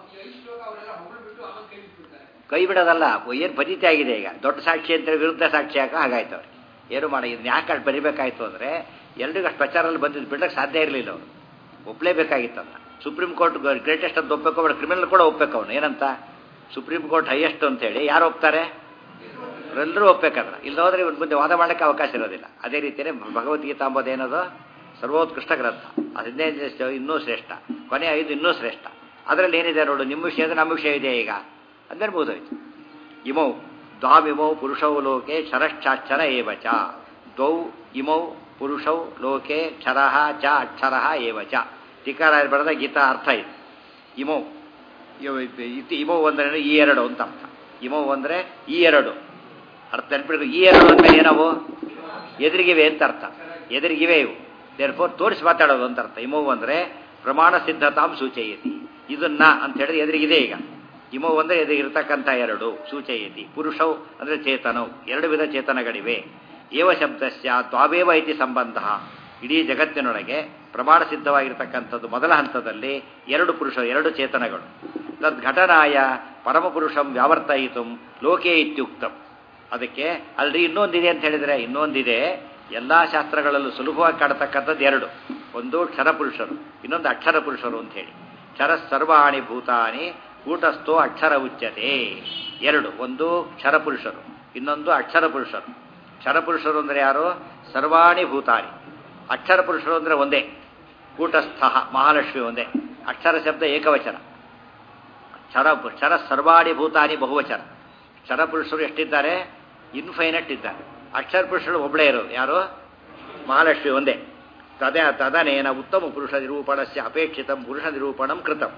A: ಕೈ ಬಿಡೋದಲ್ಲ ಏನು ಫಲಿತ ಆಗಿದೆ ಈಗ ದೊಡ್ಡ ಸಾಕ್ಷಿ ಅಂತ ವಿರುದ್ಧ ಸಾಕ್ಷಿ ಹಾಕ ಹಾಗಾಯ್ತು ಅವ್ರಿಗೆ ಏನು ಮಾಡಿ ಇದನ್ನ ಯಾಕೆ ಅಷ್ಟು ಬರಿಬೇಕಾಯ್ತು ಅಂದರೆ ಎಲ್ರಿಗೂ ಅಷ್ಟು ಪ್ರಚಾರಲ್ಲಿ ಬಂದಿದ್ದು ಬಿಡಕ್ಕೆ ಸಾಧ್ಯ ಇರಲಿಲ್ಲ ಅವರು ಒಪ್ಪಲೇಬೇಕಾಗಿತ್ತಲ್ಲ ಸುಪ್ರೀಂ ಕೋರ್ಟ್ ಗ್ರೇಟೆಸ್ಟ್ ಅಂತ ಒಪ್ಪಬೇಕು ಅವಳು ಕ್ರಿಮಿನಲ್ ಕೂಡ ಒಪ್ಪಬೇಕು ಅವನು ಏನಂತ ಸುಪ್ರೀಂ ಕೋರ್ಟ್ ಹೈಯೆಸ್ಟ್ ಅಂತೇಳಿ ಯಾರು ಒಪ್ತಾರೆ ಎಲ್ಲರೂ ಒಪ್ಪಬೇಕಾದ್ರೆ ಇಲ್ಲ ಹೋದ್ರೆ ಇವ್ರ ಮುಂದೆ ವಾದ ಮಾಡೋಕ್ಕೆ ಅವಕಾಶ ಇರೋದಿಲ್ಲ ಅದೇ ರೀತಿಯೇ ಭಗವದ್ಗೀತಾ ಅಂಬೋದು ಏನದು ಸರ್ವೋತ್ಕೃಷ್ಟ ಗ್ರಂಥ ಹದಿನೈದು ಇನ್ನೂ ಶ್ರೇಷ್ಠ ಕೊನೆ ಐದು ಇನ್ನೂ ಶ್ರೇಷ್ಠ ಅದರಲ್ಲಿ ಏನಿದೆ ನೋಡು ನಿಮ್ಮ ವಿಷಯದ ನಮ್ಮ ವಿಷಯ ಇದೆ ಈಗ ಅಂದರೆ ಮುಗಿದೋಯ್ತು ಇಮೌ ದ್ವಾಮಿಮೌ ಪುರುಷೌ ಲೋಕೆ ಕ್ಷರಶ್ಚಾಕ್ಷರ ಏವ ಚ ದ್ವೌ ಇಮೌ ಪುರುಷೌ ಲೋಕೆ ಕ್ಷರ ಚ ಅಕ್ಷರ ಏವ ಚ ಟೀಕಾರ ಬರೆದ ಗೀತಾ ಅರ್ಥ ಇದೆ ಇಮೌ ಇತಿ ಇಮೌ ಅಂದರೆ ಈ ಎರಡು ಅಂತ ಅರ್ಥ ಇಮೌ ಅಂದರೆ ಈ ಎರಡು ಅರ್ಥ ನೆನ್ಪಿಡ್ಬೇಕು ಈ ಎರಡು ಅಂದಮೇಲೆ ಏನವು ಎದುರಿಗಿವೆ ಅಂತ ಅರ್ಥ ಎದುರಿಗಿವೆ ಇವು ದೇರ್ಫೋರ್ ತೋರಿಸಿ ಮಾತಾಡೋದು ಅಂತ ಅರ್ಥ ಇಮೌ ಅಂದರೆ ಪ್ರಮಾಣ ಸಿದ್ಧತಾಂ ಸೂಚಯತಿ ಇದನ್ನ ಅಂತ ಹೇಳಿದ್ರೆ ಎದುರಿಗಿದೆ ಈಗ ಇಮೋ ಅಂದರೆ ಎದುರಿಗಿರ್ತಕ್ಕಂಥ ಎರಡು ಸೂಚಯತಿ ಪುರುಷವು ಅಂದರೆ ಚೇತನವು ಎರಡು ವಿಧ ಚೇತನಗಳಿವೆ ಏವ ಶಬ್ದಸ್ಯ ದ್ವಾವೇವ ಇತಿ ಸಂಬಂಧ ಇಡೀ ಜಗತ್ತಿನೊಳಗೆ ಪ್ರಮಾಣ ಸಿದ್ಧವಾಗಿರ್ತಕ್ಕಂಥದ್ದು ಮೊದಲ ಹಂತದಲ್ಲಿ ಎರಡು ಪುರುಷ ಎರಡು ಚೇತನಗಳು ತದ್ಘಟನಾಯ ಪರಮಪುರುಷಂ ವ್ಯಾವರ್ತಯಿತು ಲೋಕೆ ಇತ್ಯುಕ್ತಂ ಅದಕ್ಕೆ ಅಲ್ರಿ ಇನ್ನೊಂದಿದೆ ಅಂತ ಹೇಳಿದರೆ ಇನ್ನೊಂದಿದೆ ಎಲ್ಲ ಶಾಸ್ತ್ರಗಳಲ್ಲೂ ಸುಲಭವಾಗಿ ಕಾಡತಕ್ಕಂಥದ್ದು ಎರಡು ಒಂದು ಕ್ಷರಪುರುಷರು ಇನ್ನೊಂದು ಅಕ್ಷರ ಪುರುಷರು ಅಂತ ಹೇಳಿ ಕ್ಷರ ಸರ್ವಾಣಿ ಭೂತಾನಿ ಕೂಟಸ್ಥೋ ಅಕ್ಷರ ಉಚ್ಯತೆ ಎರಡು ಒಂದು ಕ್ಷರಪುರುಷರು ಇನ್ನೊಂದು ಅಕ್ಷರ ಪುರುಷರು ಕ್ಷರಪುರುಷರು ಅಂದರೆ ಯಾರು ಸರ್ವಾಣಿ ಭೂತಾನಿ ಅಕ್ಷರ ಪುರುಷರು ಅಂದರೆ ಒಂದೇ ಕೂಟಸ್ಥ ಮಹಾಲಕ್ಷ್ಮಿ ಒಂದೇ ಅಕ್ಷರ ಶಬ್ದ ಏಕವಚನ ಕ್ಷರ ಕ್ಷರ ಸರ್ವಾಣಿ ಭೂತಾನಿ ಬಹುವಚನ ಕ್ಷರಪುರುಷರು ಎಷ್ಟಿದ್ದಾರೆ ಇನ್ಫೈನಟ್ ಇದ್ದಾರೆ ಅಕ್ಷರ ಪುರುಷರು ಒಬ್ಬಳೇ ಇರೋದು ಯಾರು ಮಹಾಲಕ್ಷ್ಮಿ ಒಂದೇ ತದ ತದನೇನ ಉತ್ತಮ ಪುರುಷ ನಿರೂಪಣಸ್ಯ ಅಪೇಕ್ಷಿತ ಪುರುಷ ನಿರೂಪಣಂ ಕೃತಂ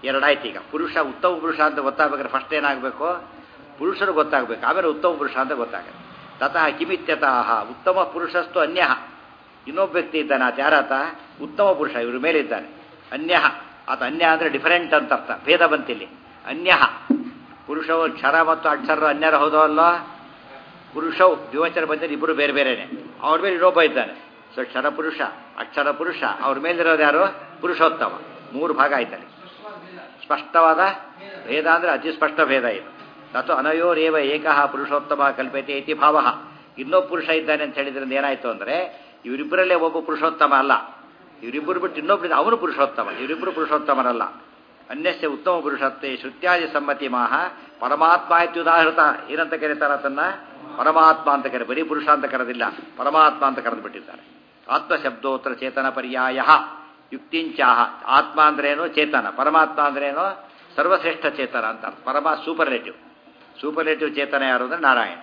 A: ಎರಡಾಯ್ತು ಈಗ ಪುರುಷ ಉತ್ತಮ ಪುರುಷ ಅಂತ ಗೊತ್ತಾಗಬೇಕಾದ್ರೆ ಫಸ್ಟ್ ಏನಾಗಬೇಕು ಪುರುಷರು ಗೊತ್ತಾಗಬೇಕು ಆಮೇಲೆ ಉತ್ತಮ ಪುರುಷ ಅಂತ ಗೊತ್ತಾಗುತ್ತೆ ತತಃ ಕಿಮಿತ್ಯತಃ ಉತ್ತಮ ಪುರುಷಸ್ತು ಅನ್ಯ ಇನ್ನೊಬ್ಬ ವ್ಯಕ್ತಿ ಇದ್ದಾನೆ ಆತ ಯಾರಾತ ಉತ್ತಮ ಪುರುಷ ಇವ್ರ ಮೇಲೆ ಇದ್ದಾನೆ ಅನ್ಯ ಆತ ಅನ್ಯ ಅಂದರೆ ಡಿಫರೆಂಟ್ ಅಂತ ಅರ್ಥ ಭೇದ ಬಂತಿಲ್ಲಿ ಅನ್ಯ ಪುರುಷವು ಕ್ಷರ ಮತ್ತು ಅಕ್ಷರ ಅನ್ಯರ ಹೌದೋ ಅಲ್ಲೋ ಪುರುಷವು ದ್ವಿವಚನ ಬಂದರೆ ಇಬ್ಬರು ಬೇರೆ ಬೇರೆನೆ ಅವ್ರ ಮೇಲೆ ಇನ್ನೊಬ್ಬ ಇದ್ದಾನೆ ಸೊ ಕ್ಷರ ಪುರುಷ ಅಕ್ಷರ ಪುರುಷ ಅವ್ರ ಮೇಲಿರೋದು ಯಾರು ಪುರುಷೋತ್ತಮ ಮೂರು ಭಾಗ ಆಯ್ತಲ್ಲಿ ಸ್ಪಷ್ಟವಾದ ಭೇದ ಅಂದರೆ ಅತಿ ಸ್ಪಷ್ಟ ಭೇದ ಇದು ತತ್ತು ಅನಯೋರೇವ ಏಕಃ ಪುರುಷೋತ್ತಮ ಕಲ್ಪತೆ ಇತಿ ಭಾವ ಇನ್ನೊಬ್ಬ ಪುರುಷ ಇದ್ದಾನೆ ಅಂತ ಹೇಳಿದ್ರಿಂದ ಏನಾಯ್ತು ಅಂದರೆ ಇವರಿಬ್ಬರಲ್ಲೇ ಒಬ್ಬ ಪುರುಷೋತ್ತಮ ಅಲ್ಲ ಇವರಿಬ್ಬರು ಬಿಟ್ಟು ಇನ್ನೊಬ್ಬರು ಅವನು ಪುರುಷೋತ್ತಮ ಇವರಿಬ್ಬರು ಪುರುಷೋತ್ತಮರಲ್ಲ ಅನ್ಯಸ್ಯ ಉತ್ತಮ ಪುರುಷತ್ವೇ ಶ್ರುತ್ಯಾದಿ ಸಮ್ಮತಿ ಮಾಹ ಪರಮಾತ್ಮ ಇತ್ಯುದಾಹೃತ ಏನಂತ ಕರೀತಾರೆ ಅದನ್ನ ಪರಮಾತ್ಮ ಅಂತ ಕರೆ ಬರೀ ಪುರುಷ ಅಂತ ಕರೆದಿಲ್ಲ ಪರಮಾತ್ಮ ಅಂತ ಕರೆದು ಬಿಟ್ಟಿದ್ದಾರೆ ಆತ್ಮ ಶಬ್ದೋತ್ತರ ಚೇತನ ಪರ್ಯಾಯ ಯುಕ್ತಿಂಚಾಹ ಆತ್ಮ ಅಂದ್ರೇನು ಚೇತನ ಪರಮಾತ್ಮ ಅಂದ್ರೇನು ಸರ್ವಶ್ರೇಷ್ಠ ಚೇತನ ಅಂತ ಪರಮ ಸೂಪರ್ಲೇಟಿವ್ ಸೂಪರ್ಲೇಟಿವ್ ಚೇತನ ಯಾರು ಅಂದ್ರೆ ನಾರಾಯಣ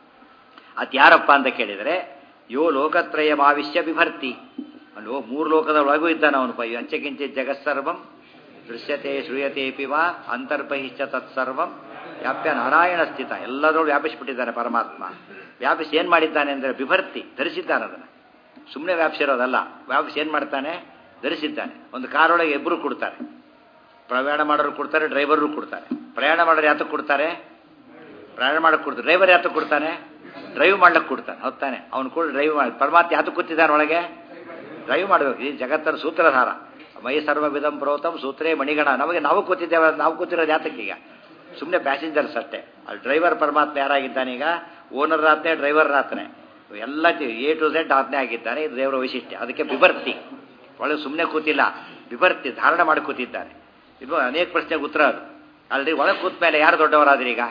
A: ಅದು ಯಾರಪ್ಪ ಅಂತ ಕೇಳಿದರೆ ಯೋ ಲೋಕತ್ರಯ ಮಾವಿಶ್ಯ ಬಿಭರ್ತಿ ಅಲ್ಲೋ ಮೂರು ಲೋಕದ ಒಳಗೂ ಇದ್ದಾನೆ ಅವನು ಪೈ ಅಂಚೆಕಿಂಚೆ ಜಗತ್ಸರ್ವಂ ದೃಶ್ಯತೆ ಶ್ರೂಯತೆ ಪಿವಾ ಅಂತರ್ಬಹಿಶ್ಚ ತತ್ಸರ್ವಂ ವ್ಯಾಪ್ಯ ನಾರಾಯಣ ಸ್ಥಿತ ಎಲ್ಲದರಲ್ಲೂ ವ್ಯಾಪಿಸಿಬಿಟ್ಟಿದ್ದಾನೆ ಪರಮಾತ್ಮ ವ್ಯಾಪಿಸಿ ಏನು ಮಾಡಿದ್ದಾನೆ ಅಂದರೆ ಬಿಭರ್ತಿ ಧರಿಸಿದ್ದಾನೆ ಅದನ್ನು ಸುಮ್ಮನೆ ವ್ಯಾಪಿಸಿರೋದಲ್ಲ ವ್ಯಾಪಿಸಿ ಏನು ಮಾಡ್ತಾನೆ ಧರಿಸಿದ್ದಾನೆ ಒಂದು ಕಾರೊಳಗೆ ಇಬ್ಬರು ಕೊಡ್ತಾರೆ ಪ್ರಯಾಣ ಮಾಡೋರು ಕೊಡ್ತಾರೆ ಡ್ರೈವರು ಕೊಡ್ತಾರೆ ಪ್ರಯಾಣ ಮಾಡೋರು ಯಾತಕ್ಕೆ ಕೊಡ್ತಾರೆ ಪ್ರಯಾಣ ಮಾಡಕ್ಕೆ ಕೊಡ್ತಾರೆ ಡ್ರೈವರ್ ಯಾತಕ್ಕೆ ಕೊಡ್ತಾನೆ ಡ್ರೈವ್ ಮಾಡ್ಲಿಕ್ಕೆ ಕೊಡ್ತಾನೆ ಹೊತ್ತಾನೆ ಅವ್ನು ಕೂಡ ಡ್ರೈವ್ ಮಾಡಿ ಪರಮಾತ್ಮ ಯಾತಕ್ಕೆ ಕೂತಿದ್ದಾನೆ ಒಳಗೆ ಡ್ರೈವ್ ಮಾಡಬೇಕು ಈ ಜಗತ್ತನ ಸೂತ್ರಧಾರ ಮೈ ಸರ್ವ ವಿಧಂ ಪ್ರೋತಂ ಸೂತ್ರೇ ಮಣಿಗಣ ನಮಗೆ ನಾವು ಕೂತಿದ್ದೇವೆ ನಾವು ಕೂತಿರೋದು ಯಾತಕ್ಕೆ ಈಗ ಸುಮ್ಮನೆ ಪ್ಯಾಸೆಂಜರ್ಸ್ ಅಷ್ಟೇ ಅಲ್ಲಿ ಡ್ರೈವರ್ ಪರಮಾತ್ಮ ಯಾರಾಗಿದ್ದಾನೆ ಈಗ ಓನರ್ ಆತನೇ ಡ್ರೈವರ್ ಆತನೇ ಎಲ್ಲ ಎ ಟು ಝೆಡ್ ಆತನೇ ಆಗಿದ್ದಾನೆ ಇದು ದೇವರ ವೈಶಿಷ್ಟ್ಯ ಅದಕ್ಕೆ ಬಿಭರ್ತಿ ಒಳಗೆ ಸುಮ್ಮನೆ ಕೂತಿಲ್ಲ ಬಿಭರ್ತಿ ಧಾರಣ ಮಾಡಿ ಕೂತಿದ್ದಾನೆ ಇದು ಅನೇಕ ಪ್ರಶ್ನೆಗೆ ಉತ್ತರ ಅದು ಅಲ್ರಿ ಒಳಗೆ ಕೂತ ಮೇಲೆ ಯಾರು ದೊಡ್ಡವರಾದ್ರಿ ಈಗ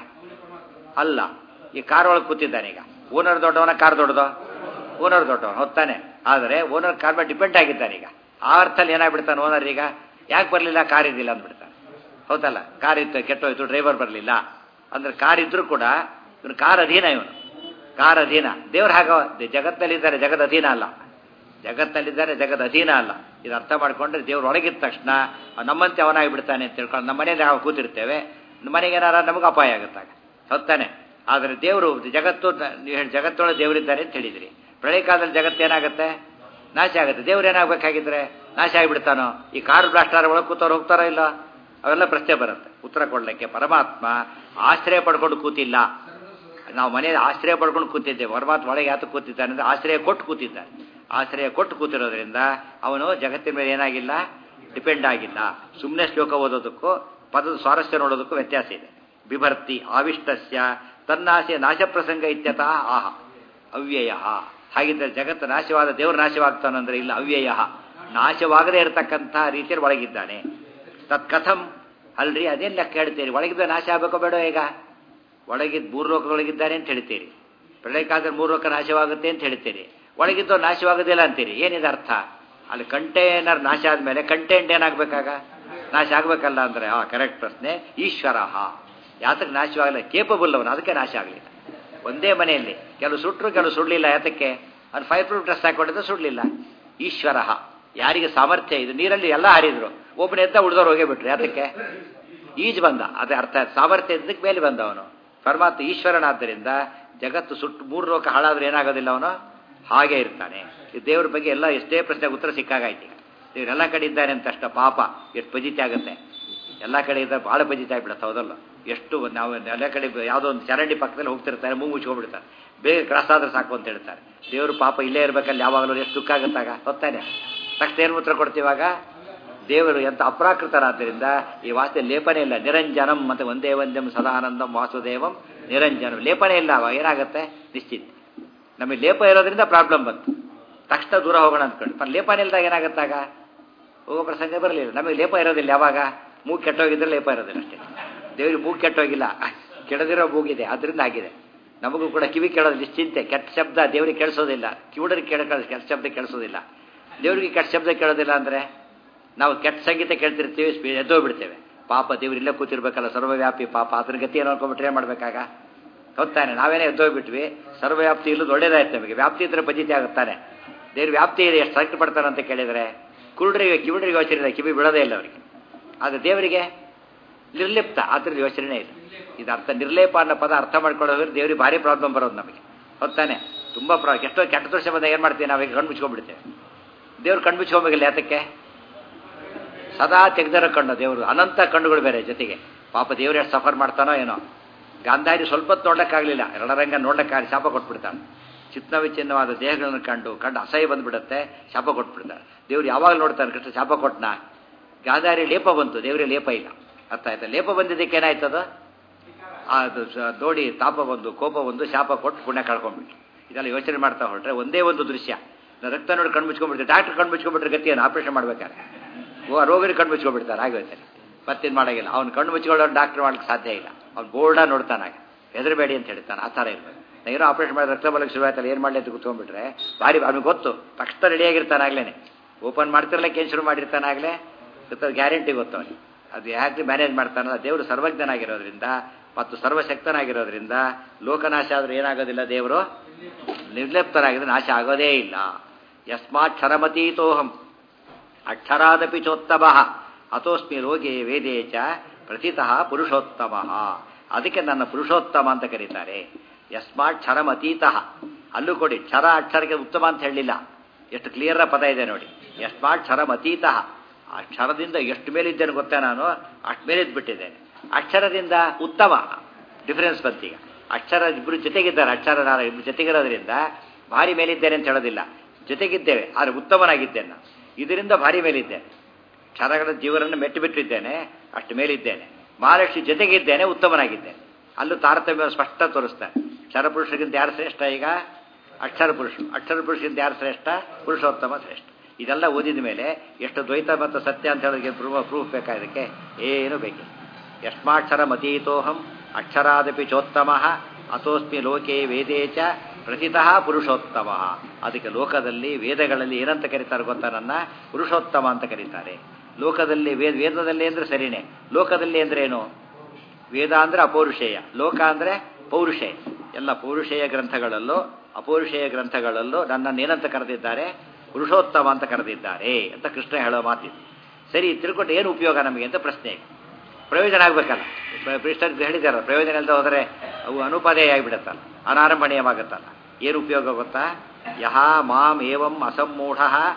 A: ಅಲ್ಲ ಈ ಕಾರ್ ಒಳಗೆ ಕೂತಿದ್ದಾನೆ ಈಗ ಓನರ್ ದೊಡ್ಡವನ ಕಾರ್ ದೊಡ್ಡದೋ ಓನರ್ ದೊಡ್ಡವನ ಹೊತ್ತಾನೆ ಆದರೆ ಓನರ್ ಕಾರ್ ಮೇಲೆ ಡಿಪೆಂಡ್ ಆಗಿದ್ದಾನೆ ಈಗ ಆ ಅರ್ಥದಲ್ಲಿ ಏನಾಗ್ಬಿಡ್ತಾನೆ ಓನರ್ ಈಗ ಯಾಕೆ ಬರಲಿಲ್ಲ ಕಾರ್ ಇದ್ದಿಲ್ಲ ಅಂದ್ಬಿಡ್ತಾನೆ ಹೌದಲ್ಲ ಕಾರ್ ಇತ್ತು ಕೆಟ್ಟೋಯ್ತು ಡ್ರೈವರ್ ಬರಲಿಲ್ಲ ಅಂದ್ರೆ ಕಾರ್ ಇದ್ರೂ ಕೂಡ ಇವನು ಕಾರ್ ಅಧೀನ ಇವನು ಕಾರ್ ಅಧೀನ ದೇವ್ರು ಹಾಗ ಜಗತ್ತಲ್ಲಿದ್ದಾರೆ ಜಗದ ಅಧೀನ ಅಲ್ಲ ಜಗತ್ತಲ್ಲಿದ್ದಾರೆ ಜಗದ ಅಧೀನ ಅಲ್ಲ ಇದು ಅರ್ಥ ಮಾಡ್ಕೊಂಡ್ರೆ ದೇವ್ರು ಒಳಗಿದ ತಕ್ಷಣ ನಮ್ಮಂತೆ ಅವನಾಗಿ ಬಿಡ್ತಾನೆ ಅಂತ ತಿಳ್ಕೊಂಡು ನಮ್ಮ ಮನೇಲಿ ನಾವು ಕೂತಿರ್ತೇವೆ ಮನೆಗೆ ಏನಾರ ನಮಗೆ ಅಪಾಯ ಆಗುತ್ತಾಗ ಹೊತ್ತಾನೆ ಆದರೆ ದೇವರು ಜಗತ್ತು ನೀವು ಹೇಳಿ ಜಗತ್ತೊಳಗೆ ದೇವರಿದ್ದಾರೆ ಅಂತ ಹೇಳಿದ್ರಿ ಪ್ರಳಯ ಕಾಲದಲ್ಲಿ ಜಗತ್ತು ಏನಾಗುತ್ತೆ ನಾಶ ಆಗುತ್ತೆ ದೇವ್ರು ಏನಾಗಬೇಕಾಗಿದ್ರೆ ನಾಶ ಆಗಿಬಿಡ್ತಾನೋ ಈ ಕಾರು ಬ್ಲಾಸ್ಟಾರ ಒಳಗೆ ಕೂತವ್ರು ಹೋಗ್ತಾರೋ ಇಲ್ಲ ಅವೆಲ್ಲ ಪ್ರಶ್ನೆ ಬರುತ್ತೆ ಉತ್ತರ ಕೊಡಲಿಕ್ಕೆ ಪರಮಾತ್ಮ ಆಶ್ರಯ ಪಡ್ಕೊಂಡು ಕೂತಿಲ್ಲ ನಾವು ಮನೆಯಲ್ಲಿ ಆಶ್ರಯ ಪಡ್ಕೊಂಡು ಕೂತಿದ್ದೇವೆ ಪರಮಾತ್ಮ ಒಳಗೆ ಯಾತಕ್ಕೆ ಕೂತಿದ್ದಾನೆ ಅಂದರೆ ಆಶ್ರಯ ಕೊಟ್ಟು ಕೂತಿದ್ದಾನೆ ಆಶ್ರಯ ಕೊಟ್ಟು ಕೂತಿರೋದ್ರಿಂದ ಅವನು ಜಗತ್ತಿನ ಮೇಲೆ ಏನಾಗಿಲ್ಲ ಡಿಪೆಂಡ್ ಆಗಿಲ್ಲ ಸುಮ್ಮನೆ ಶ್ಲೋಕ ಓದೋದಕ್ಕೂ ಪದದ ಸ್ವಾರಸ್ಯ ನೋಡೋದಕ್ಕೂ ವ್ಯತ್ಯಾಸ ಇದೆ ಬಿಭರ್ತಿ ಆವಿಷ್ಟಸ್ಯ ತನ್ನಾಶೆ ನಾಶ ಪ್ರಸಂಗ ಇತ್ಯತಃ ಆಹ ಅವ್ಯಯ ಹಾಗಿದ್ದರೆ ಜಗತ್ತು ನಾಶವಾದ ದೇವರು ನಾಶವಾಗ್ತಾನಂದ್ರೆ ಇಲ್ಲ ಅವ್ಯಯ ನಾಶವಾಗದೇ ಇರತಕ್ಕಂಥ ರೀತಿಯಲ್ಲಿ ಒಳಗಿದ್ದಾನೆ ತತ್ಕಥಂ ಅಲ್ರಿ ಅದೇನು ಲೆಕ್ಕ ಹೇಳ್ತೀರಿ ಒಳಗಿದ್ದ ನಾಶ ಆಗಬೇಕೋ ಬೇಡೋ ಈಗ ಒಳಗಿದ್ದು ಮೂರು ಲೋಕದೊಳಗಿದ್ದಾನೆ ಅಂತ ಹೇಳ್ತೀರಿ ಪ್ರಳಯ ಕಾಲದಲ್ಲಿ ಮೂರು ಲೋಕ ನಾಶವಾಗುತ್ತೆ ಅಂತ ಹೇಳ್ತೀರಿ ಒಳಗಿದ್ದು ನಾಶವಾಗೋದಿಲ್ಲ ಅಂತೀರಿ ಏನಿದೆ ಅರ್ಥ ಅಲ್ಲಿ ಕಂಟೈನರ್ ನಾಶ ಆದಮೇಲೆ ಕಂಟೆಂಟ್ ಏನಾಗಬೇಕಾಗ ನಾಶ ಆಗಬೇಕಲ್ಲ ಅಂದರೆ ಆ ಕರೆಕ್ಟ್ ಪ್ರಶ್ನೆ ಈಶ್ವರ ಯಾತಕ್ಕೆ ನಾಶವಾಗಲ್ಲ ಕೇಪಬಲ್ ಅವನು ಅದಕ್ಕೆ ನಾಶ ಆಗಲಿಲ್ಲ ಒಂದೇ ಮನೆಯಲ್ಲಿ ಕೆಲವು ಸುಟ್ಟರು ಕೆಲವು ಸುಡಲಿಲ್ಲ ಯಾತಕ್ಕೆ ಅದು ಫೈರ್ ಪ್ರೂಫ್ ಡ್ರೆಸ್ ಹಾಕೊಂಡಿದ್ದು ಸುಡಲಿಲ್ಲ ಈಶ್ವರ ಯಾರಿಗೆ ಸಾಮರ್ಥ್ಯ ಇದು ನೀರಲ್ಲಿ ಎಲ್ಲ ಹಾರಿದ್ರು ಒಬ್ಬನ ಎದ್ದ ಉಳಿದವ್ರು ಹೋಗೇ ಬಿಟ್ರು ಯಾತಕ್ಕೆ ಈಜು ಬಂದ ಅದೇ ಅರ್ಥ ಸಾಮರ್ಥ್ಯ ಇದ್ದಕ್ಕೆ ಮೇಲೆ ಬಂದ ಅವನು ಪರಮಾತ್ಮ ಈಶ್ವರನಾದ್ದರಿಂದ ಜಗತ್ತು ಸುಟ್ಟು ಮೂರು ಲೋಕ ಹಾಳಾದ್ರೆ ಏನಾಗೋದಿಲ್ಲ ಅವನು ಹಾಗೆ ಇರ್ತಾನೆ ಈ ದೇವ್ರ ಬಗ್ಗೆ ಎಲ್ಲ ಎಷ್ಟೇ ಪ್ರಶ್ನೆಗೆ ಉತ್ತರ ಸಿಕ್ಕಾಗಾಯ್ತು ಈಗ ದೇವ್ರೆಲ್ಲ ಕಡೆ ಇದ್ದಾನೆ ಅಂತ ಅಷ್ಟ ಪಾಪ ಎಷ್ಟು ಪಜಿತಿ ಆಗುತ್ತೆ ಎಲ್ಲ ಕಡೆ ಇದ್ದರೆ ಭಾಳ ಪಜಿತಿ ಆಗಿಬಿಡುತ್ತೆ ಹೌದಲ್ಲ ಎಷ್ಟು ನಾವು ಎಲ್ಲ ಕಡೆ ಯಾವುದೋ ಒಂದು ಚರಂಡಿ ಪಕ್ಕದಲ್ಲಿ ಹೋಗ್ತಿರ್ತಾರೆ ಮೂಗು ಮುಚ್ಕೊಂಡ್ಬಿಡ್ತಾರೆ ಬೇಗ ಕ್ರಾಸ್ ಆದ್ರೆ ಸಾಕು ಅಂತ ಹೇಳ್ತಾರೆ ದೇವರು ಪಾಪ ಇಲ್ಲೇ ಇರಬೇಕಲ್ಲಿ ಯಾವಾಗಲೂ ಎಷ್ಟು ದುಃಖ ಆಗುತ್ತಾಗ ಹೊತ್ತಾನೆ ತಕ್ಷಣ ಏನು ಉತ್ತರ ಕೊಡ್ತೀವಾಗ ದೇವರು ಎಂಥ ಅಪ್ರಾಕೃತರಾದ್ದರಿಂದ ಈ ವಾಸ್ತೆ ಲೇಪನೆ ಇಲ್ಲ ನಿರಂಜನಂ ಮತ್ತು ಒಂದೇ ಒಂದಂ ಸದಾನಂದಂ ವಾಸುದೇವಂ ನಿರಂಜನಂ ಲೇಪನೆ ಇಲ್ಲ ಅವಾಗ ಏನಾಗುತ್ತೆ ನಿಶ್ಚಿತ ನಮಗೆ ಲೇಪ ಇರೋದ್ರಿಂದ ಪ್ರಾಬ್ಲಮ್ ಬಂತು ತಕ್ಷಣ ದೂರ ಹೋಗೋಣ ಅಂದ್ಕೊಂಡು ਪਰ ಲೇಪನೆ ಇಲ್ದಾಗ ಏನಾಗುತ್ತಾಗ ಹೋಗೋ ಪ್ರಸಂಗ ಬರಲಿಲ್ಲ ನಮಗೆ ಲೇಪ ಇರೋದಿಲ್ಲ ಯಾವಾಗ ಮೂಗು ಕೆಟ್ಟೋಗಿದ್ರೆ ಲೇಪ ಇರೋದಿಲ್ಲ ಅಷ್ಟೇ ದೇವರಿಗೆ ಮೂಗು ಕೆಟ್ಟೋಗಿಲ್ಲ ಕೆಡದಿರೋ ಮೂಗಿದೆ ಅದರಿಂದ ಆಗಿದೆ ನಮಗೂ ಕೂಡ ಕಿವಿ ಕೇಳೋದು ನಿಶ್ಚಿಂತೆ ಕೆಟ್ಟ ಶಬ್ದ ದೇವರಿಗೆ ಕೇಳಿಸೋದಿಲ್ಲ ಕಿವುಡರಿಗೆ ಕೇಳ ಕೆಟ್ಟ ಶಬ್ದ ಕೇಳಿಸೋದಿಲ್ಲ ದೇವರಿಗೆ ಕೆಟ್ಟ ಶಬ್ದ ಕೇಳೋದಿಲ್ಲ ಅಂದರೆ ನಾವು ಕೆಟ್ಟ ಸಂಗೀತ ಕೇಳ್ತಿರ್ತೀವಿ ಎದ್ದೋಗ್ಬಿಡ್ತೇವೆ ಪಾಪ ದೇವ್ರು ಇಲ್ಲೇ ಕೂತಿರ್ಬೇಕಲ್ಲ ಸರ್ವವ್ಯಾಪಿ ಪಾಪ ಅದ್ರ ಗತಿ ಏನು ಅನ್ಕೊಂಡ್ಬಿಟ್ರೆ ಏನು ಮಾಡ್ಬೇಕಾಗ ಗೊತ್ತಾನೆ ನಾವೇನೇ ಎದ್ದೋಗ್ಬಿಟ್ವಿ ಸರ್ವವ್ಯಾಪ್ತಿ ಇಲ್ಲದ ಒಳ್ಳೇದಾಯ್ತು ನಮಗೆ ವ್ಯಾಪ್ತಿ ಇದ್ರೆ ಪಜಿತಿ ಆಗುತ್ತಾನೆ ದೇವ್ರ ವ್ಯಾಪ್ತಿ ಇದೆ ಎಷ್ಟು ಸಂಕಟ ಪಡ್ತಾನೆ ಅಂತ ಕೇಳಿದರೆ ಕುರುಡರಿಗೆ ಕಿವಿಡರಿಗೆ ಯೋಚನೆ ಕಿವಿ ಬಿಡೋದೇ ಇಲ್ಲ ಅವರಿಗೆ ಆದರೆ ದೇವರಿಗೆ ನಿರ್ಲಿಪ್ತ ಅದ್ರ ಯೋಚನೆ ಇಲ್ಲ ಇದು ಅರ್ಥ ನಿರ್ಲೇಪ ಅನ್ನೋ ಪದ ಅರ್ಥ ಮಾಡ್ಕೊಳ್ಳೋದ್ರೆ ದೇವ್ರಿಗೆ ಭಾರಿ ಪ್ರಾಬ್ಲಮ್ ಬರೋದು ನಮಗೆ ಹೊತ್ತಾನೆ ತುಂಬ ಪ್ರಾ ಎಷ್ಟೋ ಕೆಟ್ಟ ದೃಶ್ಯ ಬಂದಾಗ ಏನು ಮಾಡ್ತೀವಿ ನಾವೀಗ ಕಣ್ಣು ಮುಚ್ಕೊಂಡ್ಬಿಡ್ತೇವೆ ದೇವ್ರು ಕಣ್ಣು ಮುಚ್ಕೊಂಬೇಕಿಲ್ಲ ಯಾತಕ್ಕೆ ಸದಾ ತೆಗ್ದರ ಕಣ್ಣು ದೇವರು ಅನಂತ ಕಣ್ಣುಗಳು ಬೇರೆ ಜೊತೆಗೆ ಪಾಪ ದೇವ್ರು ಎಷ್ಟು ಸಫರ್ ಮಾಡ್ತಾನೋ ಏನೋ ಗಾಂಧಾರಿ ಸ್ವಲ್ಪ ಹೊತ್ತು ನೋಡ್ಲಿಕ್ಕಾಗಲಿಲ್ಲ ರಣರಂಗ ನೋಡ್ಲಿಕ್ಕಾಗಲಿ ಶಾಪ ಕೊಟ್ಬಿಡ್ತಾನೆ ಚಿತ್ನ ವಿಚ್ಛಿನ್ನವಾದ ದೇಹಗಳನ್ನು ಕಂಡು ಕಂಡು ಅಸಹ್ಯ ಬಂದ್ಬಿಡುತ್ತೆ ಶಾಪ ಕೊಟ್ಬಿಡ್ತಾನೆ ದೇವ್ರು ಯಾವಾಗ ನೋಡ್ತಾನೆ ಕೃಷ್ಣ ಶಾಪ ಕೊಟ್ಟನ ಗಾಂಧಾರಿ ಲೇಪ ಬಂತು ದೇವರಿಗೆ ಲೇಪ ಇಲ್ಲ ಅರ್ಥ ಆಯ್ತಾ ಲೇಪ ಬಂದಿದ್ದಕ್ಕೆ ಏನಾಯ್ತದ ಅದು ಸ- ನೋಡಿ ತಾಪ ಬಂದು ಕೋಪ ಬಂದು ಶಾಪ ಕೊಟ್ಟು ಪುಣ್ಯ ಕಳ್ಕೊಂಡ್ಬಿಟ್ಟು ಇದೆಲ್ಲ ಯೋಚನೆ ಮಾಡ್ತಾ ಹೊರಟ್ರೆ ಒಂದೇ ಒಂದು ದೃಶ್ಯ ನಾವು ರಕ್ತ ನೋಡಿ ಕಣ್ಣು ಮುಚ್ಕೊಂಡ್ಬಿಡ್ತೀವಿ ಡಾಕ್ಟರ್ ಕಣ್ಣು ಮುಚ್ಕೊಂಡ್ಬಿಟ್ರೆ ಗತಿ ಏನು ಆಪರೇಷನ್ ಮಾಡ್ಬೇಕಾದ್ರೆ ಓ ರೋಗಿನ ಕಣ್ಣು ಮುಚ್ಕೊಂಡ್ಬಿಡ್ತಾರೆ ಆಗೋಯ್ತಾರೆ ಮತ್ತೇನು ಮಾಡೋಂಗಿಲ್ಲ ಅವ್ನು ಕಣ್ಣು ಮುಚ್ಕೊಳ್ಳೋರು ಡಾಕ್ಟರ್ ಮಾಡ್ಲಿಕ್ಕೆ ಸಾಧ್ಯ ಇಲ್ಲ ಅವ್ನು ಬೋರ್ಡ ನೋಡ್ತಾನಾಗ ಹೆದರಬೇಡಿ ಅಂತ ಹೇಳ್ತಾನೆ ಆ ಥರ ಇರ್ಬೇಕು ನಾ ಏನೋ ಆಪರೇಷನ್ ಮಾಡಿ ರಕ್ತ ಬಲಕ್ಕೆ ಶುರುವಾಯ್ತಲ್ಲ ಏನು ಮಾಡಲಿ ಅಂತ ಕೂತ್ಕೊಂಡ್ಬಿಟ್ರೆ ಭಾರಿ ಅವ್ನಿಗೆ ಗೊತ್ತು ತಕ್ಷಣ ರೆಡಿಯಾಗಿರ್ತಾನಾಗ್ಲೇ ಓಪನ್ ಮಾಡ್ತಿರ್ಲಿಕ್ಕೆ ಏನು ಶುರು ಮಾಡಿರ್ತಾನಾಗಲೇ ಗ್ಯಾರಂಟಿ ಗೊತ್ತು ಅವನಿಗೆ ಅದು ಯಾಕೆ ಮ್ಯಾನೇಜ್ ಮಾಡ್ತಾನಲ್ಲ ದೇವರು ಸರ್ವಜ್ಞನಾಗಿರೋದ್ರಿಂದ ಮತ್ತು ಸರ್ವಶಕ್ತನಾಗಿರೋದ್ರಿಂದ ಲೋಕನಾಶ ಆದರೂ ಏನಾಗೋದಿಲ್ಲ ದೇವರು ನಿರ್ಲಿಪ್ತರಾಗಿದ್ರೆ ನಾಶ ಆಗೋದೇ ಇಲ್ಲ ಯಸ್ಮಾತ್ ಕ್ಷರಮತೀತೋಹಂ ಅಕ್ಷರಾದಪಿ ಚೋತ್ತಮ ಅತೋಸ್ಮಿ ರೋಗೆ ವೇದೇ ಚ ಪ್ರಥಿತಃ ಪುರುಷೋತ್ತಮ ಅದಕ್ಕೆ ನನ್ನ ಪುರುಷೋತ್ತಮ ಅಂತ ಕರೀತಾರೆ ಯಸ್ಮಾತ್ ಕ್ಷರಮತೀತಃ ಅಲ್ಲೂ ಕೊಡಿ ಕ್ಷರ ಅಕ್ಷರಕ್ಕೆ ಉತ್ತಮ ಅಂತ ಹೇಳಲಿಲ್ಲ ಎಷ್ಟು ಕ್ಲಿಯರ್ ಪದ ಇದೆ ನೋಡಿ ಯಸ್ಮಾತ್ ಕ್ಷರಮತೀತಃ ಆ ಕ್ಷರದಿಂದ ಎಷ್ಟು ಮೇಲಿದ್ದೇನೆ ಗೊತ್ತಾ ನಾನು ಅಷ್ಟು ಮೇಲಿದ್ದು ಬಿಟ್ಟಿದ್ದೇನೆ ಅಕ್ಷರದಿಂದ ಉತ್ತಮ ಡಿಫರೆನ್ಸ್ ಬಂತೀಗ ಅಕ್ಷರ ಇಬ್ಬರು ಜೊತೆಗಿದ್ದಾರೆ ಅಕ್ಷರ ನಾನು ಇಬ್ಬರು ಜೊತೆಗಿರೋದ್ರಿಂದ ಭಾರಿ ಮೇಲಿದ್ದೇನೆ ಅಂತ ಹೇಳೋದಿಲ್ಲ ಜೊತೆಗಿದ್ದೇವೆ ಆದರೆ ಉತ್ತಮನಾಗಿದ್ದೇನೆ ನಾನು ಇದರಿಂದ ಭಾರಿ ಮೇಲಿದ್ದೇನೆ ಕ್ಷರಗಳ ಜೀವನವನ್ನು ಮೆಟ್ಟು ಬಿಟ್ಟಿದ್ದೇನೆ ಅಷ್ಟು ಮೇಲಿದ್ದೇನೆ ಮಹಾಲಕ್ಷ್ಮಿ ಜೊತೆಗಿದ್ದೇನೆ ಉತ್ತಮನಾಗಿದ್ದೇನೆ ಅಲ್ಲೂ ತಾರತಮ್ಯ ಸ್ಪಷ್ಟ ತೋರಿಸ್ತಾರೆ ಕ್ಷರ ಪುರುಷರಿಗಿಂತ ಯಾರು ಶ್ರೇಷ್ಠ ಈಗ ಅಕ್ಷರ ಪುರುಷರು ಅಕ್ಷರ ಪುರುಷರಿಗಿಂತ ಯಾರು ಶ್ರೇಷ್ಠ ಪುರುಷೋತ್ತಮ ಶ್ರೇಷ್ಠ ಇದೆಲ್ಲ ಓದಿದ ಮೇಲೆ ಎಷ್ಟು ದ್ವೈತ ಮತ್ತು ಸತ್ಯ ಅಂತ ಹೇಳೋದಕ್ಕೆ ಪ್ರೂಫ್ ಪ್ರೂಫ್ ಬೇಕಾದಕ್ಕೆ ಏನು ಬೇಕಿಲ್ಲ ಯಸ್ಮಾಕ್ಷರ ಮತೀತೋಹಂ ಅಕ್ಷರಾದಪಿ ಚೋತ್ತಮ ಅತೋಸ್ಮಿ ಲೋಕೆ ವೇದೇ ಚ ಪ್ರಥಿತಃ ಪುರುಷೋತ್ತಮ ಅದಕ್ಕೆ ಲೋಕದಲ್ಲಿ ವೇದಗಳಲ್ಲಿ ಏನಂತ ಕರೀತಾರೆ ಗೊತ್ತಾ ನನ್ನ ಪುರುಷೋತ್ತಮ ಅಂತ ಕರೀತಾರೆ ಲೋಕದಲ್ಲಿ ವೇದ ವೇದದಲ್ಲಿ ಅಂದ್ರೆ ಸರಿನೇ ಲೋಕದಲ್ಲಿ ಅಂದ್ರೆ ಏನು ವೇದ ಅಂದ್ರೆ ಅಪೌರುಷೇಯ ಲೋಕ ಅಂದ್ರೆ ಪೌರುಷೇಯ ಎಲ್ಲ ಪೌರುಷೇಯ ಗ್ರಂಥಗಳಲ್ಲೂ ಅಪೌರುಷೇಯ ಗ್ರಂಥಗಳಲ್ಲೂ ನನ್ನನ್ನು ಏನಂತ ಕರೆದಿದ್ದಾರೆ ಪುರುಷೋತ್ತಮ ಅಂತ ಕರೆದಿದ್ದಾರೆ ಅಂತ ಕೃಷ್ಣ ಹೇಳೋ ಮಾತಿದೆ ಸರಿ ತಿಳ್ಕೊಂಡು ಏನು ಉಪಯೋಗ ನಮಗೆ ಅಂತ ಪ್ರಶ್ನೆ ಪ್ರಯೋಜನ ಆಗಬೇಕಲ್ಲ ಕೃಷ್ಣರು ಹೇಳಿದಾರ ಪ್ರಯೋಜನ ಇಲ್ಲದೆ ಹೋದರೆ ಅವು ಅನುಪಾದೇಯ ಆಗಿಬಿಡುತ್ತಲ್ಲ ಅನಾರಂಭಣೀಯವಾಗುತ್ತಲ್ಲ ಏನು ಉಪಯೋಗ ಗೊತ್ತಾ ಯಹ ಮಾಂ ಏವಂ ಅಸಮ್ಮೂಢ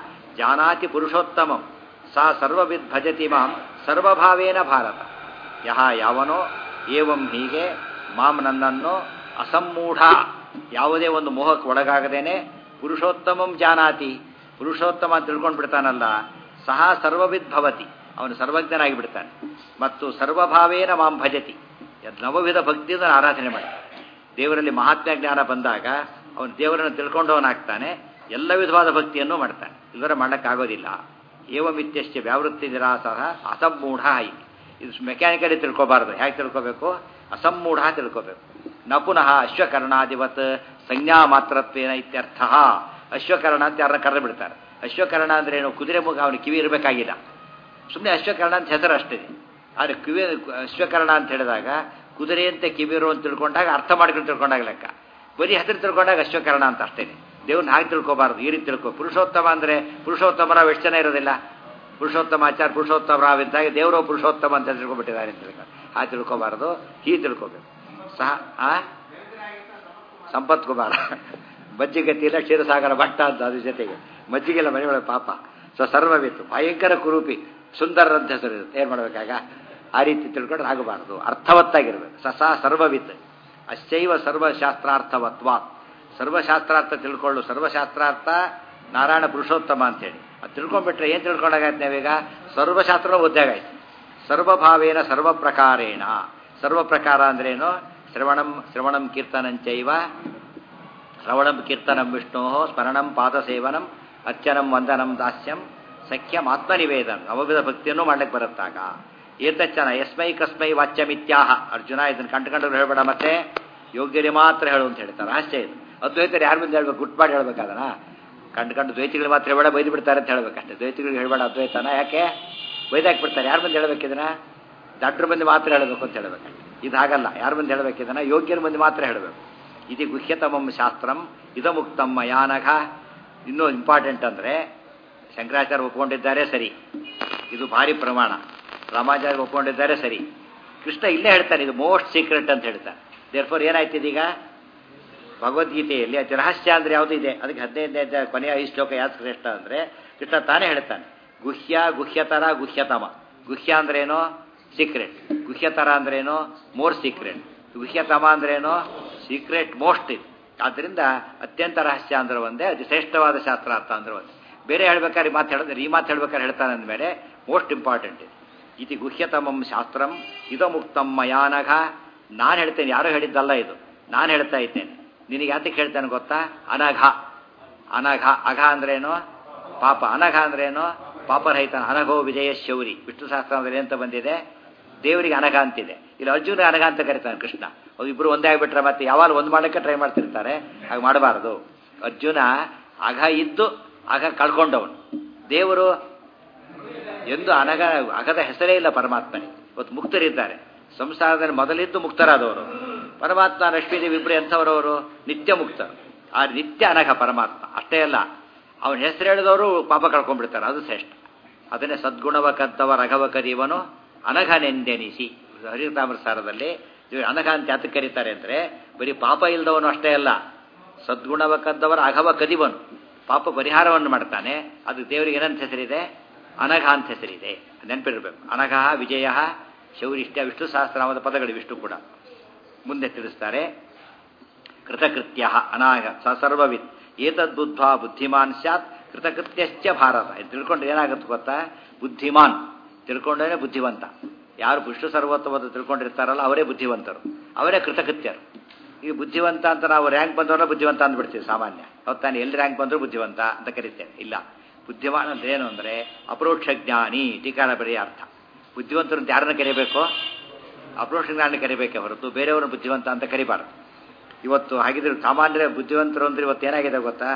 A: ಜಾನಾತಿ ಪುರುಷೋತ್ತಮಂ ಸಾ ಸರ್ವವಿದ್ ಭಜತಿ ಮಾಂ ಸರ್ವಭಾವೇನ ಭಾರತ ಯಹ ಯಾವನೋ ಏವಂ ಹೀಗೆ ಮಾಂ ನನ್ನನ್ನು ಅಸಮ್ಮೂಢ ಯಾವುದೇ ಒಂದು ಮೋಹಕ್ಕೆ ಒಳಗಾಗದೇನೆ ಪುರುಷೋತ್ತಮಂ ಜಾನಾತಿ ಪುರುಷೋತ್ತಮ ಅಂತ ತಿಳ್ಕೊಂಡು ಬಿಡ್ತಾನಲ್ಲ ಸಹ ಸರ್ವವಿದ್ ಭವತಿ ಅವನು ಸರ್ವಜ್ಞನಾಗಿ ಬಿಡ್ತಾನೆ ಮತ್ತು ಸರ್ವಭಾವೇನ ಮಾಂ ಭಜತಿ ನವವಿಧ ಭಕ್ತಿಯಿಂದ ಆರಾಧನೆ ಮಾಡ್ತಾನೆ ದೇವರಲ್ಲಿ ಮಹಾತ್ಮ ಜ್ಞಾನ ಬಂದಾಗ ಅವನು ದೇವರನ್ನು ತಿಳ್ಕೊಂಡವನಾಗ್ತಾನೆ ಎಲ್ಲ ವಿಧವಾದ ಭಕ್ತಿಯನ್ನು ಮಾಡ್ತಾನೆ ಇಲ್ಲರ ಮಾಡೋಕ್ಕಾಗೋದಿಲ್ಲ ಏವಮಿತ್ಯಶ್ಚ ವ್ಯಾವೃತ್ತಿ ನಿರಾಸಹ ಅಸಮ್ಮೂಢ ಐತಿ ಇದು ಮೆಕ್ಯಾನಿಕಲಿ ತಿಳ್ಕೊಬಾರ್ದು ಹೇಗೆ ತಿಳ್ಕೊಬೇಕು ಅಸಮ್ಮೂಢ ತಿಳ್ಕೊಬೇಕು ನ ಪುನಃ ಅಶ್ವಕರ್ಣಾದಿವತ್ ಸಂಜ್ಞಾ ಮಾತ್ರತ್ವೇನ ಇತ್ಯರ್ಥ ಅಶ್ವಕರ್ಣ ಅಂತ ಯಾರನ್ನ ಕರೆದು ಬಿಡ್ತಾರೆ ಅಶ್ವಕರ್ಣ ಅಂದ್ರೆ ಏನು ಕುದುರೆ ಮುಖ ಅವನು ಕಿವಿ ಇರಬೇಕಾಗಿಲ್ಲ ಸುಮ್ಮನೆ ಅಶ್ವಕರ್ಣ ಅಂತ ಹೆಸರು ಅಷ್ಟಿದೆ ಆದರೆ ಕಿವಿ ಅಶ್ವಕರ್ಣ ಅಂತ ಹೇಳಿದಾಗ ಕುದುರೆಯಂತೆ ಕಿವಿರು ಅಂತ ತಿಳ್ಕೊಂಡಾಗ ಅರ್ಥ ಮಾಡ್ಕೊಂಡು ತಿಳ್ಕೊಂಡಾಗ ಲೆಕ್ಕ ಬರೀ ಹೆಸರು ತಿಳ್ಕೊಂಡಾಗ ಅಶ್ವಕರ್ಣ ಅಂತ ಅಷ್ಟೇನೆ ದೇವ್ರನ್ನ ಹಾಗೆ ತಿಳ್ಕೊಬಾರ್ದು ಈ ರೀತಿ ತಿಳ್ಕೊ ಪುರುಷೋತ್ತಮ ಅಂದರೆ ಪುರುಷೋತ್ತಮರಾವ್ ಎಷ್ಟು ಜನ ಇರೋದಿಲ್ಲ ಪುರುಷೋತ್ತಮ ಆಚಾರ ಪುರುಷೋತ್ತಮರಾವ್ ಇದ್ದಾಗ ದೇವರು ಪುರುಷೋತ್ತಮ ಅಂತ ತಿಳ್ಕೊಬಿಟ್ಟಿದ್ದಾರೆ ಅಂತ ತಿಳ್ಕೊಂಡು ಹಾಗೆ ತಿಳ್ಕೊಬಾರ್ದು ಹೀಗೆ ತಿಳ್ಕೊಬೇಕು ಸಹ ಆ ಸಂಪತ್ ಕುಮಾರ ಮಜ್ಜಿಗತಿ ಇಲ್ಲ ಕ್ಷೀರಸಾಗರ ಭಟ್ಟ ಅಂತ ಅದ್ರ ಜೊತೆಗೆ ಮಜ್ಜಿಗೆಲ್ಲ ಮನೆ ಒಳಗೆ ಪಾಪ ಸೊ ಸರ್ವವಿತ್ತು ಭಯಂಕರ ಕುರೂಪಿ ಸುಂದರ ಅಂತ ಹೆಸರು ಇರುತ್ತೆ ಏನು ಮಾಡಬೇಕಾಗ ಆ ರೀತಿ ತಿಳ್ಕೊಂಡ್ರೆ ಆಗಬಾರ್ದು ಅರ್ಥವತ್ತಾಗಿರ್ಬೇಕು ಸಸ ಸರ್ವವಿತ್ ಅಶ್ಚೈವ ಸರ್ವಶಾಸ್ತ್ರಾರ್ಥವತ್ವ ಸರ್ವಶಾಸ್ತ್ರಾರ್ಥ ತಿಳ್ಕೊಳ್ಳು ಸರ್ವಶಾಸ್ತ್ರಾರ್ಥ ನಾರಾಯಣ ಪುರುಷೋತ್ತಮ ಅಂತೇಳಿ ಅದು ತಿಳ್ಕೊಂಡ್ಬಿಟ್ರೆ ಏನು ತಿಳ್ಕೊಂಡಾಗಾಯ್ತು ನಾವೀಗ ಸರ್ವಶಾಸ್ತ್ರ ಓದ್ದಾಗಾಯ್ತು ಸರ್ವಭಾವೇನ ಸರ್ವ ಪ್ರಕಾರೇಣ ಸರ್ವ ಪ್ರಕಾರ ಅಂದ್ರೇನು ಶ್ರವಣಂ ಶ್ರವಣಂ ಕೀರ್ತನಂಚೈವ ಶ್ರವಣಂ ಕೀರ್ತನಂ ವಿಷ್ಣೋ ಸ್ಮರಣಂ ಪಾದಸೇವನಂ ಅರ್ಚನಂ ವಂದನಂ ದಾಸ್ಯಂ ಸಖ್ಯಂ ಆತ್ಮನಿವೇದನ ನವವಿಧ ಭಕ್ತಿಯನ್ನು ಮಾಡ್ಲಿಕ್ಕೆ ಬರುತ್ತಾಗ ಏತಚ್ಚನ ಯಸ್ಮೈ ಕಸ್ಮೈ ವಾಚ್ಯಮಿತ್ಯಾಹ ಅರ್ಜುನ ಇದನ್ನು ಕಂಡುಕೊಂಡ್ರು ಹೇಳ್ಬೇಡ ಮತ್ತೆ ಯೋಗ್ಯರಿ ಮಾತ್ರ ಹೇಳು ಅಂತ ಹೇಳ್ತಾರೆ ಅಷ್ಟೇ ಇದು ಅದ್ವೈತರು ಯಾರ ಮುಂದೆ ಹೇಳ್ಬೇಕು ಗುಟ್ ಮಾಡಿ ಹೇಳ್ಬೇಕಾದನ ಕಂಡು ಕಂಡು ದ್ವೈತಿಗಳು ಮಾತ್ರ ಹೇಳ್ಬೇಡ ಬೈದು ಬಿಡ್ತಾರೆ ಅಂತ ಹೇಳ್ಬೇಕಷ್ಟೇ ದ್ವೈತಿಗಳಿಗೆ ಹೇಳ್ಬೇಡ ಅದ್ವೈತನ ಯಾಕೆ ಬೈದಾಕಿ ಬಿಡ್ತಾರೆ ಯಾರ ಮುಂದೆ ಹೇಳ್ಬೇಕಿದನ ಡಾಕ್ಟರ್ ಬಂದು ಮಾತ್ರ ಹೇಳಬೇಕು ಅಂತ ಹೇಳ್ಬೇಕು ಇದು ಹಾಗಲ್ಲ ಯಾರ ಮುಂದೆ ಹೇಳ್ಬೇಕಿದನ ಯೋಗ್ಯರ ಮುಂದೆ ಮಾತ್ರ ಹೇಳಬೇಕು ಇದು ಗುಹ್ಯತಮಂ ಶಾಸ್ತ್ರಂ ಇದ ಮುಕ್ತಂ ಮಯಾನಘ ಇನ್ನೂ ಇಂಪಾರ್ಟೆಂಟ್ ಅಂದರೆ ಶಂಕರಾಚಾರ್ಯ ಒಪ್ಕೊಂಡಿದ್ದಾರೆ ಸರಿ ಇದು ಭಾರಿ ಪ್ರಮಾಣ ರಾಮಾಚಾರ್ಯ ಒಪ್ಕೊಂಡಿದ್ದಾರೆ ಸರಿ ಕೃಷ್ಣ ಇಲ್ಲೇ ಹೇಳ್ತಾನೆ ಇದು ಮೋಸ್ಟ್ ಸೀಕ್ರೆಟ್ ಅಂತ ಹೇಳ್ತಾನೆ ದೇರ್ ಫೋರ್ ಏನಾಯ್ತು ಇದೀಗ ಭಗವದ್ಗೀತೆಯಲ್ಲಿ ಅತಿ ರಹಸ್ಯ ಅಂದ್ರೆ ಯಾವುದು ಇದೆ ಅದಕ್ಕೆ ಹದಿನೈದನೇ ಅಧ್ಯಾಯ ಕೊನೆಯ ಐದು ಶ್ಲೋಕ ಯಾವ್ದು ಶ್ರೇಷ್ಠ ಅಂದ್ರೆ ಕೃಷ್ಣ ತಾನೇ ಹೇಳ್ತಾನೆ ಗುಹ್ಯ ಗುಹ್ಯತರ ಗುಹ್ಯತಮ ಗುಹ್ಯ ಅಂದ್ರೇನು ಸೀಕ್ರೆಟ್ ಗುಹ್ಯತರ ಅಂದ್ರೇನು ಮೋರ್ ಸೀಕ್ರೆಟ್ ಗುಹ್ಯತಮ ಅಂದ್ರೇನು ಸೀಕ್ರೆಟ್ ಮೋಸ್ಟ್ ಇದು ಆದ್ದರಿಂದ ಅತ್ಯಂತ ರಹಸ್ಯ ಅಂದ್ರೆ ಒಂದೇ ಅತಿ ಶ್ರೇಷ್ಠವಾದ ಶಾಸ್ತ್ರಾರ್ಥ ಅಂದ್ರೆ ಒಂದೇ ಬೇರೆ ಹೇಳ್ಬೇಕಾದ್ರೆ ಈ ಮಾತು ಹೇಳಿದ್ರೆ ಈ ಮಾತು ಹೇಳ್ಬೇಕಾದ್ರೆ ಹೇಳ್ತಾನೆ ಅಂದಮೇಲೆ ಮೋಸ್ಟ್ ಇಂಪಾರ್ಟೆಂಟ್ ಇದು ಇತಿ ಗುಹ್ಯತಮಂ ಶಾಸ್ತ್ರಂ ಇದಮುಕ್ತಂ ಮಯಾನಘ ನಾನು ಹೇಳ್ತೇನೆ ಯಾರೋ ಹೇಳಿದ್ದಲ್ಲ ಇದು ನಾನು ಹೇಳ್ತಾ ಇದ್ದೇನೆ ನಿನಗೆ ಯಾತಕ್ಕೆ ಹೇಳ್ತೇನೆ ಗೊತ್ತಾ ಅನಘ ಅನಘ ಅಘ ಅಂದ್ರೇನು ಪಾಪ ಅನಘ ಅಂದ್ರೇನು ಪಾಪರಹಿತ ಅನಘೋ ವಿಜಯ ಶೌರಿ ವಿಷ್ಣು ಶಾಸ್ತ್ರ ಅಂದ್ರೆ ಅಂತ ಬಂದಿದೆ ದೇವರಿಗೆ ಅನಘ ಅಂತಿದೆ ಇಲ್ಲಿ ಅರ್ಜುನ ಅನಘ ಅಂತ ಕರೀತಾನೆ ಕೃಷ್ಣ ಅವು ಇಬ್ರು ಒಂದೇ ಆಗ್ಬಿಟ್ರೆ ಮತ್ತೆ ಯಾವಾಗ ಒಂದು ಮಾಡಕ್ಕೆ ಟ್ರೈ ಮಾಡ್ತಿರ್ತಾರೆ ಹಾಗೆ ಮಾಡಬಾರದು ಅರ್ಜುನ ಅಘ ಇದ್ದು ಅಘ ಕಳ್ಕೊಂಡವನು ದೇವರು ಎಂದು ಅನಗ ಅಗದ ಹೆಸರೇ ಇಲ್ಲ ಪರಮಾತ್ಮನಿಗೆ ಇವತ್ತು ಮುಕ್ತರಿದ್ದಾರೆ ಸಂಸಾರದಲ್ಲಿ ಮೊದಲಿದ್ದು ಮುಕ್ತರಾದವರು ಪರಮಾತ್ಮ ಲಕ್ಷ್ಮೀದೇವಿ ಇಬ್ಬರು ಎಂಥವರವರು ನಿತ್ಯ ಮುಕ್ತರು ಆ ನಿತ್ಯ ಅನಘ ಪರಮಾತ್ಮ ಅಷ್ಟೇ ಅಲ್ಲ ಅವನ ಹೆಸರು ಹೇಳಿದವರು ಪಾಪ ಕಳ್ಕೊಂಡ್ಬಿಡ್ತಾರೆ ಅದು ಶ್ರೇಷ್ಠ ಅದನ್ನೇ ಸದ್ಗುಣವ ಕದ್ದವ ರಘವ ಕದಿಯವನು ಅನಘನೆಂದೆನಿಸಿ ಹರಿತಾಮರ ಸಾರದಲ್ಲಿ ಇವ್ರು ಅನಘ ಅಂತ ಯಾತಕ್ಕೆ ಕರೀತಾರೆ ಅಂದರೆ ಬರೀ ಪಾಪ ಇಲ್ಲದವನು ಅಷ್ಟೇ ಅಲ್ಲ ಸದ್ಗುಣವ ಕದ್ದವರ ಅಘವ ಕದಿವನು ಪಾಪ ಪರಿಹಾರವನ್ನು ಮಾಡ್ತಾನೆ ಅದು ದೇವರಿಗೆ ಏನಂತ ಹೆಸರಿದೆ ಅನಘ ಅಂತ ಹೆಸರಿದೆ ನೆನಪಿರಬೇಕು ಅನಘ ವಿಜಯ ಶೌರಿಷ್ಟ್ಯ ವಿಷ್ಣು ಸಹಸ್ರನಾಮದ ಪದಗಳು ವಿಷ್ಣು ಕೂಡ ಮುಂದೆ ತಿಳಿಸ್ತಾರೆ ಕೃತಕೃತ್ಯ ಅನಾಗ ಸ ಸರ್ವವಿತ್ ಏತದ್ಬುದ್ಧ ಬುದ್ಧಿಮಾನ್ ಸ್ಯಾತ್ ಕೃತಕೃತ್ಯಶ್ಚ ಭಾರತ ಇದು ತಿಳ್ಕೊಂಡ್ರೆ ಏನಾಗುತ್ತೆ ಗೊತ್ತಾ ಬುದ್ಧಿಮಾನ್ ತಿಳ್ಕೊಂಡ್ರೆ ಬುದ್ಧಿವಂತ ಯಾರು ವಿಷ್ಣು ಸರ್ವತ್ವವನ್ನು ತಿಳ್ಕೊಂಡಿರ್ತಾರಲ್ಲ ಅವರೇ ಬುದ್ಧಿವಂತರು ಅವರೇ ಕೃತಕೃತ್ಯರು ಈಗ ಬುದ್ಧಿವಂತ ಅಂತ ನಾವು ರ್ಯಾಂಕ್ ಬಂದವರ ಬುದ್ಧಿವಂತ ಅಂದ್ಬಿಡ್ತೀವಿ ಸಾಮಾನ್ಯ ಹೊತ್ತಾನೆ ಎಲ್ಲಿ ರ್ಯಾಂಕ್ ಬಂದರೂ ಬುದ್ಧಿವಂತ ಅಂತ ಕರಿತೇವೆ ಇಲ್ಲ ಬುದ್ಧಿಮಾನ್ ಅಂದ್ರೆ ಏನು ಅಂದರೆ ಅಪರೋಕ್ಷ ಜ್ಞಾನಿ ಟೀಕಾರ ಬರೆಯ ಅರ್ಥ ಬುದ್ಧಿವಂತರು ಅಂತ ಯಾರನ್ನ ಕರಿಬೇಕು ಅಪರೋಕ್ಷ ಜ್ಞಾನ ಕರಿಬೇಕೆ ಹೊರತು ಬೇರೆಯವ್ರನ್ನ ಬುದ್ಧಿವಂತ ಅಂತ ಕರಿಬಾರ್ದು ಇವತ್ತು ಹಾಗಿದ್ರೆ ಸಾಮಾನ್ಯ ಬುದ್ಧಿವಂತರು ಅಂದ್ರೆ ಇವತ್ತು ಏನಾಗಿದೆ ಗೊತ್ತಾ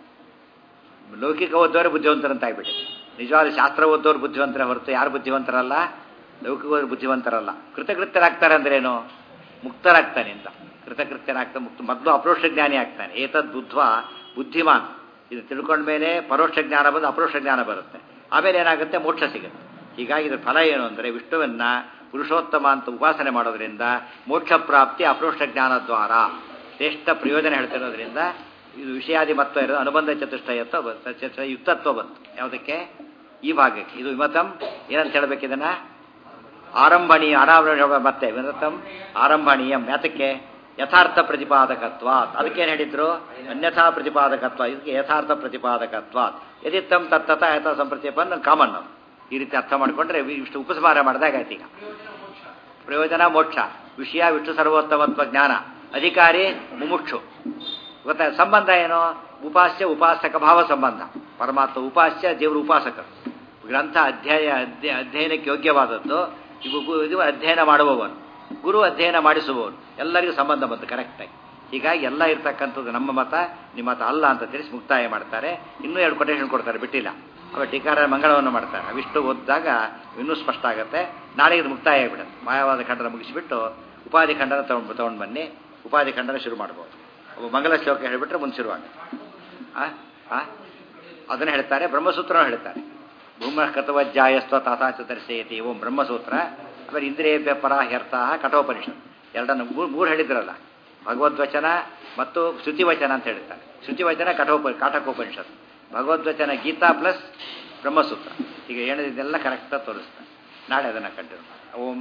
A: ಲೌಕಿಕ ಓದೋರೆ ಬುದ್ಧಿವಂತರು ಅಂತ ಆಗ್ಬಿಟ್ಟಿದೆ ನಿಜವಾದ ಶಾಸ್ತ್ರ ಓದೋರು ಬುದ್ಧಿವಂತರ ಹೊರತು ಯಾರು ಬುದ್ಧಿವಂತರಲ್ಲ ಲೌಕಿಕವರು ಬುದ್ಧಿವಂತರಲ್ಲ ಕೃತಕೃತ್ಯರಾಗ್ತಾರೆ ಅಂದ್ರೇನು ಮುಕ್ತರಾಗ್ತಾನೆ ಅಂತ ಕೃತಕೃತ್ಯನಾಗ್ತಾ ಮುಕ್ತ ಮೊದಲು ಅಪರೋಕ್ಷ ಜ್ಞಾನಿ ಆಗ್ತಾನೆ ಏತದ್ ಬುದ್ಧ ಬುದ್ಧಿಮಾನ್ ಇದು ತಿಳ್ಕೊಂಡ ಮೇಲೆ ಪರೋಕ್ಷ ಜ್ಞಾನ ಬಂದು ಅಪರೋಕ್ಷ ಜ್ಞಾನ ಬರುತ್ತೆ ಆಮೇಲೆ ಏನಾಗುತ್ತೆ ಮೋಕ್ಷ ಸಿಗುತ್ತೆ ಹೀಗಾಗಿ ಇದ್ರ ಫಲ ಏನು ಅಂದರೆ ವಿಷ್ಣುವನ್ನ ಪುರುಷೋತ್ತಮ ಅಂತ ಉಪಾಸನೆ ಮಾಡೋದ್ರಿಂದ ಮೋಕ್ಷ ಪ್ರಾಪ್ತಿ ಅಪರೋಕ್ಷ ಜ್ಞಾನ ದ್ವಾರ ಶ್ರೇಷ್ಠ ಪ್ರಯೋಜನ ಹೇಳ್ತಿರೋದ್ರಿಂದ ಇದು ವಿಷಯಾದಿ ಮತ್ವ ಇರೋದು ಅನುಬಂಧ ಚತುಷ್ಟಯತ್ವ ಬಂತು ಚತುಷ್ಟ ಯುಕ್ತತ್ವ ಬಂತು ಯಾವುದಕ್ಕೆ ಈ ಭಾಗಕ್ಕೆ ಇದು ವಿಮತಂ ಏನಂತ ಹೇಳ್ಬೇಕು ಇದನ್ನ ಆರಂಭಣೀಯ ಆರಂಭ ಮತ್ತೆ ವಿಮತಂ ಆರಂಭಣೀಯಂ ಯಾತಕ್ಕೆ ಯಥಾರ್ಥ ಪ್ರತಿಪಾದಕತ್ವ ಅದಕ್ಕೇನು ಹೇಳಿದ್ರು ಅನ್ಯಥಾ ಪ್ರತಿಪಾದಕತ್ವ ಇದಕ್ಕೆ ಯಥಾರ್ಥ ಪ್ರತಿಪಾದಕತ್ವ ಯದಿತ್ತಂ ತತ್ತತ ಯಥ ಸಂಪ್ರತಿಪನ್ನ ಕಾಮನ್ ಈ ರೀತಿ ಅರ್ಥ ಮಾಡಿಕೊಂಡ್ರೆ ಇಷ್ಟು ಉಪಸಂಹಾರ ಮಾಡಿದಾಗ ಆಯ್ತು ಈಗ ಪ್ರಯೋಜನ ಮೋಕ್ಷ ವಿಷಯ ವಿಷ್ಣು ಸರ್ವೋತ್ತಮತ್ವ ಜ್ಞಾನ ಅಧಿಕಾರಿ ಮುಮುಕ್ಷು ಗೊತ್ತಾ ಸಂಬಂಧ ಏನು ಉಪಾಸ್ಯ ಉಪಾಸಕ ಭಾವ ಸಂಬಂಧ ಪರಮಾತ್ಮ ಉಪಾಸ್ಯ ದೇವರು ಉಪಾಸಕರು ಗ್ರಂಥ ಅಧ್ಯಾಯ ಅಧ್ಯ- ಅಧ್ಯಯನಕ್ಕೆ ಯೋಗ್ಯವಾದದ್ದು ಇವು ಗು- ಇದು ಅಧ್ಯಯನ ಮಾಡುವವನು ಗುರು ಅಧ್ಯಯನ ಮಾಡಿಸುವವನು ಎಲ್ಲರಿಗೂ ಸಂಬಂಧ ಬಂತು ಕರೆಕ್ಟಾಗಿ ಹೀಗಾಗಿ ಎಲ್ಲ ಇರ್ತಕ್ಕಂಥದ್ದು ನಮ್ಮ ಮತ ನಿಮ್ಮ ಮತ ಅಲ್ಲ ಅಂತ ತಿಳಿಸಿ ಮುಕ್ತಾಯ ಮಾಡ್ತಾರೆ ಇನ್ನೂ ಎರಡು ಕೊಟೇಶನ್ ಕೊಡ್ತಾರೆ ಬಿಟ್ಟಿಲ್ಲ ಅವ ಟೀಕಾರ ಮಂಗಳವನ್ನು ಮಾಡ್ತಾರೆ ಅವಿಷ್ಟು ಓದಿದಾಗ ಇನ್ನೂ ಸ್ಪಷ್ಟ ಆಗುತ್ತೆ ನಾಳೆ ಇದು ಮುಕ್ತಾಯ ಆಗಿಬಿಡುತ್ತೆ ಮಾಯವಾದ ಖಂಡನ ಮುಗಿಸಿಬಿಟ್ಟು ಉಪಾಧಿ ಖಂಡನ ತಗೊಂಡು ತಗೊಂಡು ಬನ್ನಿ ಉಪಾಧಿ ಖಂಡನ ಶುರು ಮಾಡ್ಬೋದು ಒಬ್ಬ ಮಂಗಲ ಶ್ಲೋಕ ಹೇಳಿಬಿಟ್ರೆ ಮುಂದೆ ಶುರುವಾಗುತ್ತೆ ಆ ಆ ಅದನ್ನು ಹೇಳ್ತಾರೆ ಬ್ರಹ್ಮಸೂತ್ರ ಹೇಳ್ತಾರೆ ಭೂಮ ಕತವಜ್ಜಾಯಸ್ವ ತಾತಾಚ ದರ್ಶಯತಿ ಓಂ ಬ್ರಹ್ಮಸೂತ್ರ ಆಮೇಲೆ ಇಂದ್ರಿಯ ಪರ ಹ್ಯರ್ಥ ಕಠೋಪನಿಷತ್ ಎರಡನ್ನು ಮೂರು ಮೂರು ಹೇಳಿದ್ರಲ್ಲ ಭಗವದ್ವಚನ ಮತ್ತು ಶ್ರುತಿವಚನ ಅಂತ ಹೇಳ್ತಾರೆ ಶ್ರುತಿವಚನ ಕಠೋಪ ಕಾಟಕೋಪನಿಷತ್ ಭಗವದ್ವಚನ ಗೀತಾ ಪ್ಲಸ್ ಬ್ರಹ್ಮಸೂತ್ರ ಈಗ ಹೇಳಿದ್ದೆಲ್ಲ ಕರೆಕ್ಟಾಗಿ ತೋರಿಸ್ತಾರೆ ನಾಳೆ ಅದನ್ನು ಕಂಟಿನ್ಯೂ ಓಂ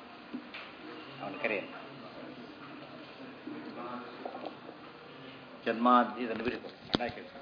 A: ಅವನು ಕರೆ ಜನ್ಮ ಇದನ್ನು ಬಿರಿತು